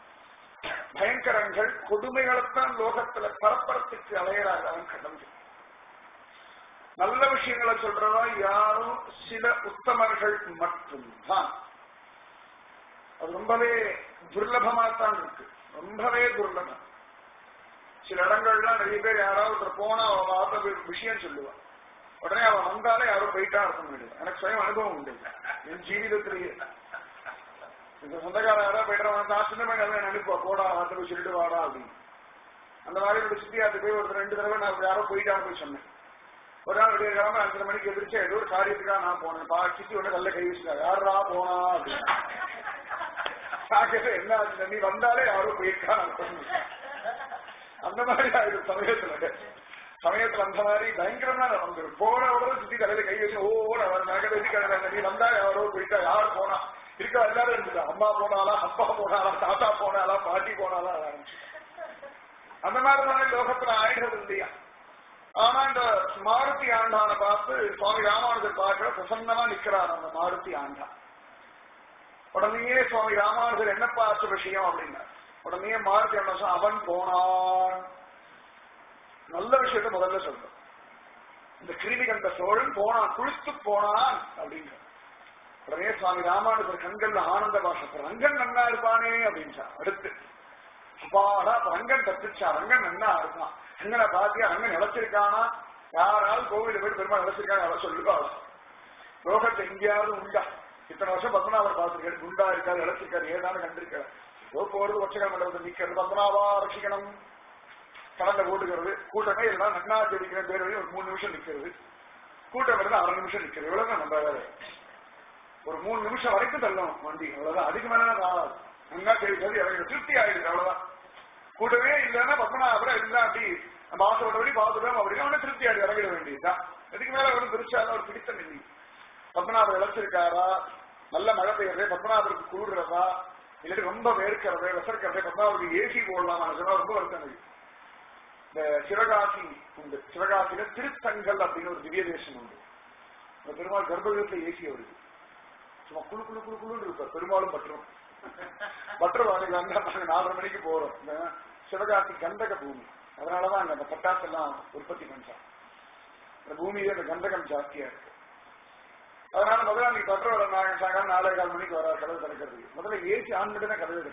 பயங்கரங்கள் கொடுமைகளைத்தான் லோகத்துல பரப்பரத்துக்கு அலையறாங்க அவன் கடந்து நல்ல விஷயங்களை சொல்றதா யாரும் சில உத்தமர்கள் மட்டும்தான் அது ரொம்பவே துர்லபமாத்தான் இருக்கு ரொம்பவே துர்லபம் சில இடங்கள்லாம் நிறைய பேர் யாராவது ஒருத்தர் போனா அவன் வார்த்தை விஷயம் சொல்லுவான் உடனே அவன் வந்தாலே யாரும் போயிட்டா இருக்க முடியாது எனக்கு சுயம் அனுபவம் உண்டு என் ஜீவிதத்திலேயே இந்த சொந்தக்கார யாராவது போயிட்டு நான் சின்ன பையன் அனுப்புவா போடா வார்த்தை போய் சொல்லிட்டு வாடா அப்படின்னு அந்த மாதிரி என்னோட சித்தியாத்து போய் ஒரு ரெண்டு தடவை நான் யாரோ போயிட்டான்னு போய் சொன்னேன் ஒரு நாள் விடிய கிழமை அஞ்சரை மணிக்கு எதிர்த்து ஏதோ ஒரு காரியத்துக்காக நான் போனேன் பா சித்தி ஒண்ணு நல்ல கை வச்சுட்டா யாரா போனா அப்படின்னு நான் கேட்டேன் என்ன ஆச்சு நீ வந்தாலே யாரோ போயிருக்கா நான் சொன்னேன் அந்த மாதிரி ஆயிடும் சமயத்துல சமயத்துல அந்த மாதிரி பயங்கரமா நடந்துரும் போன உடனே சுத்தி தலையில கை வச்சு ஓட அவர் நகை வச்சு கிடக்குறாங்க நீ வந்தா யாரோ போயிட்டா யார் போனா இருக்க எல்லாரும் இருந்துட்டா அம்மா போனாலா அப்பா போனாலா தாத்தா போனாலா பாட்டி போனாலா ஆரம்பிச்சு அந்த மாதிரி தானே லோகத்துல ஆயிடுறது இல்லையா ஆனா இந்த மாருதி ஆண்டான பார்த்து சுவாமி ராமானுஜர் பார்க்கிற பிரசன்னமா நிக்கிறார் அந்த மாருதி ஆண்டா உடனேயே சுவாமி ராமானுஜர் என்னப்பா ஆச்சு விஷயம் அப்படின்னா உடனே மாருதி ஆண்டா அவன் போனான் நல்ல விஷயத்த முதல்ல சொல்றோம் இந்த கிருமி கண்ட சோழன் போனான் குளித்து போனான் அப்படின்ற உடனே சுவாமி ராமானுஜர் கண்கள்ல ஆனந்த பாஷம் ரங்கன் நன்னா இருப்பானே அப்படின்றா அடுத்து அப்பாடா ரங்கன் தப்பிச்சா ரங்கன் நன்னா இருப்பான் ரங்கனை பாத்தியா ரங்கன் நிலைச்சிருக்கானா யாராவது கோவில போய் பெருமாள் நிலைச்சிருக்காங்க அவரை சொல்லுவா லோகத்தை எங்கேயாவது உண்டா இத்தனை வருஷம் பத்மநாபர் பார்த்திருக்காரு குண்டா இருக்காரு இழைச்சிருக்காரு ஏதாவது கண்டிருக்காரு ஏதோ போறது ஒச்சகம் மண்டபத்தை நிக்கிறது பத்மநாபா ரசிக்கணும் கடந்த போட்டுக்கிறது கூட்டமே எல்லாம் நன்னா தெரிவிக்கிற பேர் வழி ஒரு மூணு நிமிஷம் நிக்கிறது கூட்டம் வருது அரை நிமிஷம் நிக்கிறது இவ்வளவுதான் நம்ம வேலை ஒரு மூணு நிமிஷம் வரைக்கும் தள்ளும் வண்டி அவ்வளவுதான் அதுக்கு மேல ஆகாது நன்னா தெரிவிக்கிறது எனக்கு திருப்தி ஆயிடுது அவ்வளவுதான் கூட்டமே இல்லைன்னா பத்மநாபுரம் இல்ல அப்படி நம்ம ஆசைப்பட்டபடி பார்த்துட்டோம் அப்படின்னு அவனை திருப்தி ஆடி இறங்கிட வேண்டியதுதான் இதுக்கு மேல ஒரு பிரிச்சாலும் ஒரு பிடித்தம் இல்லை பத்மநாபர் இழைச்சிருக்காரா நல்ல மழை பெய்யறது பத்மநாபருக்கு குளிர்றதா இல்லாட்டி ரொம்ப வேர்க்கிறது விசர்க்கிறது பத்மநாபருக்கு ஏசி போடலாமா சொன்னா ரொம்ப வருத்தம் இருக்கு இந்த சிவகாசி உண்டு சிவகாசியில திருத்தங்கல் அப்படின்னு ஒரு திவ்ய தேசம் உண்டு இந்த பெருமாள் கர்ப்பகிரகத்துல ஏசி வருது சும்மா குழு குழு குழு குழுன்னு இருப்பார் பெரும்பாலும் பற்றும் பற்றுவாங்க நாங்க நாலரை மணிக்கு போறோம் இந்த சிவகாசி கந்தக பூமி அதனாலதான் அங்க அந்த பட்டாசு எல்லாம் உற்பத்தி பண்றாங்க இந்த பூமியில இந்த கந்தகம் ஜாஸ்தியா இருக்கு அதனால முதல்ல நீ பற்ற வர நாங்க சாயங்காலம் நாலே கால் மணிக்கு வர கதவு திறக்கிறது முதல்ல ஏசி ஆன் பண்ணி தான் கதவு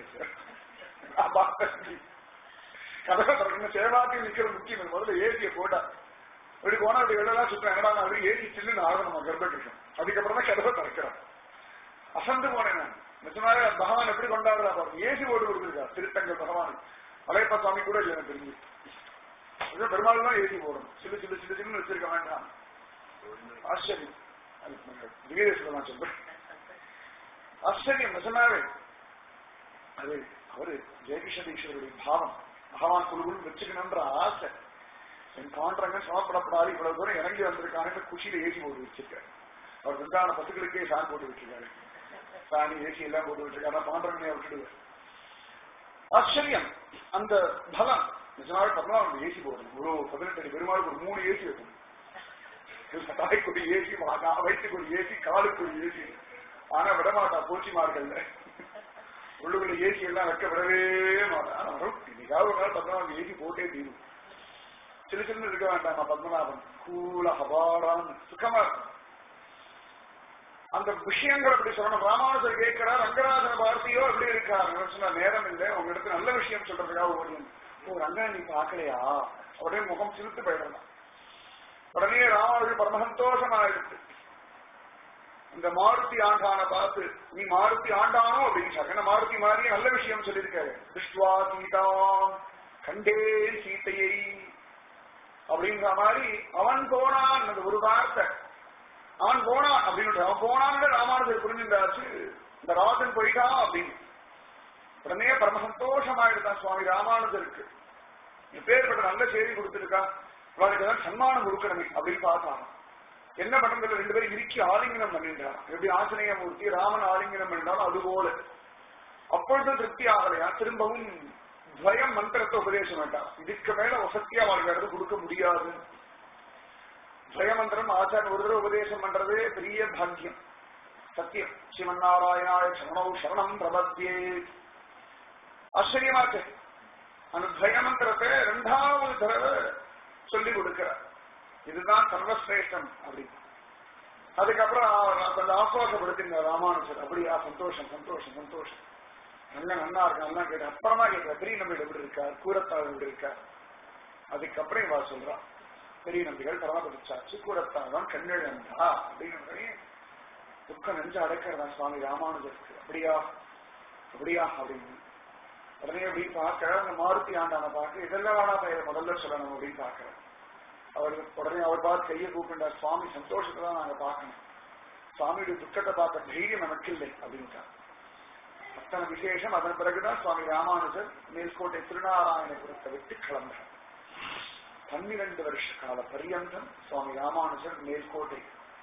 கிடைச்சு கதவை திறக்கணும் சேவாத்தி நிக்கிறது முக்கியம் முதல்ல ஏசியை போட்டா இப்படி போனா அப்படி வெளியெல்லாம் சுத்தம் என்னடா நான் ஏசி சில்லுன்னு ஆகணும் கர்ப்பகிருஷ்ணன் அதுக்கப்புறம் தான் கதவை திறக்கிறோம் அசந்து போனேன் நான் நிஜமாவே பகவான் எப்படி கொண்டாடுறா பாருங்க ஏசி போட்டு கொடுத்துருக்கா திருத்தங்க பகவான் மலையப்ப சுவாமி கூட இல்லை எனக்கு தெரிஞ்சு அதுவும் பெருமாள் தான் ஏசி போடணும் சில்லு சில்லு சில்லு சில்லுன்னு வச்சிருக்க வேண்டாம் ஆச்சரியம் திவ்யதேசம் நான் சொல்றேன் ஆச்சரியம் நிஜமாவே அது அவரு ஜெயகிருஷ்ண ஈஸ்வருடைய பாவம் பகவான் குழுகுள் வச்சுக்கணும்ன்ற ஆசை என் காண்றங்க சமப்படப்படாது இவ்வளவு தூரம் இறங்கி வந்திருக்காங்க குஷியில ஏசி போட்டு வச்சிருக்காரு அவர் உண்டான பசுக்களுக்கே சான் போட்டு வச்சிருக்காரு சாணி ஏசி எல்லாம் போட்டு வச்சிருக்காரு பாண்டரங்கனைய விட்டுடுவார் ஆச்சரியம் அந்த பலம் நிஜமாவே பத்மநாபன் ஏசி போடணும் ஒரு பதினெட்டு அடி பெருமாளுக்கு ஒரு மூணு ஏசி வைக்கணும் தாய்க்கு ஒரு ஏசி வயிற்றுக்கு ஒரு ஏசி காலுக்கு ஒரு ஏசி ஆனா விடமாட்டா பூச்சிமார்கள்ல உள்ளுக்குள்ள ஏசி எல்லாம் வைக்க விடவே மாட்டான் ஆனா வரும். இன்னைக்காவது ஒரு நாள் பத்மநாபன் ஏசி போட்டே தீரும் சின்ன சின்ன இருக்க வேண்டாமா பத்மநாபன் கூல ஹபாரான் சுகமா இருக்கும் அந்த விஷயங்கள் அப்படி சொல்லணும் ராமானுஜர் கேட்கிறார் ரங்கராஜன பாரதியோ எப்படி இருக்காரு சொன்ன நேரம் இல்லை உங்க இடத்துல நல்ல விஷயம் சொல்றதுக்காக ஓடியும் ஓ ரங்கன் நீ பார்க்கலையா உடனே முகம் சிரித்து போயிடலாம் உடனே ராமானுஜர் பரம சந்தோஷமாயிடுச்சு இந்த மாருதி ஆண்டான பார்த்து நீ மாருதி ஆண்டானோ அப்படின்னு ஏன்னா மாருதி மாதிரி நல்ல விஷயம் சொல்லியிருக்காரு விஸ்வா சீதாம் கண்டேன் சீத்தையை அப்படின்ற மாதிரி அவன் போனான் அந்த ஒரு வார்த்தை அவன் போனான் அப்படின்னு அவன் போனான்னு ராமானுஜர் புரிஞ்சுட்டாச்சு இந்த ராஜன் போயிட்டான் அப்படின்னு உடனே பரம சந்தோஷமாயிடுதான் சுவாமி ராமானுஜருக்கு எப்பேற்பட்ட நல்ல செய்தி கொடுத்திருக்கா அவளுக்கு தான் சன்மானம் கொடுக்கணுமே அப்படின்னு பார்த்தான் என்ன பண்றதுல ரெண்டு பேரும் இறுக்கி ஆலிங்கனம் பண்ணின்றான் எப்படி ஆஞ்சநேய மூர்த்தி ராமன் ஆலிங்கனம் பண்ணினாலும் அது போல அப்பொழுது திருப்தி ஆகலையா திரும்பவும் துவயம் மந்திரத்தை உபதேசம் வேண்டாம் இதுக்கு மேல வசத்தியா அவளுக்கு அடுத்து கொடுக்க முடியாது துவயமந்திரம் ஆச்சாரிய ஒரு தடவை உபதேசம் பண்றதே பெரிய பாக்கியம் சத்தியம் சிவநாராயணாய சரணௌ சரணம் பிரபத்தியே ஆச்சரியமாச்சு அந்த துவயமந்திரத்தை இரண்டாவது தடவை சொல்லி கொடுக்கிறார் இதுதான் சர்வசிரேஷ்டம் அப்படின்னு அதுக்கப்புறம் அவர் கொஞ்சம் ஆசுவாசப்படுத்திங்க ராமானுஜர் அப்படியா சந்தோஷம் சந்தோஷம் சந்தோஷம் நல்லா நல்லா இருக்கு நல்லா கேட்டு அப்புறமா கேட்கிற பெரிய நம்பிக்கை எப்படி இருக்கார் கூரத்தாள் எப்படி இருக்கார் அதுக்கப்புறம் இவா சொல்றான் பெரிய நம்பிகள் பரமபதிச்சாச்சு கூரத்தாழ்வான் கண்ணிழந்தா அப்படின்னு துக்கம் நெஞ்சு அடைக்கிறதா சுவாமி ராமானுஜருக்கு அப்படியா அப்படியா அப்படின்னு உடனே அப்படி பார்க்க அந்த மாருதி ஆண்டான பார்க்க இதெல்லாம் வேணா பெயர் முதல்ல சொல்லணும் அப்படின்னு பார்க்கிறேன் அவர் உடனே அவர் பார்த்து கையை கூப்பிட்டார் சுவாமி சந்தோஷத்தை தான் நாங்க பார்க்கணும் சுவாமியுடைய துக்கத்தை பார்க்க தைரியம் நமக்கு இல்லை அப்படின்ட்டார் அத்தனை விசேஷம் அதன் பிறகுதான் சுவாமி ராமானுஜர் மேல்கோட்டை திருநாராயணபுரத்தை விட்டு கிளம்புறார் பன்னிரண்டு வருஷ கால பரியந்தம் சுவாமி ராமானுஜர் மேல்கோட்டை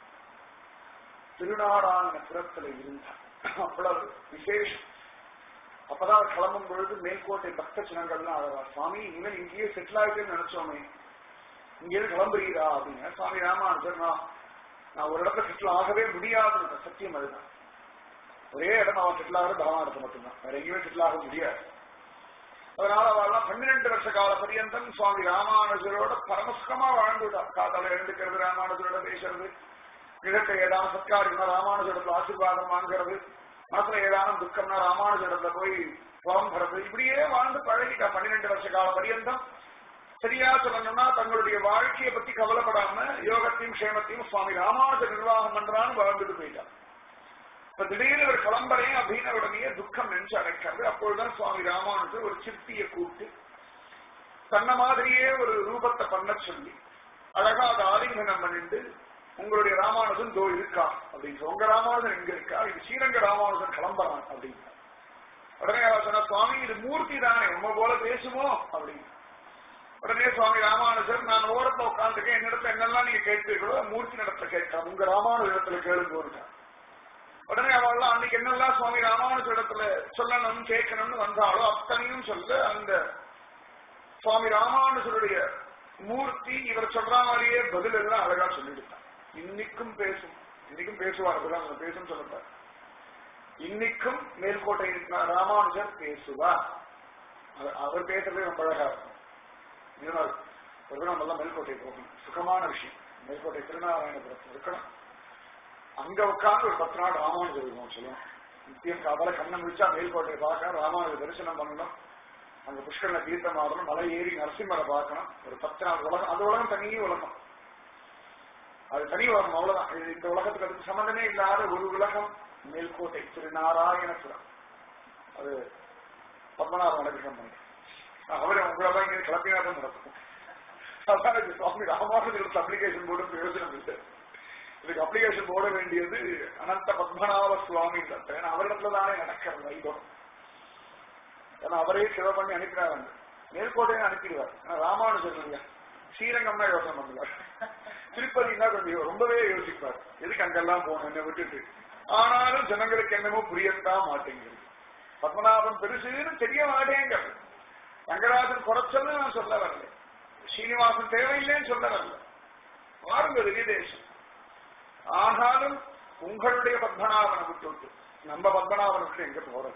திருநாராயணபுரத்துல இருந்தார் அவ்வளவு விசேஷம் அப்பதான் கிளம்பும் பொழுது மேல்கோட்டை பக்த ஜனங்கள்லாம் அழகா சுவாமி இவன் இங்கேயே செட்டில் ஆகிட்டேன்னு நினைச்சோமே இங்கே கிளம்புறீரா அப்படின்னு சுவாமி ராமானுஜர் நான் நான் ஒரு இடத்துல செட்டில் ஆகவே முடியாதுன்ற சத்தியம் அதுதான் ஒரே இடம் அவன் செட்டில் ஆகிறது பகவானத்தை மட்டும்தான் வேற எங்கேயுமே செட்டில் ஆக முடியாது அதனால அவெல்லாம் பன்னிரெண்டு வருஷ கால பரியந்தம் சுவாமி ராமானுஜரோட பரமசுகமா வாழ்ந்துட்டா காத்தால எழுந்துக்கிறது ராமானுஜரோட பேசுறது கிழக்க ஏதாவது சத்காரினா ராமானுஜரத்துல ஆசீர்வாதம் வாங்குறது மனசுல ஏதாவது துக்கம்னா ராமானுஜரத்துல போய் புலம்புறது இப்படியே வாழ்ந்து பழகிட்டா பன்னிரெண்டு வருஷ கால பரியந்தம் சரியா சொல்லணும்னா தங்களுடைய வாழ்க்கையை பத்தி கவலைப்படாம யோகத்தையும் க்ஷேமத்தையும் சுவாமி ராமானுஜர் நிர்வாகம் பண்றான்னு வாழ்ந்துட்டு போயிட்டான் இப்ப திடீர்னு ஒரு கிளம்பறையும் அப்படின்னு உடனே துக்கம் நெஞ்சு அடைக்கிறது அப்பொழுதுதான் சுவாமி ராமானுஜர் ஒரு சிற்பியை கூப்பிட்டு தன்ன மாதிரியே ஒரு ரூபத்தை பண்ண சொல்லி அழகா அதை ஆலிங்கனம் பண்ணிட்டு உங்களுடைய ராமானுஜன் தோ இருக்கா அப்படின்னு உங்க ராமானுஜன் எங்க இருக்கா இது ஸ்ரீரங்க ராமானுஜன் கிளம்புறான் அப்படின்னு உடனே அவர் சொன்னா சுவாமி இது மூர்த்தி தானே உங்க போல பேசுமோ அப்படின்னு உடனே சுவாமி ராமானுஜர் நான் ஓரத்துல உட்காந்துருக்கேன் என்னிடத்துல என்னெல்லாம் நீங்க கேட்பீர்களோ மூர்த்தி நடத்துல கேட்கலாம் உங்க ராமானுஜ இடத்துல கேளுங்க உடனே அவள்லாம் அன்னைக்கு என்னெல்லாம் சுவாமி ராமானுஜ இடத்துல சொல்லணும் கேட்கணும்னு வந்தாலோ அத்தனையும் சொல்ல அந்த சுவாமி ராமானுஜருடைய மூர்த்தி இவர் சொல்ற மாதிரியே பதில் எல்லாம் அழகா சொல்லிடுறான் இன்னைக்கும் பேசும் இன்னைக்கும் பேசுவார் அப்படிதான் பேசும் சொல்லப்பார் இன்னைக்கும் மேல்கோட்டை ராமானுஜர் பேசுவார் அவர் பேசுறதே ரொம்ப அழகா இருக்கும் இதனால் ஒரு நம்ம எல்லாம் மேல்கோட்டை போகணும் சுகமான விஷயம் மேல்கோட்டை திருநாராயணபுரத்தில் இருக்கணும் அங்க உட்கார்ந்து ஒரு பத்து நாள் ராமானுஜர் இருக்கும் சொல்லுவோம் நித்தியம் காதால கண்ணை முடிச்சா மேல்கோட்டை பார்க்க ராமானுஜர் தரிசனம் பண்ணணும் அங்க புஷ்கரனை தீர்த்தம் ஆடணும் மலை ஏறி நரசிம்மரை பார்க்கணும் ஒரு பத்து நாள் உலகம் அது உலகம் தனி உலகம் அது தனி உலகம் அவ்வளவுதான் இது இந்த உலகத்துக்கு அதுக்கு சம்மந்தமே இல்லாத ஒரு உலகம் மேல்கோட்டை திருநாராயணபுரம் அது பத்மநாப மலகிரம் பண்ணி அவரை உங்களெல்லாம் இங்கே கிளப்பினாதான் நடக்கும் அதான் இது சுவாமி ராமானுஜருக்கு அப்ளிகேஷன் போட பிரயோஜனம் இல்லை இதுக்கு அப்ளிகேஷன் போட வேண்டியது அனந்த பத்மநாப சுவாமி ஏன்னா அவரிடத்துல தானே நடக்கிறது வைபவம் ஏன்னா அவரே சிவ பண்ணி அனுப்பினார் மேல்கோட்டையும் அனுப்பிடுவார் ஆனா ராமானுஜர் இல்லையா ஸ்ரீரங்கம்னா யோசனை பண்ணுவார் திருப்பதினா கொஞ்சம் ரொம்பவே யோசிப்பார் எதுக்கு அங்கெல்லாம் போகணும் என்ன விட்டுட்டு ஆனாலும் ஜனங்களுக்கு என்னமோ புரியத்தான் மாட்டேங்குது பத்மநாபன் பெருசுன்னு தெரிய மாட்டேங்கிறது ரங்கராஜன் குறைச்சல்னு நான் சொல்ல வரல ஸ்ரீனிவாசன் தேவையில்லைன்னு சொல்ல வரல பாருங்க திவ்ய தேசம் ஆனாலும் உங்களுடைய பத்மநாபனை விட்டு விட்டு நம்ம பத்மநாபனை விட்டு எங்க போறது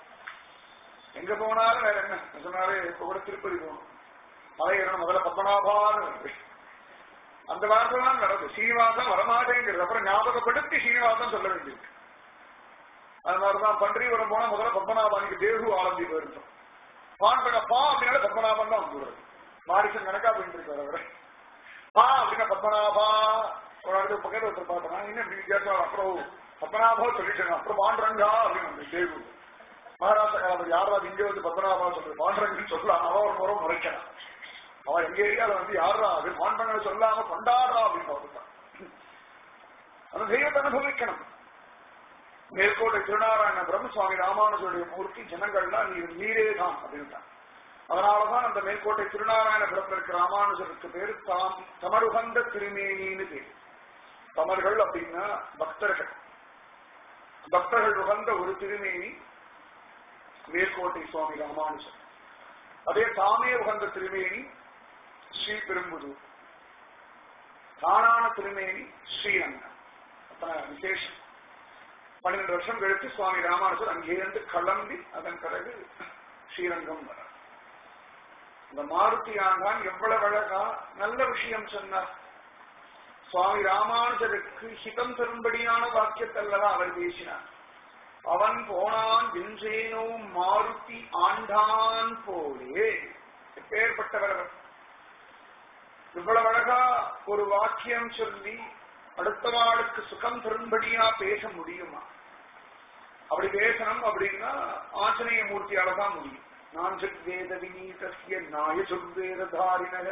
எங்க போனாலும் வேற என்ன நான் சொன்னாலே இப்ப கூட திருப்பதி போகணும் மலையேறணும் முதல்ல பத்மநாபான்னு வருது அந்த வார்த்தை தான் நடக்குது சீனிவாசன் வரமாட்டேங்கிறது அப்புறம் ஞாபகப்படுத்தி சீனிவாசன் சொல்ல வேண்டியது அது மாதிரிதான் பன்றிபுரம் போனா முதல்ல பத்மநாபானுக்கு தேகு ஆரம்பி போயிருந்தோம் பாண்டக பா அப்படின்னால பத்மநாபன் தான் வந்துடுறது மாரிசன் கணக்கா போயிட்டு இருக்காரு அவரை பா அப்படின்னா பத்மநாபா ஒரு இடத்துல பக்கத்துல ஒருத்தர் பார்த்தோம் என்ன இப்படி வித்தியாசம் அப்புறம் பத்மநாபா சொல்லிட்டேன் அப்புறம் பாண்டரங்கா அப்படின்னு வந்து தேகு மகாராஷ்டிரா காலத்தில் யாராவது இங்க வந்து பத்மநாபா சொல்றது பாண்டரங்கன்னு சொல்லலாம் அவன் ஒரு முறை முறைக்கிறான் அவன் எங்க ஏரியால வந்து யாரா அது பாண்டரங்க சொல்லாம கொண்டாடுறா அப்படின்னு பார்த்துட்டான் அந்த தெய்வத்தை அனுபவிக்கணும் மேற்கோட்டை திருநாராயண பிரம்மசுவாமி ராமானுஜருடைய மூர்த்தி ஜனங்கள்லாம் நீர் நீரே தான் அப்படின்ட்டான் அதனாலதான் அந்த மேற்கோட்டை திருநாராயண பிரம்மருக்கு ராமானுஜருக்கு பேரு தாம் தமருகந்த திருமேனின்னு பேரு தமர்கள் அப்படின்னா பக்தர்கள் பக்தர்கள் உகந்த ஒரு திருமேனி மேற்கோட்டை சுவாமி ராமானுஜர் அதே தாமே உகந்த திருமேனி ஸ்ரீ பெரும்புதூர் தானான திருமேனி ஸ்ரீரங்கம் அத்தனை விசேஷம் பன்னிரண்டு வருஷம் கழித்து சுவாமி ராமானுஜர் அங்கேருந்து கிளம்பி அதன் பிறகு ஸ்ரீரங்கம் வர இந்த மாருதி ஆண்டான் எவ்வளவு அழகா நல்ல விஷயம் சொன்னார் சுவாமி ராமானுஜருக்கு ஹிதம் தரும்படியான வாக்கியத்தல்லதான் அவர் பேசினார் அவன் போனான் வென்றேனோ மாருதி ஆண்டான் போலே எப்பேற்பட்டவர் அவர் இவ்வளவு அழகா ஒரு வாக்கியம் சொல்லி அடுத்த நாளுக்கு சுகம் தரும்படியா பேச முடியுமா அப்படி பேசணும் அப்படின்னா ஆஞ்சநேய மூர்த்தியால தான் முடியும் நான் வேத விநீதசிய நாய சுர்வேததாரிணக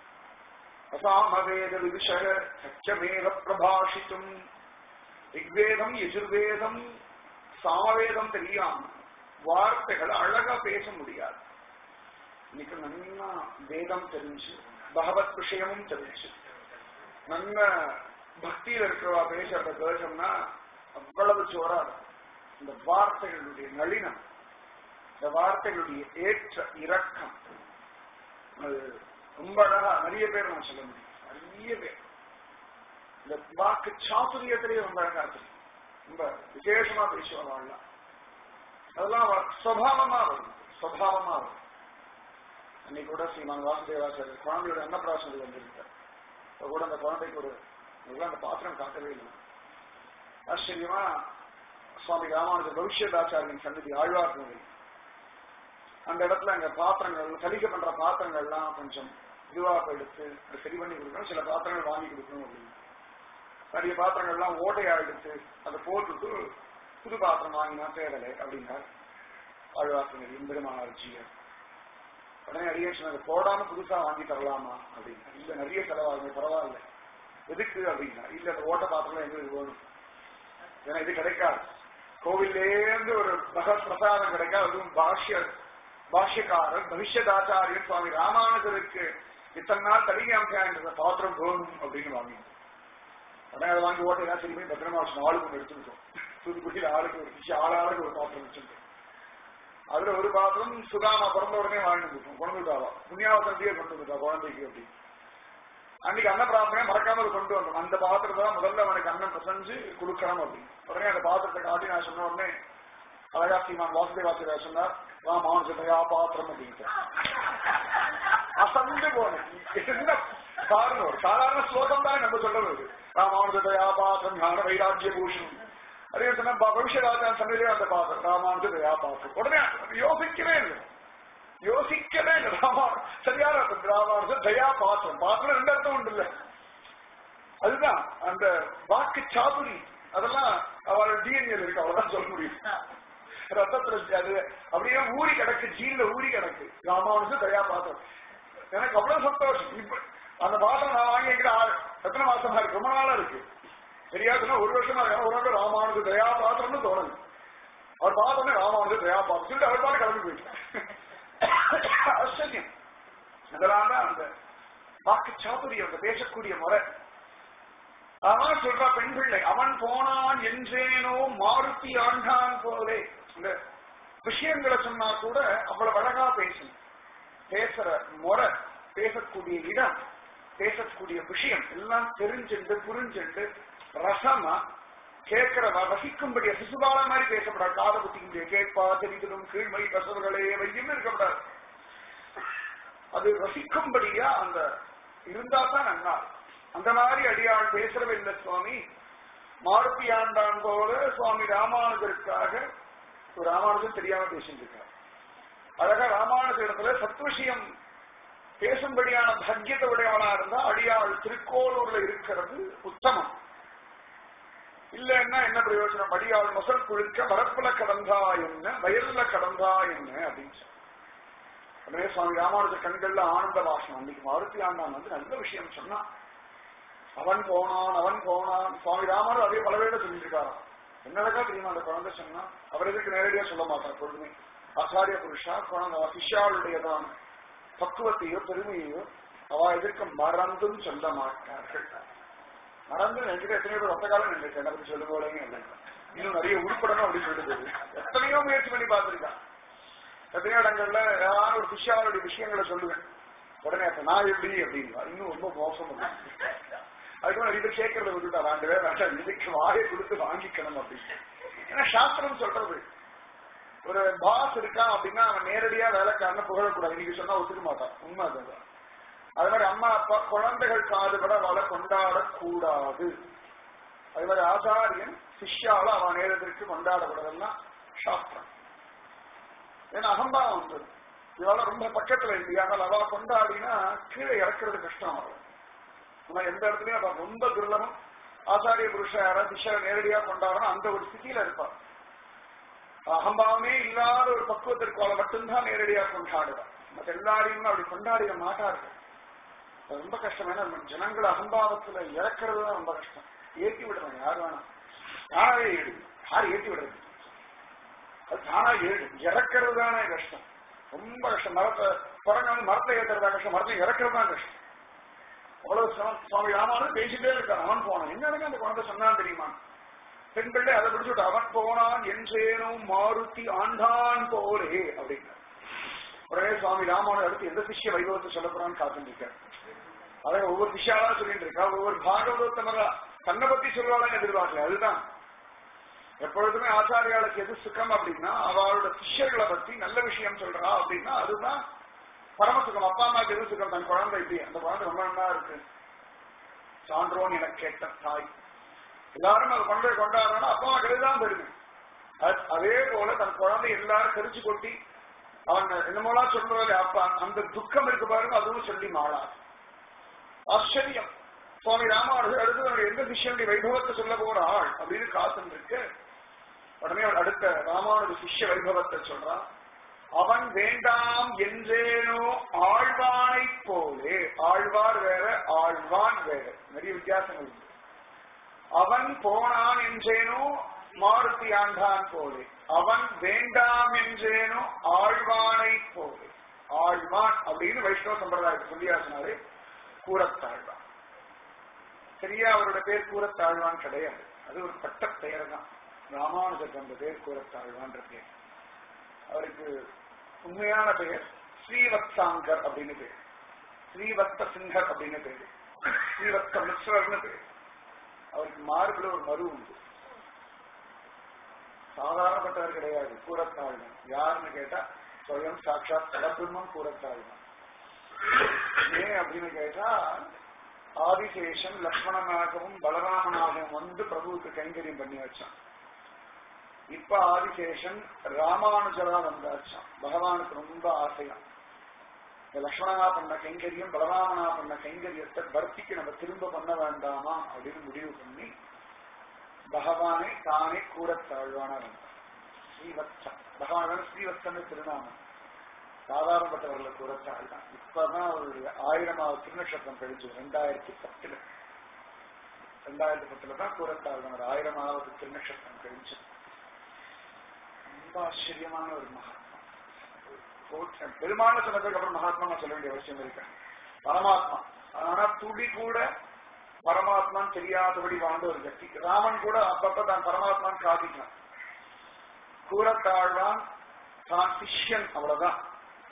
அசாமவேத விதுஷக சத்தியமேவ பிரபாஷித்தும் ரிக்வேதம் யஜுர்வேதம் சாமவேதம் தெரியாம வார்த்தைகளை அழகா பேச முடியாது இன்னைக்கு நல்லா வேதம் தெரிஞ்சு பகவத் விஷயமும் தெரிஞ்சு நல்ல பக்தியில இருக்கிறவா பேசுறத கேட்டோம்னா அவ்வளவு சோரா இருக்கும் இந்த வார்த்தைகளுடைய நளினம் இந்த வார்த்தைகளுடைய ஏற்ற இறக்கம் அது ரொம்ப அழகா நிறைய பேர் நான் சொல்ல முடியும் நிறைய பேர் இந்த வாக்கு சாத்துரியத்திலேயே ரொம்ப அழகா இருக்கு ரொம்ப விசேஷமா பேசுவாங்க அதெல்லாம் சுவாவமா வரும் சுவாவமா வரும் அன்னைக்கு கூட ஸ்ரீமான் வாசுதேவாச்சாரியர் குழந்தையோட அன்னப்பிராசனத்தில் வந்திருக்கார் இப்ப கூட அந்த குழந்தைக்கு ஒரு நல்லா அந்த பாத்திரம் காட்டவே இல்லை ஆச்சரியமா சுவாமி ராமானுஜர் பவிஷ்யதாச்சாரியின் சன்னதி ஆழ்வார் கோவில் அந்த இடத்துல அங்க பாத்திரங்கள் சலிக்க பண்ற பாத்திரங்கள்லாம் கொஞ்சம் இதுவா எடுத்து அதை சரி பண்ணி கொடுக்கணும் சில பாத்திரங்கள் வாங்கி கொடுக்கணும் அப்படின்னு நிறைய பாத்திரங்கள்லாம் ஓட்டையா எடுத்து அதை போட்டுட்டு புது பாத்திரம் வாங்கினா தேடலை அப்படின்னார் ஆழ்வாசனர் இம்பெருமானார் ஜியர் உடனே நிறைய சொன்னது போடாம புதுசா வாங்கி தரலாமா அப்படின்னா இல்ல நிறைய செலவாகுங்க பரவாயில்ல எதுக்கு அப்படின்னா இல்ல அந்த ஓட்ட பாத்திரம் எங்களுக்கு வேணும் ஏன்னா இது கிடைக்காது கோவில்லேருந்து ஒரு பகவத் பிரசாதம் கிடைக்காது அதுவும் பாஷ்ய பாஷ்யக்காரர் பவிஷ்யதாச்சாரியர் சுவாமி ராமானுஜருக்கு இத்தனை நாள் தலிகாமிக்கான்ற பாத்திரம் வேணும் அப்படின்னு வாங்கி உடனே அதை வாங்கி ஓட்டையா சரி போய் பத்திரமா வச்சு ஆளுக்கு ஒன்று எடுத்துக்கிட்டோம் தூத்துக்குடியில் ஆளுக்கு ஒரு விஷயம் ஆளாளுக்கு ஒரு பாத்திரம் வச்சுருக்கோம் அதுல ஒரு பாத்திரம் சுதாமா பிறந்த உடனே வாங்கி கொடுப்போம் கொண்டு வந்துட்டாவா புண்ணியாவசந்தியே கொண்டு வந்துட்டா குழந்தைக்கு அப்படி அன்னைக்கு அன்ன பிரார்த்தனை மறக்காம அதை கொண்டு வந்தோம் அந்த பாத்திரத்தை தான் முதல்ல அவனுக்கு அன்னம் பிரசஞ்சு கொடுக்கணும் அப்படின்னு உடனே அந்த பாத்திரத்தை காட்டி நான் சொன்ன உடனே அழகா ஸ்ரீமான் வாசுதேவாச்சாரியா சொன்னார் ராமானுஜயா பாத்திரம் அப்படின்ட்டு அசந்து போனேன் என்ன பாருங்க ஒரு சாதாரண ஸ்லோகம் தான் நம்ம சொல்றது ராமானுஜயா பாத்திரம் ஞான வைராக்கிய பூஷணம் அதே சொன்ன பவிஷ்யராஜன் சன்னிலே அந்த பாத்திரம் ராமானுஜயா பாத்திரம் உடனே யோசிக்கவே இல்லை யோசிக்கவே இல்லை ராமா சரியான அர்த்தம் ராமானுஜர் தயா பாத்திரம் பாத்திரம் ரெண்டு அர்த்தம் உண்டு இல்ல அதுதான் அந்த வாக்கு சாதுரி அதெல்லாம் அவரோட டிஎன்ஏ இருக்கு அவ்வளவுதான் சொல்ல முடியும் ரத்தத்துல அது அப்படியே ஊறி கிடக்கு ஜீன்ல ஊறி கிடக்கு ராமானுஜர் தயா பாத்திரம் எனக்கு அவ்வளவு சந்தோஷம் இப்ப அந்த பாத்திரம் நான் வாங்கி வைக்கிற ஆள் எத்தனை மாசமா இருக்கு ரொம்ப நாளா இருக்கு சரியா சொன்னா ஒரு வருஷமா இருக்கு ஒரு வருஷம் ராமானுஜர் தயா பாத்திரம்னு தோணுது அவர் பார்த்தோன்னே ராமானுஜர் தயா பாத்திரம் சொல்லிட்டு அவர் பாட்டு கிளம்பி போயிட்டார் ஆச்சரியம் அதெல்லாம் தான் அந்த வாக்கு சாதுரியம் அந்த பேசக்கூடிய முறை அவன் சொல்றா பெண் பிள்ளை அவன் போனான் என்றேனோ மாருத்தி ஆண்டான் போலே இந்த விஷயங்களை சொன்னா கூட அவ்வளவு அழகா பேசும் பேசுற முறை பேசக்கூடிய இடம் பேசக்கூடிய விஷயம் எல்லாம் தெரிஞ்சுண்டு புரிஞ்சுண்டு ரசமா கேட்கிறவ ரசிக்கும்படிய சிசுபால மாதிரி பேசப்படாது காத புத்திக்கும்படிய கேட்பா தெரிந்ததும் கீழ்மை கசவுகளே வையும் இருக்கக்கூடாது அது ரசிக்கும்படியா அந்த இருந்தா தான் நன்னா அந்த மாதிரி அடியாள் பேசுறவ இல்ல சுவாமி மாருதி ஆண்டான் போல சுவாமி ராமானுஜருக்காக ஒரு ராமானுஜன் தெரியாம பேசிட்டு இருக்கார் அழகா ராமானுஜ இடத்துல சத்வஷியம் பேசும்படியான பாக்கியத்தை உடையவனா இருந்தா அடியாள் திருக்கோளூர்ல இருக்கிறது உத்தமம் இல்லைன்னா என்ன பிரயோஜனம் அடியாள் மசல் குழுக்க வரப்புல கடந்தா என்ன வயல்ல கடந்தா என்ன அப்படின்னு சொல்லி. உடனே சுவாமி ராமானுஜ கண்கள்ல ஆனந்த வாசனம் அன்னைக்கு மாருதி ஆண்டான் வந்து நல்ல விஷயம் சொன்னான் அவன் போனான் அவன் போனான் சுவாமி ராமர் அதே பலவேட சொல்லியிருக்காராம் என்னடக்கா தெரியுமா அந்த குழந்தை சொன்னா அவர் எதுக்கு நேரடியா சொல்ல மாட்டார் பொழுதுமே ஆச்சாரிய புருஷா குழந்தை அவ சிஷ்யாளுடையதான் பக்குவத்தையோ பெருமையோ அவ எதிர்க்க மறந்தும் சொல்ல மாட்டார்கள் மறந்து என்கிட்ட எத்தனையோ பேர் ஒத்த காலம் நின்றுச்சு என்ன பத்தி சொல்லும் போலங்க இன்னும் நிறைய உருப்படணும் அப்படின்னு சொல்லிட்டு எத்தனையோ முயற்சி பண்ணி பார்த்திருக்கான் எத்தனையோ இடங்கள்ல ஏதாவது ஒரு சிஷ்யாவுடைய விஷயங்களை சொல்லுவேன் உடனே அப்ப நான் எப்படி அப்படின்னு இன்னும் ரொம்ப மோசம் பண்ணுவேன் அதுக்கு நிறைய பேர் கேட்கறத விட்டுட்டா வேண்டவே வேண்டாம் இதுக்கு வாயை கொடுத்து வாங்கிக்கணும் அப்படின்னு ஏன்னா சாஸ்திரம் சொல்றது ஒரு பாஸ் இருக்கான் அப்படின்னா அவன் நேரடியா வேலைக்காரன புகழக்கூடாது இன்னைக்கு சொன்னா ஒத்துக்க மாட்டான் உண்மை அதுதான் அது மாதிரி அம்மா அப்பா குழந்தைகள் காதுபட வள கொண்டாடக்கூடாது அது மாதிரி ஆச்சாரியன் சிஷ்யால அவன் நேரத்திற்கு கொண்டாடக்கூடாதுன்னா சாஸ்திரம் ஏன்னா அகம்பாவம் வந்து இவால ரொம்ப பக்கத்துல இல்லையா அதனால அவ கொண்டாடினா கீழே இறக்குறது கஷ்டம் ஆகும் ஆனா எந்த இடத்துலயும் அவ ரொம்ப துர்லபம் ஆச்சாரிய புருஷன் யாராவது சிஷ்யா நேரடியா கொண்டாடணும் அந்த ஒரு ஸ்திதியில இருப்பான் அகம்பாவமே இல்லாத ஒரு பக்குவத்திற்கு அவளை மட்டும்தான் நேரடியா கொண்டாடுவான் மற்ற எல்லாரையும் அப்படி கொண்டாடிட மாட்டார்கள் அது ரொம்ப கஷ்டம் ஏன்னா நம்ம ஜனங்கள் அகம்பாவத்துல இறக்குறது தான் ரொம்ப கஷ்டம் ஏற்றி விடுறோம் யார் வேணாம் தானாவே ஏடு யார் ஏற்றி விடுறது அது தானா ஏடு இறக்குறது தானே கஷ்டம் ரொம்ப கஷ்டம் மரத்தை குரங்க வந்து மரத்தை ஏற்றுறதா கஷ்டம் மரத்தை இறக்குறது தான் கஷ்டம் அவ்வளவு சிரமம் சுவாமி ராமானு பேசிட்டே இருக்கான் அவன் போனான் என்ன அந்த குழந்தை சொன்னான் தெரியுமா பெண் பிள்ளை அதை பிடிச்சுட்டு அவன் போனான் என்றேனும் மாருதி ஆண்டான் போலே அப்படின்னா உடனே சுவாமி ராமானு அடுத்து எந்த சிஷ்ய வைபவத்தை சொல்ல போறான்னு காத்துருக்கார் அதை ஒவ்வொரு சிஷ்யாவா சொல்லிட்டு இருக்கா ஒவ்வொரு பாகவதத்தமரா தன்னை பத்தி சொல்லுவாங்க எதிர்பார்க்கல அதுதான் எப்பொழுதுமே ஆச்சாரியாளுக்கு எது சுகம் அப்படின்னா அவளோட சிஷ்யர்களை பத்தி நல்ல விஷயம் சொல்றா அப்படின்னா அதுதான் பரமசுகம் அப்பா அம்மாக்கு எது சுகம் தன் குழந்தை இப்படி அந்த குழந்தை ரொம்ப நல்லா இருக்கு சான்றோன் என கேட்ட தாய் எல்லாரும் அது கொண்டு போய் கொண்டாடுறா அப்பா அம்மாக்கு தான் பெருமை அது- அதே போல தன் குழந்தை எல்லாரும் கரிச்சு கொட்டி அவன் என்னமோலாம் சொல்றது அப்பா அந்த துக்கம் இருக்கு பாருங்க அதுவும் சொல்லி மாறாது ஆச்சரியம் சுவாமி ராமானுஜர் அடுத்து அவருடைய எந்த சிஷ்யனுடைய வைபவத்தை சொல்ல போற ஆள் அப்படின்னு காத்துட்டு இருக்கு உடனே அவர் அடுத்த ராமானுஜ சிஷ்ய வைபவத்தை சொல்றான் அவன் வேண்டாம் என்றேனோ ஆழ்வானை போலே ஆழ்வார் வேற ஆழ்வான் வேற நிறைய வித்தியாசங்கள் உண்டு அவன் போனான் என்றேனோ மாருதி ஆண்டான் போலே அவன் வேண்டாம் என்றேனோ ஆழ்வானை போலே ஆழ்வான் அப்படின்னு வைஷ்ணவ சம்பிரதாயத்தை சொல்லியாசினாலே கூறத்தாழ்வான் சரியா அவரோட பேர் கூறத்தாழ்வான் கிடையாது அது ஒரு பட்ட பெயர் தான் ராமானுஜருக்கு அந்த பேர் கூறத்தாழ்வான்ற பேர் அவருக்கு உண்மையான பெயர் ஸ்ரீவத்சாங்கர் அப்படின்னு பேர் ஸ்ரீவத்த சிங்கர் அப்படின்னு பேரு ஸ்ரீவத்த மிஸ்ரர்னு பேர் அவருக்கு மார்பில் ஒரு மறு உண்டு சாதாரணப்பட்டவர் கிடையாது கூறத்தாழ்வன் யாருன்னு கேட்டா ஸ்வயம் சாட்சாத் பரபிரம்மம் கூறத்தாழ்வன் ஏன் அப்படின்னு கேட்டா ஆதிசேஷன் லக்ஷ்மணனாகவும் பலராமனாகவும் வந்து பிரபுவுக்கு கைங்கரியம் பண்ணி வச்சான் இப்ப ஆதிசேஷன் ராமானுஜரா வந்தாச்சான் பகவானுக்கு ரொம்ப ஆசையா இந்த லக்ஷ்மணனா பண்ண கைங்கரியம் பலராமனா பண்ண கைங்கரியத்தை பர்த்திக்கு நம்ம திரும்ப பண்ண வேண்டாமா அப்படின்னு முடிவு பண்ணி பகவானை தானே கூட தாழ்வான வந்தார் ஸ்ரீவத்சன் பகவான் ஸ்ரீவத்சன் திருநாமம் சாதாரணப்பட்டவர்களை கூட தாழ்தான் இப்பதான் அவருடைய ஆயிரமாவது திருநட்சத்திரம் கழிச்சு ரெண்டாயிரத்தி பத்துல ரெண்டாயிரத்தி பத்துல தான் கூறத்தாழ்வார் ஆயிரமாவது திருநட்சத்திரம் கழிச்சு ரொம்ப ஆச்சரியமான ஒரு மகாத்மா பெருமான சொன்னதுக்கு அப்புறம் மகாத்மா நான் சொல்ல வேண்டிய அவசியம் இருக்கேன் பரமாத்மா ஆனா துளி கூட பரமாத்மான்னு தெரியாதபடி வாழ்ந்த ஒரு వ్యక్తి ராமன் கூட அப்பப்ப தான் பரமாத்மான்னு காட்டிக்கலாம் கூறத்தாழ்வான் தான் சிஷ்யன் அவ்வளவுதான்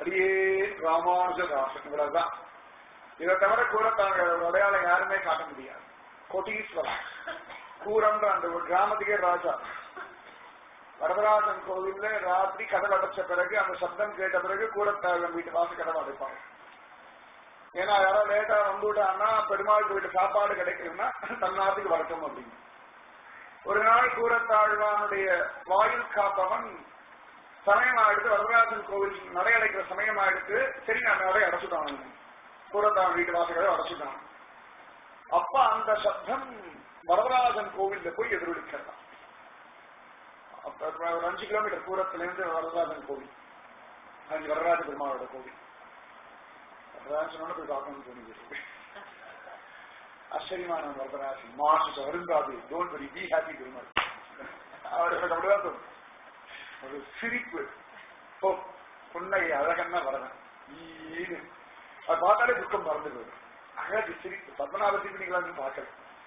அடியே ராமானுஜதாசன் இவ்வளவுதான் இதை தவிர கூறத்தாங்க அடையாளம் யாருமே காட்ட முடியாது கோட்டீஸ்வரன் கூரன்ற அந்த ஒரு கிராமத்துக்கே ராஜா வரதராஜன் கோவில்ல ராத்திரி கதவு அடைச்ச பிறகு அந்த சப்தம் கேட்ட பிறகு கூடத்தாழம் வீட்டு வாசல் கதவு அடைப்பாங்க ஏன்னா யாராவது லேட்டா வந்துட்டான்னா பெருமாள் கோயிலுக்கு சாப்பாடு கிடைக்கணும்னா தன்னாத்துக்கு வரட்டும் அப்படின்னு ஒரு நாள் கூரத்தாழ்வானுடைய வாயில் காப்பவன் சமயமாயிடுத்து வரதராஜன் கோவில் நடை அடைக்கிற சமயமாயிடுத்து சரி நான் நடை அடைச்சுட்டான் கூரத்தாழ் வீட்டு வாசல்களை அடைச்சுட்டான் அப்ப அந்த சப்தம் வரதராஜன் கோவில்ல போய் எதிரொலிக்கிறதா அப்ப ஒரு அஞ்சு கிலோமீட்டர் தூரத்துல இருந்து வரதராஜன் கோவில் அஞ்சு வரதராஜ பெருமாளோட கோவில் வரதராஜனோட போய் பார்க்கணும்னு தோணுது ஆச்சரியமான வரதராஜன் மாசு வருந்தாது don't worry be happy Perumal அவருக்கு அப்படிதான் தோணும் ஒரு சிரிப்பு ஓ புன்னகை அழகன்னா வரதன் ஈடு அது பார்த்தாலே துக்கம் மறந்து போயிடும் அழகு சிரிப்பு பத்மநாபத்துக்கு நீங்களா பார்க்கல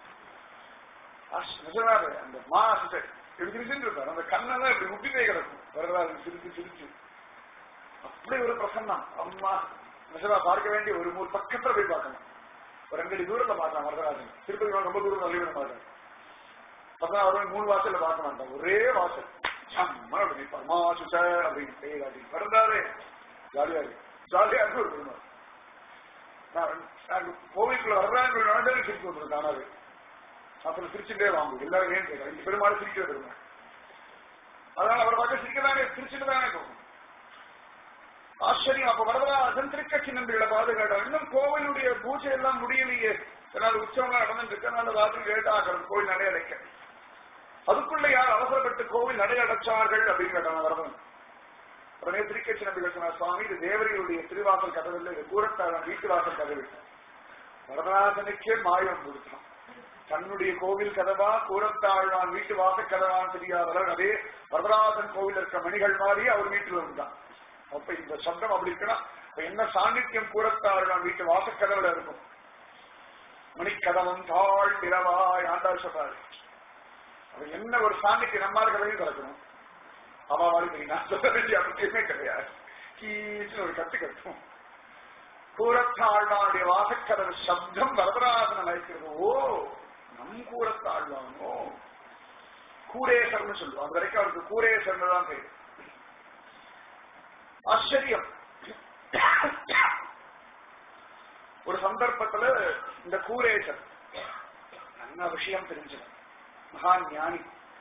நிஜமாவே அந்த மாசு இப்படி சிரிச்சுட்டு இருப்பார் அந்த கண்ணெல்லாம் இப்படி முட்டி போய் கிடக்கும் வரலாறு சிரிச்சு சிரிச்சு அப்படி ஒரு பிரசன்னம் அம்மா நிஜமா பார்க்க வேண்டிய ஒரு மூணு பக்கத்துல போய் பார்க்கணும் ஒரு ரெண்டு தூரத்துல பார்க்கலாம் வரதராஜன் திருப்பதி ரொம்ப தூரம் தள்ளி விட மாட்டேன் பதினாறு மூணு வாசல்ல பார்க்க மாட்டேன் ஒரே வாசல் சம்ம அப்படி நிற்பார் மாசுச அப்படின்னு பெயர் அப்படின்னு பிறந்தாரு ஜாலியா இருக்கு ஜாலியா இருக்கு ஒரு பெருமாள் நான் கோவிலுக்குள்ள வர்றாங்க நாடே சிரிச்சு வந்துடும் தானாவே அப்புறம் சிரிச்சுட்டே வாங்க எல்லாரும் ஏன் கேட்கறேன் இந்த பெருமாள் சிரிக்கிற பெருமாள் அதனால அவர் பார்க்க சிரிக்கதானே சிரிச்சுட்டு தானே போகும் ஆச்சரியம் அப்ப வரதராஜன் திருக்கட்சி நம்பிகளை பாதுகாட்டார் இன்னும் கோவிலுடைய பூஜை எல்லாம் முடியலையே அதனால உற்சவம் நடந்துட்டு இருக்கு அதனால ராத்திரி லேட் ஆகிறது கோவில் நடை அடைக்க அதுக்குள்ள யார் அவசரப்பட்டு கோவில் நடை அடைச்சார்கள் அப்படின்னு கேட்டாங்க வரதன் உடனே திருக்கட்சி நம்பிகள் சொன்னார் சுவாமி இது தேவரையுடைய திருவாசல் கதவில்லை இது கூரத்தாழன் வீட்டு வாசல் கதவு வரதராஜனுக்கே மாயம் கொடுத்தான் தன்னுடைய கோவில் கதவா கூரத்தாழ்வான் வீட்டு வாசல் கதவான் தெரியாதவர் அதே வரதராஜன் கோவில் இருக்க மணிகள் மாதிரி அவர் வீட்டில் இருந்தான் அப்ப இந்த சப்தம் அப்படி இருக்குன்னா என்ன சாநித்தியம் கூரத்தாழ்வான் வீட்டு வாசக்கதவுல இருக்கும் மணிக்கதவம் தாழ் நிலவாய் ஆண்டாள் சொல்றாரு அது என்ன ஒரு சாநித்தியம் நம்ம கதவையும் திறக்கணும் அவாவாளி தெரியும் நான் சொல்ல வேண்டிய அவசியமே கிடையாது கீச்சுன்னு ஒரு கத்து கட்டும் கூரத்தாழ்வானுடைய வாசக்கதவு சப்தம் வரதராஜன் அழைக்கிறது ஓ நம் கூரத்தாழ்வானோ கூரேசர்னு சொல்லுவோம் அது வரைக்கும் அவருக்கு கூரேசர்னு தான் பேரு ஆச்சரியம் ஒரு சந்தர்ப்பத்துல இந்த கூரேசர் நல்ல விஷயம் தெரிஞ்சவர் மகா ஞானி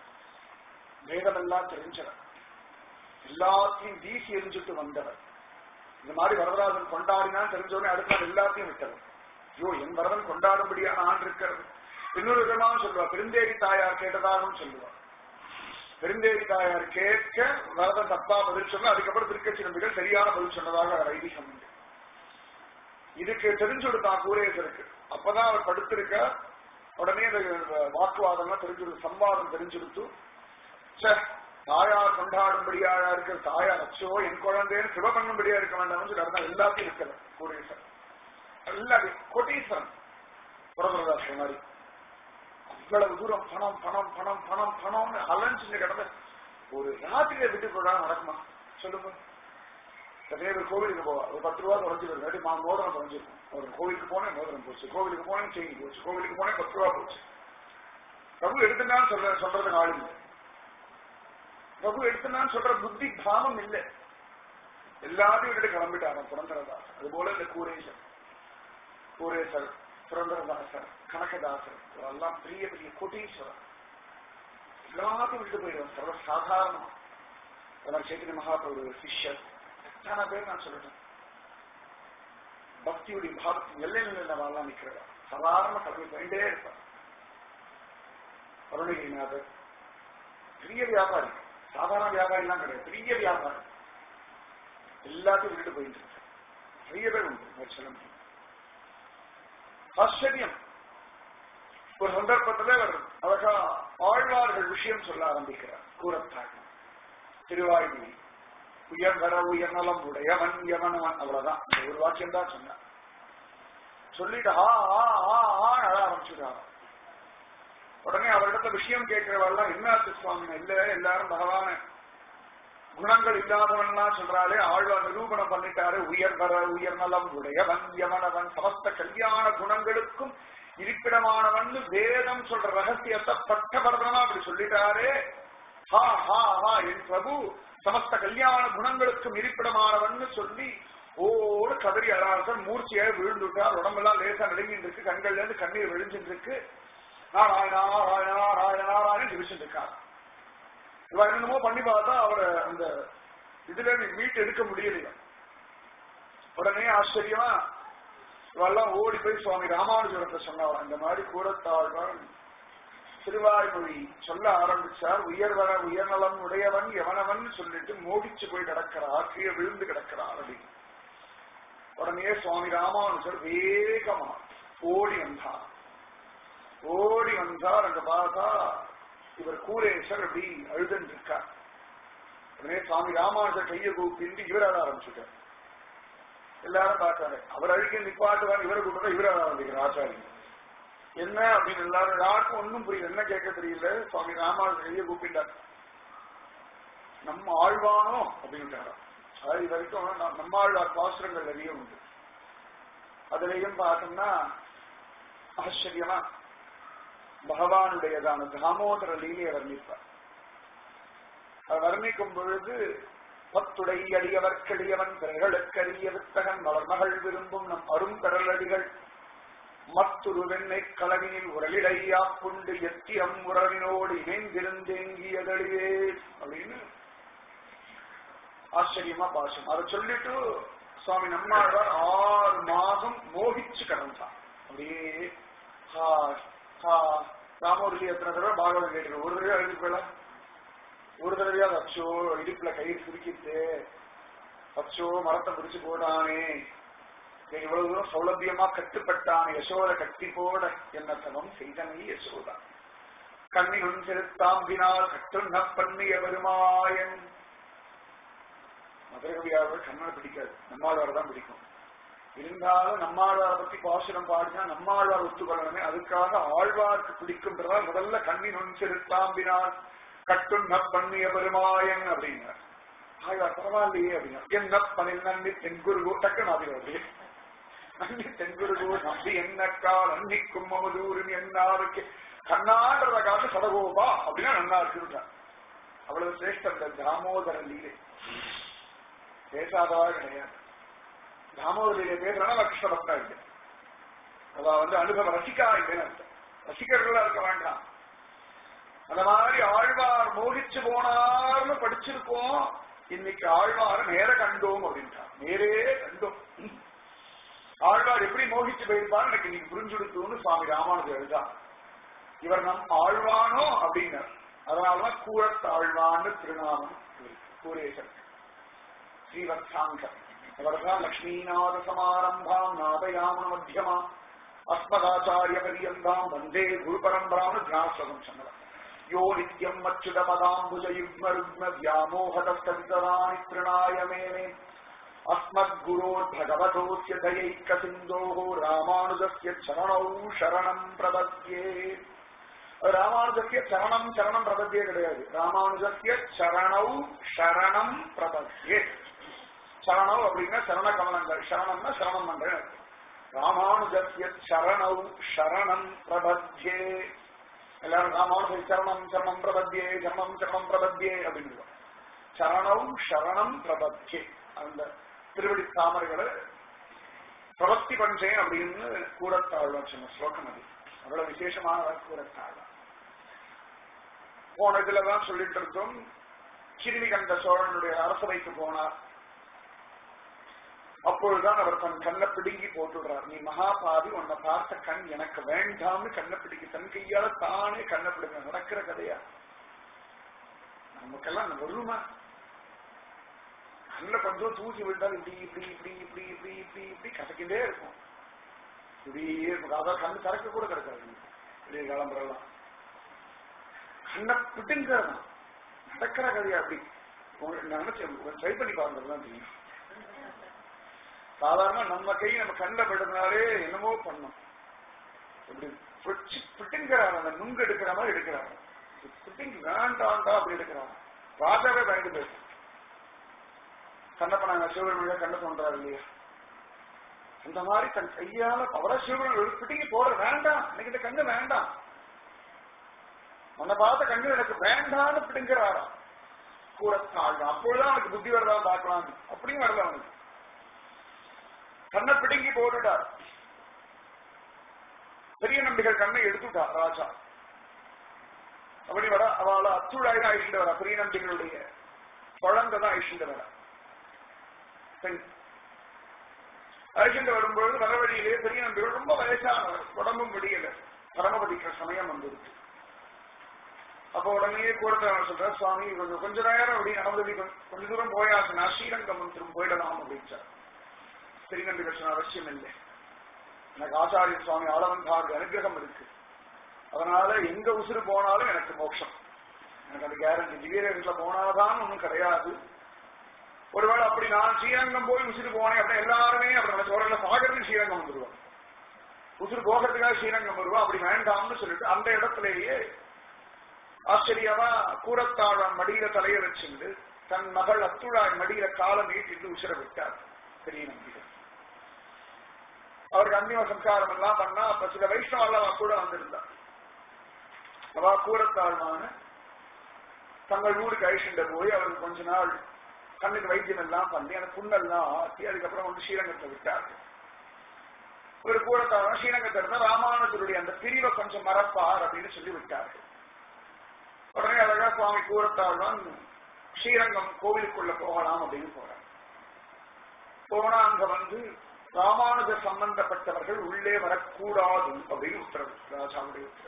வேதமெல்லாம் தெரிஞ்சவர் எல்லாத்தையும் வீசி எரிஞ்சுட்டு வந்தவர் இந்த மாதிரி வரதராஜன் கொண்டாடினான் தெரிஞ்சவனே அடுத்த நாள் எல்லாத்தையும் விட்டவர் ஐயோ என் வரதன் கொண்டாடும்படியான ஆண்டு இருக்கிறது இன்னொரு விதமாக சொல்லுவார் பெருந்தேரி தாயார் கேட்டதாகவும் சொல்லுவார் பெருந்தேரி தாயார் கேட்க வரதன் தப்பா பதில் சொன்ன அதுக்கப்புறம் திருக்கட்சி நம்பிகள் சரியான பதில் சொன்னதாக அவர் ஐதீகம் உண்டு இதுக்கு தெரிஞ்சு கொடுத்தான் கூரேசருக்கு அப்பதான் அவர் படுத்திருக்க உடனே இந்த வாக்குவாதம்லாம் தெரிஞ்சு சம்வாதம் தெரிஞ்சு கொடுத்து தாயார் கொண்டாடும்படியாக இருக்கிற தாயார் அச்சோ என் குழந்தைன்னு சிவ பண்ணும்படியா இருக்க வேண்டாம்னு சொல்லி அதான் எல்லாத்தையும் இருக்கல கூரேசன் எல்லாத்தையும் கோட்டீஸ்வரன் புறபுரதாசன் மாதிரி இவ்வளவு தூரம் பணம் பணம் பணம் பணம் பணம்னு அலைஞ்சு கிடந்த ஒரு ராத்திரியை விட்டு போடா நடக்குமா சொல்லுங்க நிறைய பேர் கோவிலுக்கு போவா ஒரு பத்து ரூபா தொலைஞ்சு போயிருக்கு மா மோதிரம் தொலைஞ்சிருக்கும் ஒரு கோவிலுக்கு போனேன் மோதிரம் போச்சு கோவிலுக்கு போனேன் செயின் போச்சு கோவிலுக்கு போனேன் பத்து ரூபா போச்சு பிரபு எடுத்துனான்னு சொல்ற சொல்றதுக்கு ஆள் இல்லை பிரபு எடுத்துனான்னு சொல்ற புத்தி பாவம் இல்லை எல்லாத்தையும் விட்டுட்டு கிளம்பிட்டாங்க புரந்தரதாஸ் அது போல இந்த கூரேசர் கூரேசர் புரந்தரதாசர் கனகதாசர் எல்லாம் பெரிய பெரிய கோட்டீஸ்வரர் எல்லாத்தையும் விட்டு போயிடுவார் சர்வ சாதாரணம் அதெல்லாம் சைத்தன்ய மகாபிரபு சிஷ்யர் எத்தனை பேர் நான் சொல்லிட்டேன் பக்தியுடைய பாவத்தின் எல்லை நிலையில நிக்கிறதா சாதாரண கல்வி போயிட்டே இருப்பார் அருணகிரிநாதர் பெரிய வியாபாரி சாதாரண வியாபாரிலாம் கிடையாது பெரிய வியாபாரி எல்லாத்தையும் விட்டுட்டு போயிட்டு இருக்கார் நிறைய பேர் உண்டு சொல்ல முடியும் ஆச்சரியம் ஒரு சந்தர்ப்பத்தில் அவர் அழகா ஆழ்வார்கள் விஷயம் சொல்ல ஆரம்பிக்கிறார் கூறத்தாள் திருவாய்மொழி உயர்வர உயர்நலம் உடையவன் யவனவன் அவ்வளவுதான் இந்த ஒரு வாக்கியம் தான் சொன்னார் சொல்லிட்டு ஆ ஆ ஆ ஆ அழ ஆரம்பிச்சுட்டார் உடனே அவரிடத்த விஷயம் கேட்கிறவெல்லாம் என்னாச்சு சுவாமி இல்ல எல்லாரும் பகவான குணங்கள் இல்லாதவன்லாம் சொல்றாளே ஆழ்வார் நிரூபணம் பண்ணிட்டாரு உயர் வர உயர் நலம் உடையவன் யவனவன் சமஸ்த கல்யாண குணங்களுக்கும் இருப்பிடமானவன் வேதம் சொல்ற ரகசியத்தை பட்டபரதமா அப்படி சொல்லிட்டாரே ஹா ஹா ஹா என் பிரபு சமஸ்த கல்யாண குணங்களுக்கும் இருப்பிடமானவன் சொல்லி ஓடு கதறி அழகாசன் மூர்ச்சியாக விழுந்துட்டார் உடம்பெல்லாம் லேசா நடுங்கிட்டு இருக்கு கண்கள்ல இருந்து கண்ணீர் விழிஞ்சிட்டு இருக்கு நாராயணா நாராயணா நாராயணா நாராயணன் ஜெபிச்சுட்டு இருக்கார் இவ என்னமோ பண்ணி பார்த்தா அவரை அந்த இதுல இருந்து மீட்டு எடுக்க முடியலையா உடனே ஆச்சரியமா இவெல்லாம் ஓடி போய் சுவாமி ராமானுஜரத்தை சொன்னவர் இந்த மாதிரி கூறத்தாழ்வான் திருவாய்மொழி சொல்ல ஆரம்பிச்சார் உயர்வர உயர்நலம் உடையவன் எவனவன் சொல்லிட்டு மோடிச்சு போய் கிடக்கிறார் கீழே விழுந்து கிடக்கிறார் அப்படின்னு உடனே சுவாமி ராமானுஜர் வேகமா ஓடி வந்தார் ஓடி வந்தார் அங்க பார்த்தா இவர் கூரேசர் அப்படி அழுதுன்னு இருக்கார் உடனே சுவாமி ராமானுஜர் கையை கூப்பிட்டு இவர் அழ ஆரம்பிச்சுட்டார் எல்லாரும் பார்த்தாரு அவர் அழுகி நிப்பாட்டுவார் இவரை கூப்பிட்டு இவர் அழ ஆரம்பிக்கிறார் ஆச்சாரியன் என்ன அப்படின்னு எல்லாரும் யாருக்கும் ஒன்றும் புரியல என்ன கேட்க தெரியல சுவாமி ராமானுஜர் கையை கூப்பிட்டார் நம்ம ஆழ்வானோ அப்படின்ட்டாராம் அதாவது இது வரைக்கும் ந- நம்மாழ்வார் பாசுரங்கள் நிறைய உண்டு அதுலயும் பார்த்தோம்னா ஆச்சரியமா பகவானுடையதான தாமோதர லீலையை வர்ணிப்பார் அது வர்ணிக்கும் பொழுது பத்துடை அடியவர்க்கடியவன் பிறர்களுக்கரிய வித்தகன் மலர்மகள் விரும்பும் நம் அரும் கடலடிகள் மத்துரு வெண்ணை கலவினில் உரலிடையா புண்டு எத்தியம் உறவினோடு இணைந்திருந்தேங்கியதழியே அப்படின்னு ஆச்சரியமா பாஷம் அதை சொல்லிட்டு சுவாமி நம்மாழ்வார் ஆறு மாதம் மோகிச்சு கடந்தான் அப்படியே ஹா ஹா ராமோர்லி எத்தனை தடவை பாகவதம் கேட்டு ஒரு தடவை எழுதி போல ஒரு தடவையா அச்சோ இடுப்புல கயிறு சுருக்கிட்டு அச்சோ மரத்தை பிடிச்சு போடானே இவன் இவ்வளவு தூரம் சௌலபியமா கட்டுப்பட்டான் யசோத கட்டி போட என்ன தவம் செய்தனை யசோதா கண்ணினும் செலுத்தாம்பினால் கட்டுண்ண பண்ணிய பெருமாயன் மதுரகவியாளர் கண்ணனை பிடிக்காது நம்மாழ்வார் தான் பிடிக்கும் இருந்தாலும் நம்மாழ்வாரை பத்தி பாசுரம் பாடினா நம்மாழ்வார் ஒத்துக்கொள்ளணுமே அதுக்காக ஆழ்வார்க்கு பிடிக்கும்ன்றதால் முதல்ல கண்ணினும் செலுத்தாம்பினால் கட்டுண்ண பண்ணிய பெருமாயன் அப்படின்னார் ஆழ்வார் பரவாயில்லையே அப்படின்னா என்ன பணில் நன்றி தென்குருகோ டக்கு நாதிகள் நன்றி தென்குருகோ நம்பி என்னக்கால் அன்னிக்கும் மமதூரின் என்னாருக்கு கண்ணான்றத காட்டு சடகோபா அப்படின்னா நன்னா இருக்குன்றார் அவ்வளவு சிரேஷ்டம் இந்த தாமோதர லீலை பேசாதவா கிடையாது தாமோதர லீலை பேசுறா கிருஷ்ண பக்தா இல்லை அவ வந்து அனுபவ ரசிக்கா இல்லைன்னு அர்த்தம் ரசிகர்களா இருக்க வேண்டாம் அந்த மாதிரி ஆழ்வார் மோகிச்சு போனார்னு படிச்சிருக்கோம் இன்னைக்கு ஆழ்வார நேர கண்டோம் அப்படின்றார் நேரே கண்டோம் ஆழ்வார் எப்படி மோகிச்சு போயிருப்பார் எனக்கு இன்னைக்கு புரிஞ்சுடுத்துன்னு சுவாமி ராமானுஜர் எழுதார் இவர் நம் ஆழ்வானோ அப்படின்னார் அதனாலதான் கூழத் ஆழ்வான்னு திருநாமம் கூரேசன் ஸ்ரீவத்சாங்கர் அவர்தான் லக்ஷ்மீநாத சமாரம்பாம் நாதயாமன மத்தியமா அஸ்மதாச்சாரிய பரியந்தாம் வந்தே குரு பரம்பரான்னு தியானஸ்வதம் சொன்னவர் யோ நித்யம் அச்சுத பதாம்புஜ யுக்ம ருக்ம வியாமோகதஸ்தராணி திருணாய மேனே अस्मद्गुरोर्भगवतोऽस्य दयैकसिन्धोः रामानुजस्य चरणौ शरणम् प्रपद्ये ராமானுஜத்திய சரணம் சரணம் பிரபத்தியே கிடையாது ராமானுஜத்திய சரணௌ சரணம் பிரபத்தியே சரணம் அப்படின்னா சரண கமலங்கள் சரணம்னா சரணம் பண்றேன் ராமானுஜத்திய சரணௌ சரணம் பிரபத்தியே எல்லாரும் ராமானுஜ சரணம் சரணம் பிரபத்தியே சரணம் சரணம் பிரபத்தியே அப்படின்னு சரணௌ சரணம் பிரபத்தியே அந்த திருவடி தாமரைகளை பிரபத்தி பண்றேன் அப்படின்னு கூறத்தாழ்வார் சொன்ன ஸ்லோகம் அது அவ்வளவு விசேஷமானவர் கூறத்தாழ்வார் போன இதுலதான் சொல்லிட்டு இருந்தோம் கிருமி கண்ட சோழனுடைய அரசவைக்கு போனார் அப்பொழுதுதான் அவர் தன் கண்ணை பிடுங்கி போட்டுடுறார் நீ மகாபாதி உன்னை பார்த்த கண் எனக்கு வேண்டாம்னு கண்ணை பிடிக்க தன் கையால தானே கண்ணை பிடிக்க நடக்கிற கதையா நமக்கெல்லாம் வருமா கண்ணுல கொஞ்சம் தூசி விழுந்தால் இப்படி இப்படி இப்படி இப்படி இப்படி இப்படி இப்படி கசக்கிட்டே இருக்கும் இப்படியே இருக்கும் அதாவது கண்ணு திறக்க கூட கிடக்காது இப்படி கிளம்புறலாம் கண்ணை பிடுங்கிறதான் நடக்கிற கதையா அப்படி நினைச்சேன் ட்ரை பண்ணி பாருங்கதான் தெரியும் சாதாரண நம்ம கை நம்ம கண்ணில் படுறதுனாலே என்னமோ பண்ணும் இப்படி பிடிச்சு பிட்டுங்கிறாங்க அந்த நுங்கு எடுக்கிற மாதிரி எடுக்கிறாங்க பிட்டிங் வேண்டாண்டா அப்படி எடுக்கிறாங்க ராஜாவே பயந்து போயிடும் கண்ணப்ப நாங்க சிவபெருமையா கண்ண தோன்றாரு இல்லையா அந்த மாதிரி தன் கையால அவர சிவபெருமை பிடிங்கி போற வேண்டாம் எனக்கு இந்த கண்ணு வேண்டாம் உன்னை பார்த்த கண்ணு எனக்கு வேண்டாம்னு பிடுங்கிறாராம் கூடத்தாள் அப்பொழுதுதான் அவனுக்கு புத்தி வரதா பார்க்கலாம் அப்படியும் வரல அவனுக்கு கண்ணை பிடுங்கி போட்டுட்டார் பெரிய நம்பிகள் கண்ணை எடுத்துட்டார் ராஜா அப்படி வர அவளை அத்துழாயிரம் அழிச்சுட்டு வரா பெரிய நம்பிகளுடைய குழந்தை தான் அழிச்சுட்டு வரா பெண் அழிச்சுட்டு வரும்பொழுது வர வழியிலே பெரிய நம்பிகள் ரொம்ப வயசானவர் உடம்பும் முடியல பரமபதிக்கிற சமயம் வந்துருக்கு அப்போ உடனே கூடத்தவன் சொல்ற சுவாமி கொஞ்சம் கொஞ்ச நேரம் அப்படி நடந்து கொஞ்ச தூரம் போயாச்சுன்னா ஸ்ரீரங்கம் திரும்ப போயிடலாம் அப்படின்றார் பெரிய நம்பிகள் சொன்ன அவசியம் இல்லை எனக்கு ஆச்சாரிய சுவாமி ஆளவந்தாருடைய அனுகிரகம் இருக்கு அதனால எங்க உசுறு போனாலும் எனக்கு மோட்சம் எனக்கு அந்த கேரண்டி திவ்யரேகத்துல போனாதான் ஒன்றும் கிடையாது ஒருவேளை அப்படி நான் ஸ்ரீரங்கம் போய் உசுறு போனேன் அப்படின்னா எல்லாருமே அப்படி நினைச்சு ஒரு சாகருக்கு ஸ்ரீரங்கம் வந்துருவான் உசுறு போகிறதுக்காக ஸ்ரீரங்கம் வருவா அப்படி வேண்டாம்னு சொல்லிட்டு அந்த இடத்திலேயே ஆச்சரியமா கூரத்தாழம் மடியில தலைய வச்சுண்டு தன் மகள் அத்துழாய் மடியில காலம் நீட்டிட்டு உசிர விட்டார் பெரிய நம்பிக்கை அவருக்கு அந்திம சம்ஸ்காரம் எல்லாம் பண்ணா அப்ப சில வைஷ்ணவெல்லாம் அவ கூட வந்திருந்தார் அவ கூரத்தாழ்வான தங்கள் ஊருக்கு அழிச்சுட்ட போய் அவருக்கு கொஞ்ச நாள் கண்ணுக்கு வைத்தியம் எல்லாம் பண்ணி அந்த புண்ணெல்லாம் ஆட்டி அதுக்கப்புறம் வந்து ஸ்ரீரங்கத்தை விட்டார் ஒரு கூரத்தாழ்வான் ஸ்ரீரங்கத்தை இருந்தா ராமானுஜருடைய அந்த பிரிவை கொஞ்சம் மறப்பார் அப்படின்னு சொல்லி விட்டார்கள் உடனே அழகா சுவாமி கூரத்தாழ்வான் ஸ்ரீரங்கம் கோவிலுக்குள்ள போகலாம் அப்படின்னு போறார் போனா அங்க வந்து ராமானுஜ சம்பந்தப்பட்டவர்கள் உள்ளே வரக்கூடாது அப்படின்னு உத்தரவு ராஜாவுடைய உத்தரவு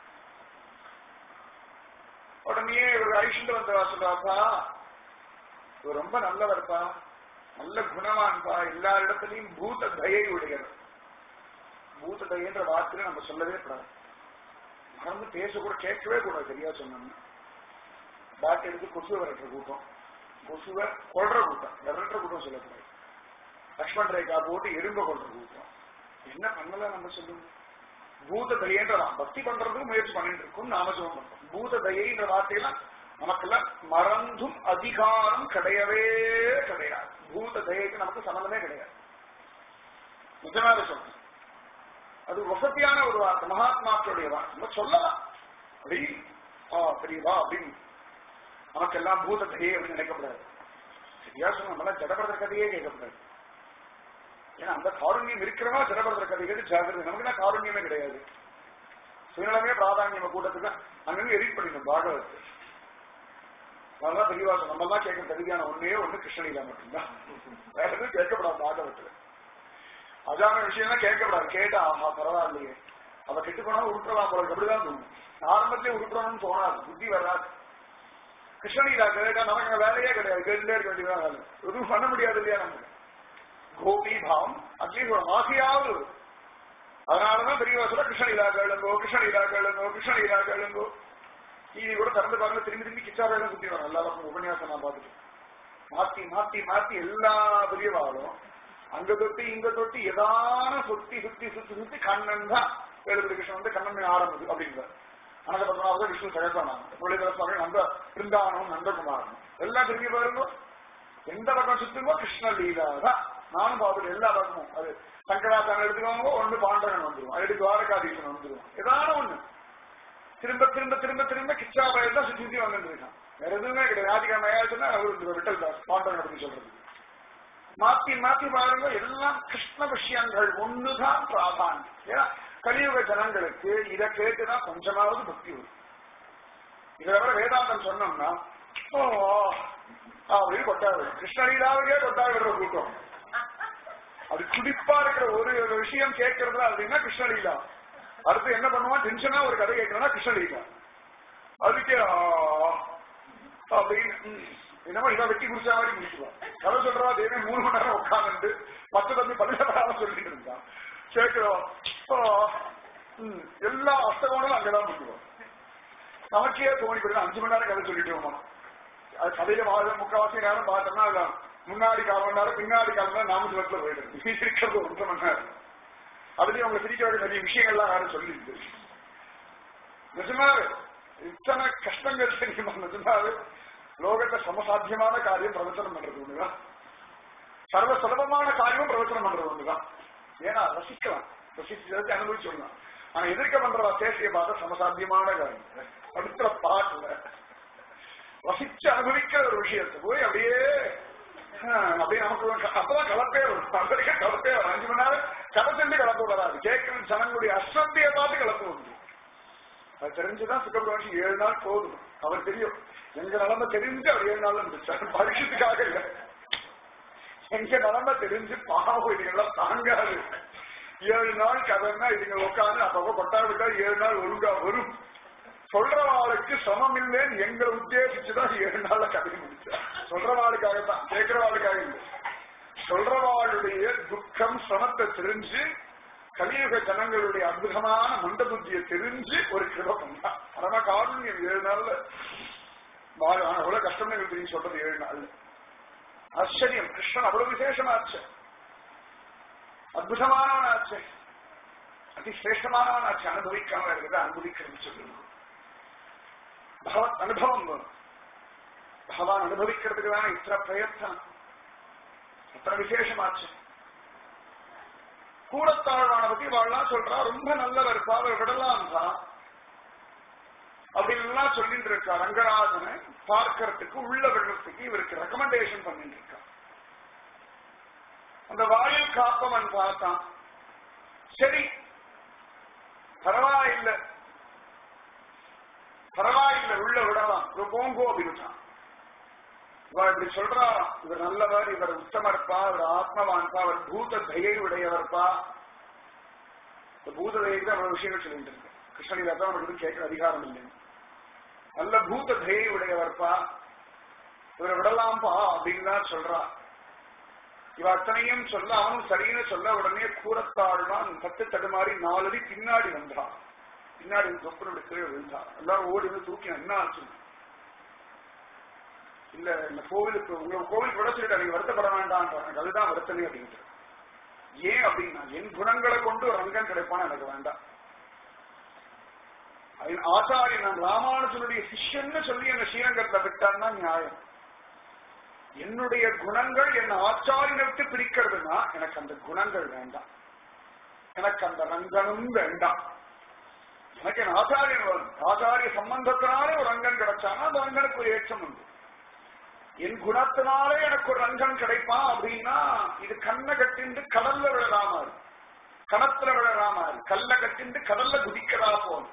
உடனே இவர் அழிச்சுட்டு வந்தவா சொல்றாப்பா இவர் ரொம்ப நல்லவர்ப்பா நல்ல குணவான்பா எல்லா இடத்துலயும் பூத தயை உடையவர் பூத தயன்ற வார்த்தையில நம்ம சொல்லவே கூடாது மறந்து பேச கூட கேட்கவே கூடாது சரியா சொன்னோம்னா பேட் எடுத்து கொசுவை விரட்டுற கூட்டம் கொசுவை கொள்ற கூட்டம் விரட்டுற கூட்டம் சொல்லக்கூடாது லக்ஷ்மண் ரேகா போட்டு எறும்ப கொள்ற கூட்டம் என்ன பண்ணல நம்ம சொல்லுங்க பூத தயன்றதான் பக்தி பண்றதுக்கு முயற்சி பண்ணிட்டு இருக்கும் நாம சொல்ல பண்றோம் பூத தயைன்ற வார்த்தையெல்லாம் நமக்கெல்லாம் மறந்தும் அதிகாரம் கிடையவே கிடையாது பூத தயைக்கு நமக்கு சம்மந்தமே கிடையாது நிஜமாக சொல்றேன் அது வசதியான ஒரு வார்த்தை மகாத்மாக்களுடைய வார்த்தை நம்ம சொல்லலாம் அப்படி ஆ பெரியவா அப்படின்னு நமக்கெல்லாம் பூத தயை அப்படின்னு நினைக்கப்படாது சரியா சொன்ன நம்மளாம் ஜடபரத கதையே கேட்கக்கூடாது ஏன்னா அந்த காருண்யம் இருக்கிறவா ஜடபரத கதை கேட்டு ஜாகிரதை நமக்கு தான் காருண்யமே கிடையாது சுயநலமே பிராதானியம் கூட்டத்துக்கு அங்கங்க எடிட் பண்ணிடும் பாகவத்து அதெல்லாம் பெரியவா நம்ம எல்லாம் கேட்கிற கவிதையான ஒன்னே ஒண்ணு கிருஷ்ணலீலா மட்டும்தான் வேற எதுவும் கேட்கப்படாது பாகவத்துல அதான விஷயம் கேட்கக்கூடாது கேட்டா ஆஹா பரவாயில்லையே அவ கெட்டு போனா உருட்டுறலாம் போல அப்படிதான் தோணும் ஆரம்பத்திலே உருட்டுறோம்னு தோணாது புத்தி வராது கிருஷ்ணலீலா கேட்டா நமக்கு அங்க வேலையே கிடையாது கேட்டுட்டே இருக்க வேண்டியதான் வேலை எதுவும் பண்ண முடியாது இல்லையா நமக்கு கோபி பாவம் அட்லீஸ்ட் ஒரு மாசியாவது அதனாலதான் பெரியவா சொல்ல கிருஷ்ணலீலா கேளுங்கோ கிருஷ்ணலீலா கேளுங்கோ கிருஷ்ணலீலா கேளுங்கோ டிவி கூட திறந்து பாருங்க திரும்பி திரும்பி கிச்சாவேல சுத்தி வரும் எல்லா பக்கம் உபன்யாசம் நான் பார்த்துட்டு மாத்தி மாத்தி மாத்தி எல்லா பெரியவாளும் அங்க தொட்டு இங்க தொட்டு எதான சுத்தி சுத்தி சுத்தி சுத்தி கண்ணன் தான் வேலுபுரி கிருஷ்ணன் வந்து கண்ணன் ஆரம்பிச்சு அப்படிங்கிறார் அனந்த பத்மநாபம் விஷ்ணு சகசானம் முரளிதர சுவாமி நந்த பிருந்தாவனம் நந்தகுமாரன் எல்லாம் திரும்பி பாருங்க எந்த பக்கம் சுத்துங்கோ கிருஷ்ண லீலா தான் நானும் பார்த்துட்டு எல்லா பக்கமும் அது சங்கராச்சாரம் எடுத்துக்கோங்க ஒன்று பாண்டவன் வந்துடும் அது துவாரகாதீசன் வந்துடும் ஏதான ஒண்ணு திரும்ப திரும்ப திரும்ப திரும்ப கிச்சா பயிர் தான் சுத்தி சுத்தி வந்துட்டு இருக்கான் வேற எதுவுமே கிடையாது ஞாயிற்றுக்கிழமை ஆயாச்சுன்னா அவரு விட்டல் தாஸ் பாண்டவன் அப்படின்னு சொல்றது மாத்தி மாத்தி பாருங்க எல்லாம் கிருஷ்ண விஷயங்கள் ஒண்ணுதான் பிராதானியம் ஏன்னா கலியுக ஜனங்களுக்கு இதை கேட்டுதான் கொஞ்சமாவது பக்தி வரும் இதை விட வேதாந்தம் சொன்னோம்னா ஓ அப்படின்னு கொட்டாது கிருஷ்ணலீலாவுக்கே கொட்டா விடுற கூட்டம் அது குடிப்பா இருக்கிற ஒரு விஷயம் கேட்கறதுல அப்படின்னா கிருஷ்ணலீலா அடுத்து என்ன பண்ணுவான் டென்ஷனா ஒரு கதை கேட்கறதுனா கிருஷ்ணலீலா அதுக்கே ஆ, அப்படின்னு ம், என்னமோ இதை வெட்டி குடிச்சா மாதிரி முடிச்சுவான் கதை சொல்றவா தேவே மூணு மணி நேரம் உட்காந்துட்டு பத்து தம்பி பதினெட்டாவது சொல்லிட்டு இருந்தான் கேட்கிறோம் ஆ, ம், எல்லா அஷ்டகோணம் அங்கதான் முடிச்சுவோம் நமக்கே தோணி போயிடும் அஞ்சு மணி நேரம் கதை சொல்லிட்டோமா அது கதையில வாழ் முக்கால்வாசி நேரம் பார்த்தோம்னா அதுல முன்னாடி கால் மணி நேரம் பின்னாடி கால் மணி நேரம் நாமத்துல போயிடும் இருக்கிறது ஒன்றரை மணி நேரம் அதுலயும் அவங்க சிரிக்க வேண்டிய நிறைய விஷயங்கள்லாம் யாரும் சொல்லிருக்கு நிஜமாவே இத்தனை கஷ்டங்கள் தெரியுமா நிஜமாவே லோகத்தை சமசாத்தியமான காரியம் பிரவச்சனம் பண்றது ஒண்ணுதான் சர்வ சுலபமான காரியமும் பிரவச்சனம் பண்றது ஒண்ணுதான் ஏன்னா ரசிக்கலாம் ரசிச்சு அனுபவிச்சு சொல்லலாம் ஆனா எதிர்க்க பண்றவா சேஷிய பார்த்தா சமசாத்தியமான காரியம் அடுத்த பாட்டுல ரசிச்சு அனுபவிக்கிற ஒரு விஷயத்தை போய் அப்படியே ஆஹ், அப்படியே நமக்கு ஒரு க- அப்பதான் கலப்பே வரும் அது வரைக்கும் கலப்பே வரும் அஞ்சு மணி நேரம் கதை சென்று கலப்பு வராது கேட்கிற ஜனங்களுடைய அஸ்ரத்தையை பார்த்து கலப்பு வந்து அது தெரிஞ்சுதான் சுப்பிரமணியம் ஏழு நாள் போதும் அவர் தெரியும் எங்க நிலைமை தெரிஞ்சு அவர் ஏழு நாள் இருந்துச்சார் பரிசுத்துக்காக இல்லை எங்க நிலைமை தெரிஞ்சு பாவம் இதுங்கெல்லாம் தாங்காது ஏழு நாள் கதைன்னா இதுங்க உட்காந்து அப்பப்போ கொட்டா விட்டா ஏழு நாள் ஒழுங்கா வரும் சொல்றவாளுக்கு சமம் இல்லைன்னு எங்களை உத்தேசிச்சுதான் ஏழு நாள்ல கதை முடிச்சா சொல்றவாளுக்காக தான் கேட்கிறவாளுக்காக இல்லை சொல்றவாளுடைய துக்கம் சமத்தை தெரிஞ்சு கலியுக ஜனங்களுடைய அற்புதமான மந்த புத்தியை தெரிஞ்சு ஒரு கிருப பண்ணா பரம காருண்யம் ஏழு நாள்ல வாழ ஆனா அவ்வளவு கஷ்டம் எங்களுக்கு தெரியும் சொல்றது ஏழு நாள் ஆச்சரியம் கிருஷ்ணன் அவ்வளவு விசேஷமாச்சு அற்புதமானவனாச்சு அதிசிரேஷ்டமானவனாச்சு அனுபவிக்காம இருக்கிறத அனுபவிக்கணும்னு சொல்லுங்க பகவத் அனுபவம் வேணும் பகவான் அனுபவிக்கிறதுக்கு தானே இத்தனை பிரயத்தனம் அத்தனை விசேஷமாச்சு கூடத்தாழ்வான பத்தி வாழலாம் சொல்றா ரொம்ப நல்லவர் பாவர் விடலாம் தான் அப்படின்லாம் சொல்லிட்டு இருக்கா ரங்கராஜனை பார்க்கறதுக்கு உள்ள விடுறதுக்கு இவருக்கு ரெக்கமெண்டேஷன் பண்ணிட்டு இருக்கா அந்த வாயில் காப்பவன் பார்த்தான் சரி பரவாயில்லை பரவாயில்லை உள்ள விடலாம் ஒரு போங்கோ அப்படின்ட்டான் இவர் இப்படி சொல்றாராம் இவர் நல்லவர் இவர் உத்தமர்ப்பா இவர் ஆத்மவான்பா அவர் பூத தயை உடையவர்ப்பா இந்த பூத தயைக்கு அவ்வளவு விஷயங்கள் சொல்லிட்டு இருக்கு கிருஷ்ணகிரி தான் அவருக்கு எதுவும் கேட்கிற அதிகாரம் இல்லை நல்ல பூத தயை உடையவர்ப்பா இவரை விடலாம்பா அப்படின்னு தான் சொல்றா இவ அத்தனையும் சொல்ல அவனும் சரின்னு சொல்ல உடனே கூறத்தாழ்வான் தட்டு தடுமாறி நாலடி பின்னாடி வந்தான் பின்னாடி தொப்பனுடைய கீழே விழுந்தான் எல்லாரும் ஓடி வந்து தூக்கி என்ன ஆச்சு இல்ல இந்த கோவிலுக்கு உங்க கோவிலுக்கு விட சொல்லிட்டு நீங்க வருத்தப்பட வேண்டாம் எனக்கு அதுதான் வருத்தமே அப்படின்ட்டு ஏன் அப்படின்னா என் குணங்களை கொண்டு ஒரு ரங்கன் கிடைப்பான்னு எனக்கு வேண்டாம் அதன் ஆச்சாரியன் நான் ராமானுஜனுடைய சிஷ்யன்னு சொல்லி என்ன ஸ்ரீரங்கத்துல விட்டான்னா நியாயம் என்னுடைய குணங்கள் என் ஆச்சாரியனுக்கு பிடிக்கிறதுனா எனக்கு அந்த குணங்கள் வேண்டாம் எனக்கு அந்த ரங்கனும் வேண்டாம் எனக்கு என் ஆச்சாரியன் வரும் ஆச்சாரிய சம்பந்தத்தினாலே ஒரு ரங்கன் கிடைச்சானா அந்த ரங்கனுக்கு ஒரு ஏற்றம் உண்டு என் குணத்தினாலே எனக்கு ஒரு ரங்கன் கிடைப்பான் அப்படின்னா இது கண்ணை கட்டிண்டு கடல்ல விழறாமாறு கணத்துல விழறாமாறு கல்ல கட்டிண்டு கடல்ல குதிக்கிறா போல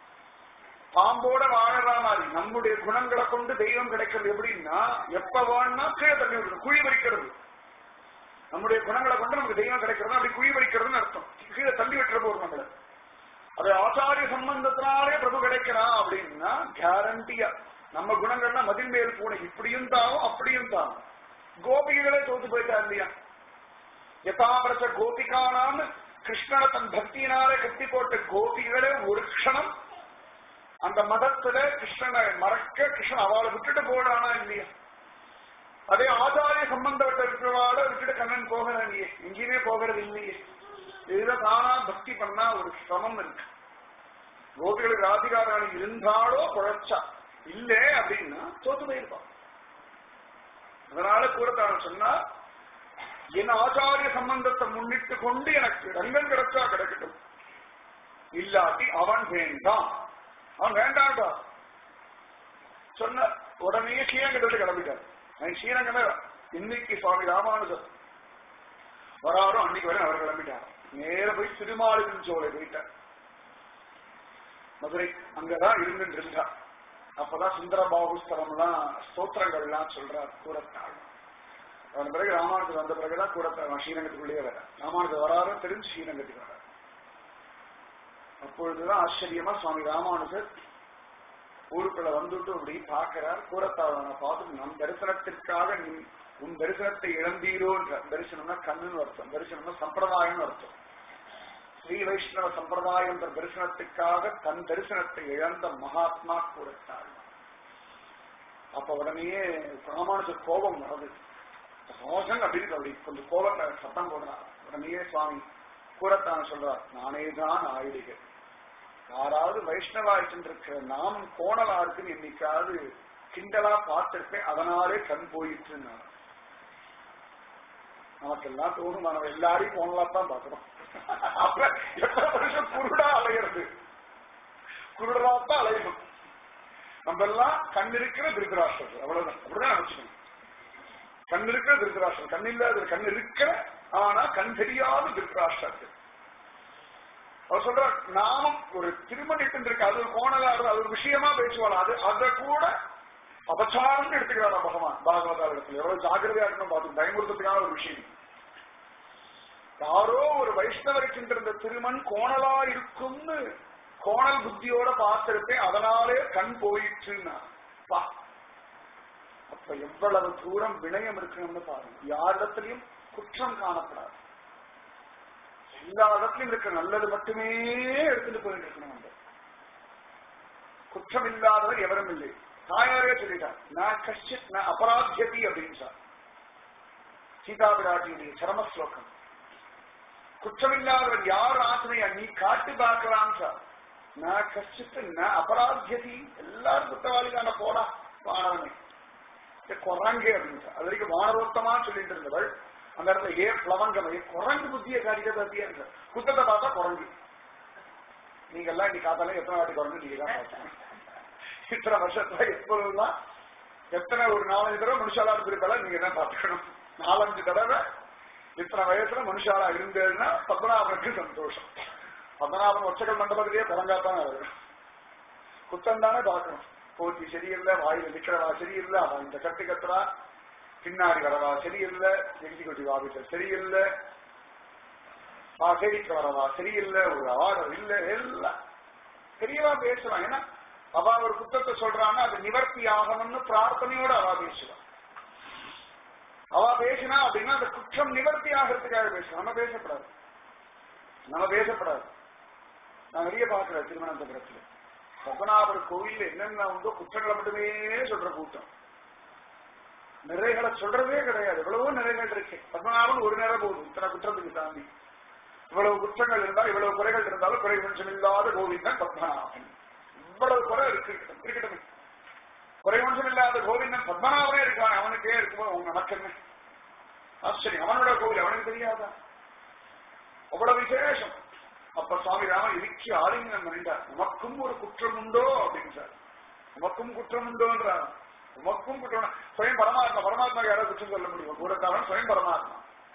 பாம்போட வாழறா மாதிரி நம்முடைய குணங்களை கொண்டு தெய்வம் கிடைக்கிறது எப்படின்னா எப்ப வேணா கீழே தள்ளி விடுறது குழி வரிக்கிறது நம்முடைய குணங்களை கொண்டு நமக்கு தெய்வம் கிடைக்கிறது அப்படி குழி வரிக்கிறதுன்னு அர்த்தம் கீழே தள்ளி விட்டுற போறோம் நம்மள அது ஆச்சாரிய சம்பந்தத்தினாலே பிரபு கிடைக்கிறான் அப்படின்னா கேரண்டியா நம்ம குணங்கள்னா மதில் மேல் பூனை இப்படியும் தாவும் அப்படியும் தாவும் கோபிகளே தோத்து போயிட்டா இல்லையா யதாபிரச கோபிகானான்னு கிருஷ்ணனை தன் பக்தியினாலே கட்டி போட்ட கோபிகளே ஒரு க்ஷணம் அந்த மதத்துல கிருஷ்ணனை மறக்க கிருஷ்ணன் அவளை விட்டுட்டு போடானா இல்லையா அதே ஆச்சாரிய சம்பந்தப்பட்ட இருக்கிறவாட விட்டுட்டு கண்ணன் போகிறது இல்லையே எங்கேயுமே போகிறது இல்லையே இதுல தானா பக்தி பண்ணா ஒரு சிரமம் இருக்கு கோபிகளுக்கு ராதிகாராணி இருந்தாலோ குழைச்சா இல்ல அப்படின்னா தோத்து போயிருப்பான் அதனால கூறத்தான் சொன்னா என் ஆச்சாரிய சம்பந்தத்தை முன்னிட்டு கொண்டு எனக்கு ரங்கன் கிடைச்சா கிடைக்கட்டும் இல்லாட்டி அவன் வேண்டாம் அவன் வேண்டாம்டா சொன்ன உடனே ஸ்ரீரங்கத்தில் கிளம்பிட்டார் அவன் ஸ்ரீரங்கமே இன்னைக்கு சுவாமி ராமானுஜர் வராரோ அன்னைக்கு வரை அவர் கிளம்பிட்டார் நேர போய் திருமாலின் சோலை போயிட்டார் மதுரை அங்கதான் இருந்துட்டு இருந்தார் அப்பதான் சுந்தரபாபு ஸ்தலம்லாம் ஸ்தோத்திரங்கள்லாம் சொல்றார் கூடத்தாள் அதன் பிறகு ராமானுஜர் வந்த பிறகுதான் கூடத்தாள் ஸ்ரீரங்கத்துக்குள்ளேயே வர ராமானுஜர் வராரோ தெரிஞ்சு ஸ்ரீரங்கத்துக்கு வர அப்பொழுதுதான் ஆச்சரியமா சுவாமி ராமானுஜர் ஊருக்குள்ள வந்துட்டு அப்படி பார்க்கிறார் கூறத்தாழ்வனை பார்த்து நம் தரிசனத்திற்காக நீ உன் தரிசனத்தை இழந்தீரோன்ற தரிசனம்னா கண்ணுன்னு அர்த்தம் தரிசனம்னா சம்பிரதாயம்னு அர்த்தம் ஸ்ரீ வைஷ்ணவ சம்பிரதாயம் என்ற தரிசனத்துக்காக தன் தரிசனத்தை இழந்த மகாத்மா கூறத்தாழ்வன் அப்ப உடனேயே ராமானுஜர் கோபம் வருது ரோஷன் அப்படின்னு அப்படி கொஞ்சம் கோபத்தை சத்தம் போடுறார் உடனேயே சுவாமி கூறத்தான் சொல்றார் நானே தான் ஆயுடிகள் யாராவது வைஷ்ணவாயிட்டு இருக்கிற நாமம் கோணலா இருக்குன்னு என்னைக்காவது கிண்டலா பார்த்திருப்பேன் அதனாலே கண் போயிட்டு நமக்கு எல்லாம் தோணும் நம்ம எல்லாரையும் போனலா தான் பாக்குறோம் அப்ப எத்தனை வருஷம் குருடா அலையிறது குருடரா தான் அலையணும் நம்ம எல்லாம் கண் இருக்கிற திருத்தராஷ்டர் அவ்வளவுதான் அப்படிதான் நினைச்சுக்கணும் கண் இருக்கிற திருத்தராஷ்டர் கண் இல்லாத கண் இருக்கிற ஆனா கண் தெரியாத திருத்தராஷ்டர் அவர் சொல்ற நாமும் ஒரு திருமணிட்டு இருக்கு அது ஒரு கோணலாறு அது ஒரு விஷயமா பேசுவாள் அது அதை கூட அபச்சாரம் எடுத்துக்கிறாரா பகவான் பாகவதா இடத்துல எவ்வளவு ஜாக்கிரதையா இருக்கணும் பார்த்து பயமுறுத்ததுக்கான ஒரு விஷயம் யாரோ ஒரு வைஷ்ணவருக்கு இருந்த திருமண் கோணலா இருக்கும்னு கோணல் புத்தியோட பார்த்திருப்பேன் அதனாலே கண் போயிடுச்சுன்னா பா அப்ப எவ்வளவு தூரம் வினயம் இருக்கணும்னு பாருங்க யாரிடத்திலையும் குற்றம் காணப்படாது எல்லா இடத்துலயும் இருக்க நல்லது மட்டுமே எடுத்துட்டு போயிட்டு இருக்கணும் நம்ம குற்றம் இல்லாதவர் எவரும் இல்லை தாயாரே சொல்லிட்டார் நான் கஷ்டித் நான் அபராத்தியதி அப்படின்னு சார் சீதா விராட்டியுடைய சரம ஸ்லோகம் குற்றமில்லாதவர் யார் ஆத்மையா நீ காட்டு பார்க்கலாம் சார் நான் கஷ்டித்து நான் அபராத்தியதி எல்லாரும் குற்றவாளிக்கான போடா வானவனே குரங்கே அப்படின்னு சார் அது வரைக்கும் வானரோத்தமா சொல்லிட்டு இருந்தவள் அந்த இடத்துல ஏ பிளவங்கம் குரங்கு புத்தியை காட்டிக்க பத்தியா இருக்க குத்தத்தை பார்த்தா குரங்கு நீங்க எல்லாம் இன்னைக்கு காத்தால எத்தனை வாட்டி குரங்கு நீங்க தான் பார்த்தீங்க இத்தனை வருஷத்துல எப்பொழுதுதான் எத்தனை ஒரு நாலஞ்சு தடவை மனுஷாலா இருந்திருக்கல நீங்க தான் பார்த்துக்கணும் நாலஞ்சு தடவை இத்தனை வயசுல மனுஷாலா இருந்ததுன்னா பத்மநாபனுக்கு சந்தோஷம் பத்மநாபன் ஒச்சகல் மண்டபத்திலேயே குரங்காத்தானே வரணும் குத்தம் தானே பார்க்கணும் போத்தி சரியில்லை வாயில் நிக்கிறவா சரியில்லை அவன் இந்த கட்டு கத்துறா பின்னாடி வரவா சரியில்லை எக்ஸிகூட்டிவ் ஆபீசர் சரியில்லை சேவிக்க வரவா சரியில்லை ஒரு ஆர்டர் இல்லை எல்லாம் பெரியவா பேசுறான் ஏன்னா அவ ஒரு குத்தத்தை சொல்றான்னா அது நிவர்த்தி ஆகணும்னு பிரார்த்தனையோட அவ பேசுவான் அவ பேசினா அப்படின்னா அந்த குற்றம் நிவர்த்தி ஆகிறதுக்காக பேசுவோம் நம்ம பேசப்படாது நம்ம பேசப்படாது நான் நிறைய பார்க்கிறேன் திருவனந்தபுரத்துல பத்மநாபர் கோவில் என்னென்ன உண்டோ குற்றங்களை மட்டுமே சொல்ற கூட்டம் நிறைகளை சொல்றதே கிடையாது எவ்வளவோ நிறைகள் இருக்கு பத்மநாபன் ஒரு நேரம் போதும் இத்தனை குற்றத்துக்கு தாண்டி இவ்வளவு குற்றங்கள் இருந்தால் இவ்வளவு குறைகள் இருந்தாலும் குறை கொஞ்சம் இல்லாத கோவிந்தன் பத்மநாபன் இவ்வளவு குறை இருக்கு இருக்கட்டும் குறை கொஞ்சம் இல்லாத கோவிந்தன் பத்மநாபனே இருக்கான் அவனுக்கே இருக்கும்போது அவங்க நமக்கு என்ன ஆச்சரியம் அவனோட கோவில் அவனுக்கு தெரியாதா அவ்வளவு விசேஷம் அப்ப சுவாமி ராமன் இறுக்கி ஆலிங்கன் பண்ணிட்டார் உமக்கும் ஒரு குற்றம் உண்டோ அப்படின்னு சார் உமக்கும் குற்றம் உண்டோன்றார் உமக்கும் குற்றம் சுயம் பரமாத்மா பரமாத்மா யாராவது குற்றம் சொல்ல முடியும் கூடத்தாரன் சுயம் பரமாத்மா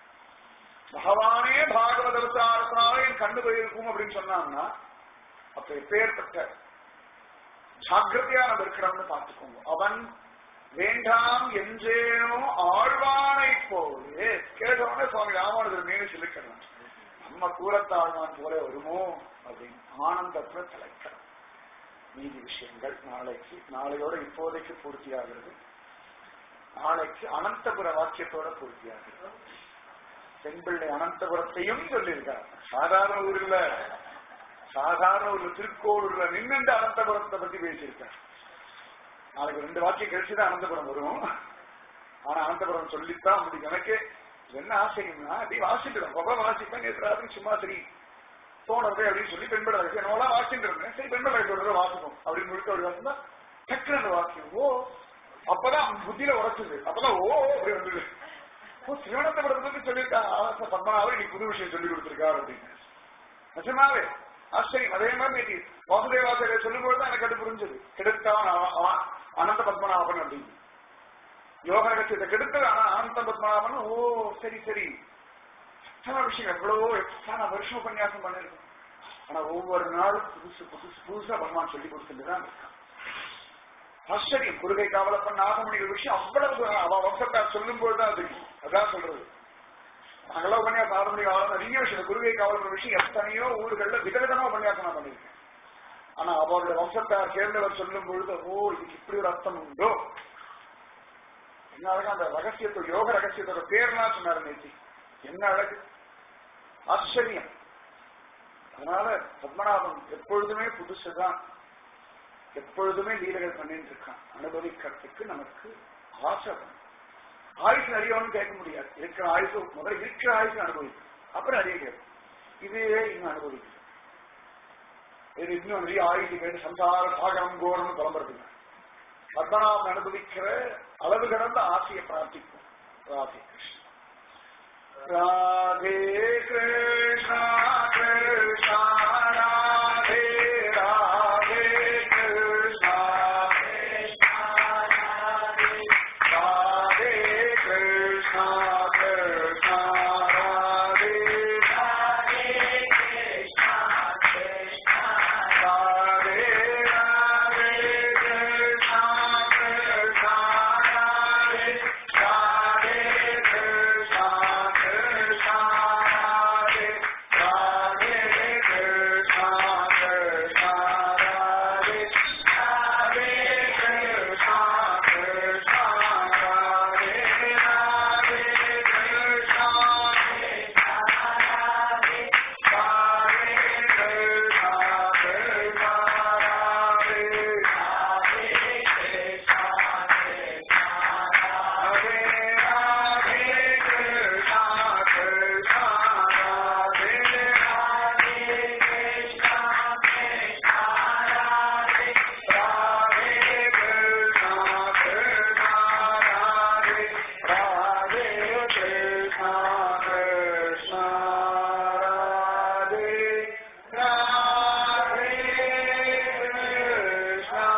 பகவானே பாகவத அவதாரத்தினால என் கண்டு போயிருக்கும் அப்படின்னு சொன்னாங்கன்னா அப்ப எப்பேற்பட்ட ஜாக்கிரதையா நம்ம இருக்கிறோம்னு பார்த்துக்கோங்க அவன் வேண்டாம் என்றேனோ ஆழ்வானை போலே கேட்டவனே சுவாமி ராமானுஜர் மீது சொல்லிக்கிறான் நம்ம கூறத்தாழ்வான் போல வருமோ அப்படின்னு ஆனந்தத்துல தலைக்கிறோம் மீதி விஷயங்கள் நாளைக்கு நாளையோட இப்போதைக்கு பூர்த்தியாகிறது நாளைக்கு அனந்தபுர வாக்கியத்தோட பூர்த்தியாகிறது பெண்பிள்ளை அனந்தபுரத்தையும் சொல்லியிருக்கார் சாதாரண ஊர்ல சாதாரண ஒரு திருக்கோளூர்ல நின்று அனந்தபுரத்தை பத்தி பேசியிருக்கார் நாளைக்கு ரெண்டு வாக்கியம் கழிச்சுதான் அனந்தபுரம் வரும் ஆனா அனந்தபுரம் சொல்லித்தான் முடியும் எனக்கு என்ன ஆசைன்னா அப்படி வாசிக்கிறோம் பொக வாசிப்பேன் நேற்று ராத்திரி சும்மா சரி தோணுறது அப்படின்னு சொல்லி பெண்பட ரகசியம் என்னவெல்லாம் வாசிட்டு இருந்தேன் சரி பெண்பட ரகசியம் வாசிப்போம் அப்படின்னு முழுக்க ஒரு வாசம் தான் டக்குனு அந்த வாக்கியம் ஓ அப்பதான் புத்தியில உரைச்சது அப்பதான் ஓ அப்படி வந்தது ஓ திருவனந்தபுரத்தை பத்தி சொல்லியிருக்கா பத்மநாபர் இன்னைக்கு புது விஷயம் சொல்லி கொடுத்திருக்காரு அப்படின்னு நிஜமாவே ஆச்சரியம் அதே மாதிரி நேற்று வாசுதேவாசரை சொல்லும்போது தான் எனக்கு அது புரிஞ்சது கெடுத்தான் அனந்த பத்மநாபன் அப்படின்னு யோக ரகசியத்தை கெடுத்தது ஆனா அனந்த பத்மநாபன் ஓ சரி சரி எத்தனை விஷயம் எவ்வளவோ எத்தனை வருஷம் உபன்யாசம் பண்ணிருக்கோம் ஆனா ஒவ்வொரு நாளும் புதுசு புதுசு புதுசா பகவான் சொல்லி கொடுத்துட்டு தான் இருக்கான் ஆச்சரியம் குருகை காவலப்பன் நாகமணிகள் விஷயம் அவ்வளவு அவ வம்சத்தை சொல்லும் போதுதான் தெரியும் அதான் சொல்றது நாங்களாம் உபன்யாசம் ஆறு மணி காலம் நிறைய விஷயம் குருகை காவலப்பன் விஷயம் எத்தனையோ ஊர்கள்ல விதவிதமா உபன்யாசம் நான் பண்ணிருக்கேன் ஆனா அவருடைய வம்சத்தார் சேர்ந்தவர் சொல்லும் பொழுது ஓ இதுக்கு இப்படி ஒரு அர்த்தம் உண்டோ என்ன அழகா அந்த ரகசியத்தோட யோக ரகசியத்தோட பேர்லாம் சொன்னாரு நேற்று என்ன அழகு ஆச்சரியம் அதனால பத்மநாபன் எப்பொழுதுமே புதுசுதான் எப்பொழுதுமே லீலைகள் பண்ணிட்டு இருக்கான் அனுபவிக்கிறதுக்கு நமக்கு ஆசை வேணும். ஆயுசு அறியவனு கேட்க முடியாது இருக்கிற ஆயுசு முதல்ல இருக்கிற ஆயுசு அனுபவிக்கும் அப்புறம் அறிய கேட்கும் இதுவே இன்னும் அனுபவிக்கும் இது இன்னும் நிறைய ஆயுசு கேட்டு சம்சார சாகரம் கோரம்னு புலம்புறதுங்க பத்மநாபன் அனுபவிக்கிற அளவு கடந்த ஆசையை பிரார்த்திக்கும் ராதே கிருஷ்ணன் राधे कृष्णा कृष्णा राधे राधे कृष्णा राधे कृष्णा कृष्णा राधे राधे राधे कृष्णा कृष्णा राधे राधे कृष्णा कृष्णा राधे राधे कृष्णा कृष्णा राधे राधे कृष्णा कृष्णा राधे राधे कृष्णा राधे कृष्णा कृष्णा राधे राधे राधे कृष्णा कृष्णा राधे राधे कृष्णा कृष्णा राधे राधे कृष्णा कृष्णा राधे राधे कृष्णा कृष्णा राधे राधे कृष्णा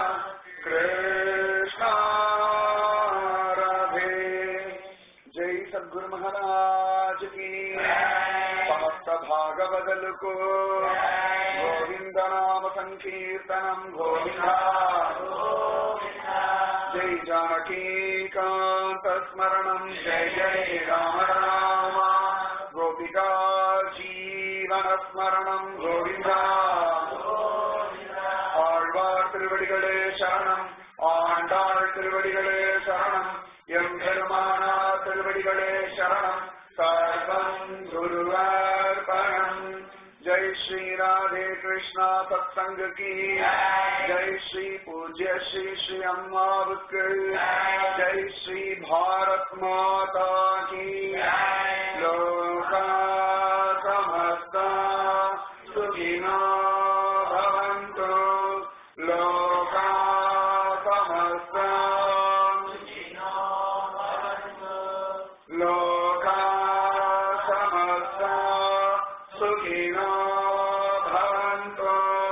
कृष्णा राधे जय सद्गुरु महाराज की समस्त भागवदल को गोविंद नाम संकीर्तनम गोविंदा जय जानकी कांत स्मरणम जय जय राम राम गोपिका जीवन स्मरणम गोविंदा ஆழ்வார் திருவடிகளே சரணம் ஆண்டாள் திருவடிகளே சரணம் எம் பெருமானா திருவடிகளே சரணம் சர்வம் குருவார்பணம் ஜெய் ஸ்ரீ ராதே கிருஷ்ணா சத்சங்க கி ஜெய் ஸ்ரீ பூஜ்ய ஸ்ரீ ஸ்ரீ அம்மாவுக்கு ஜெய் ஸ்ரீ பாரத் மாதா கி லோகா சமஸ்தா சுகினோ भवन्तु लोका समस्ता लोका समस्ता सुखिनो भवन्तु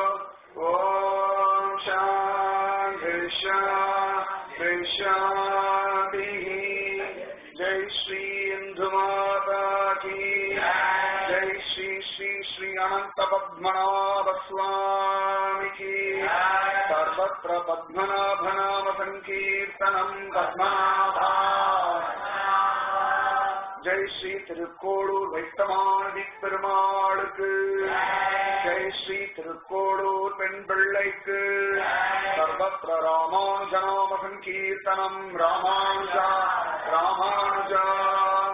ॐ शान्ति शान्ति शान्तिः जय श्री इन्दुमाता की जय श्री श्री श्री अनंत पद्मनाभ स्वामी की सर्वत्र पद्मनाभ नाम संकीर्तनम पद्मनाभा ஜெய் ஸ்ரீ திருக்கோளூர் வைத்தமானதி பெருமாளுக்கு ஜெய் ஸ்ரீ திருக்கோளூர் பெண் பிள்ளைக்கு சர்வத்திர ராமானுஜநாம சங்கீர்த்தனம் ராமானுஜா ராமானுஜா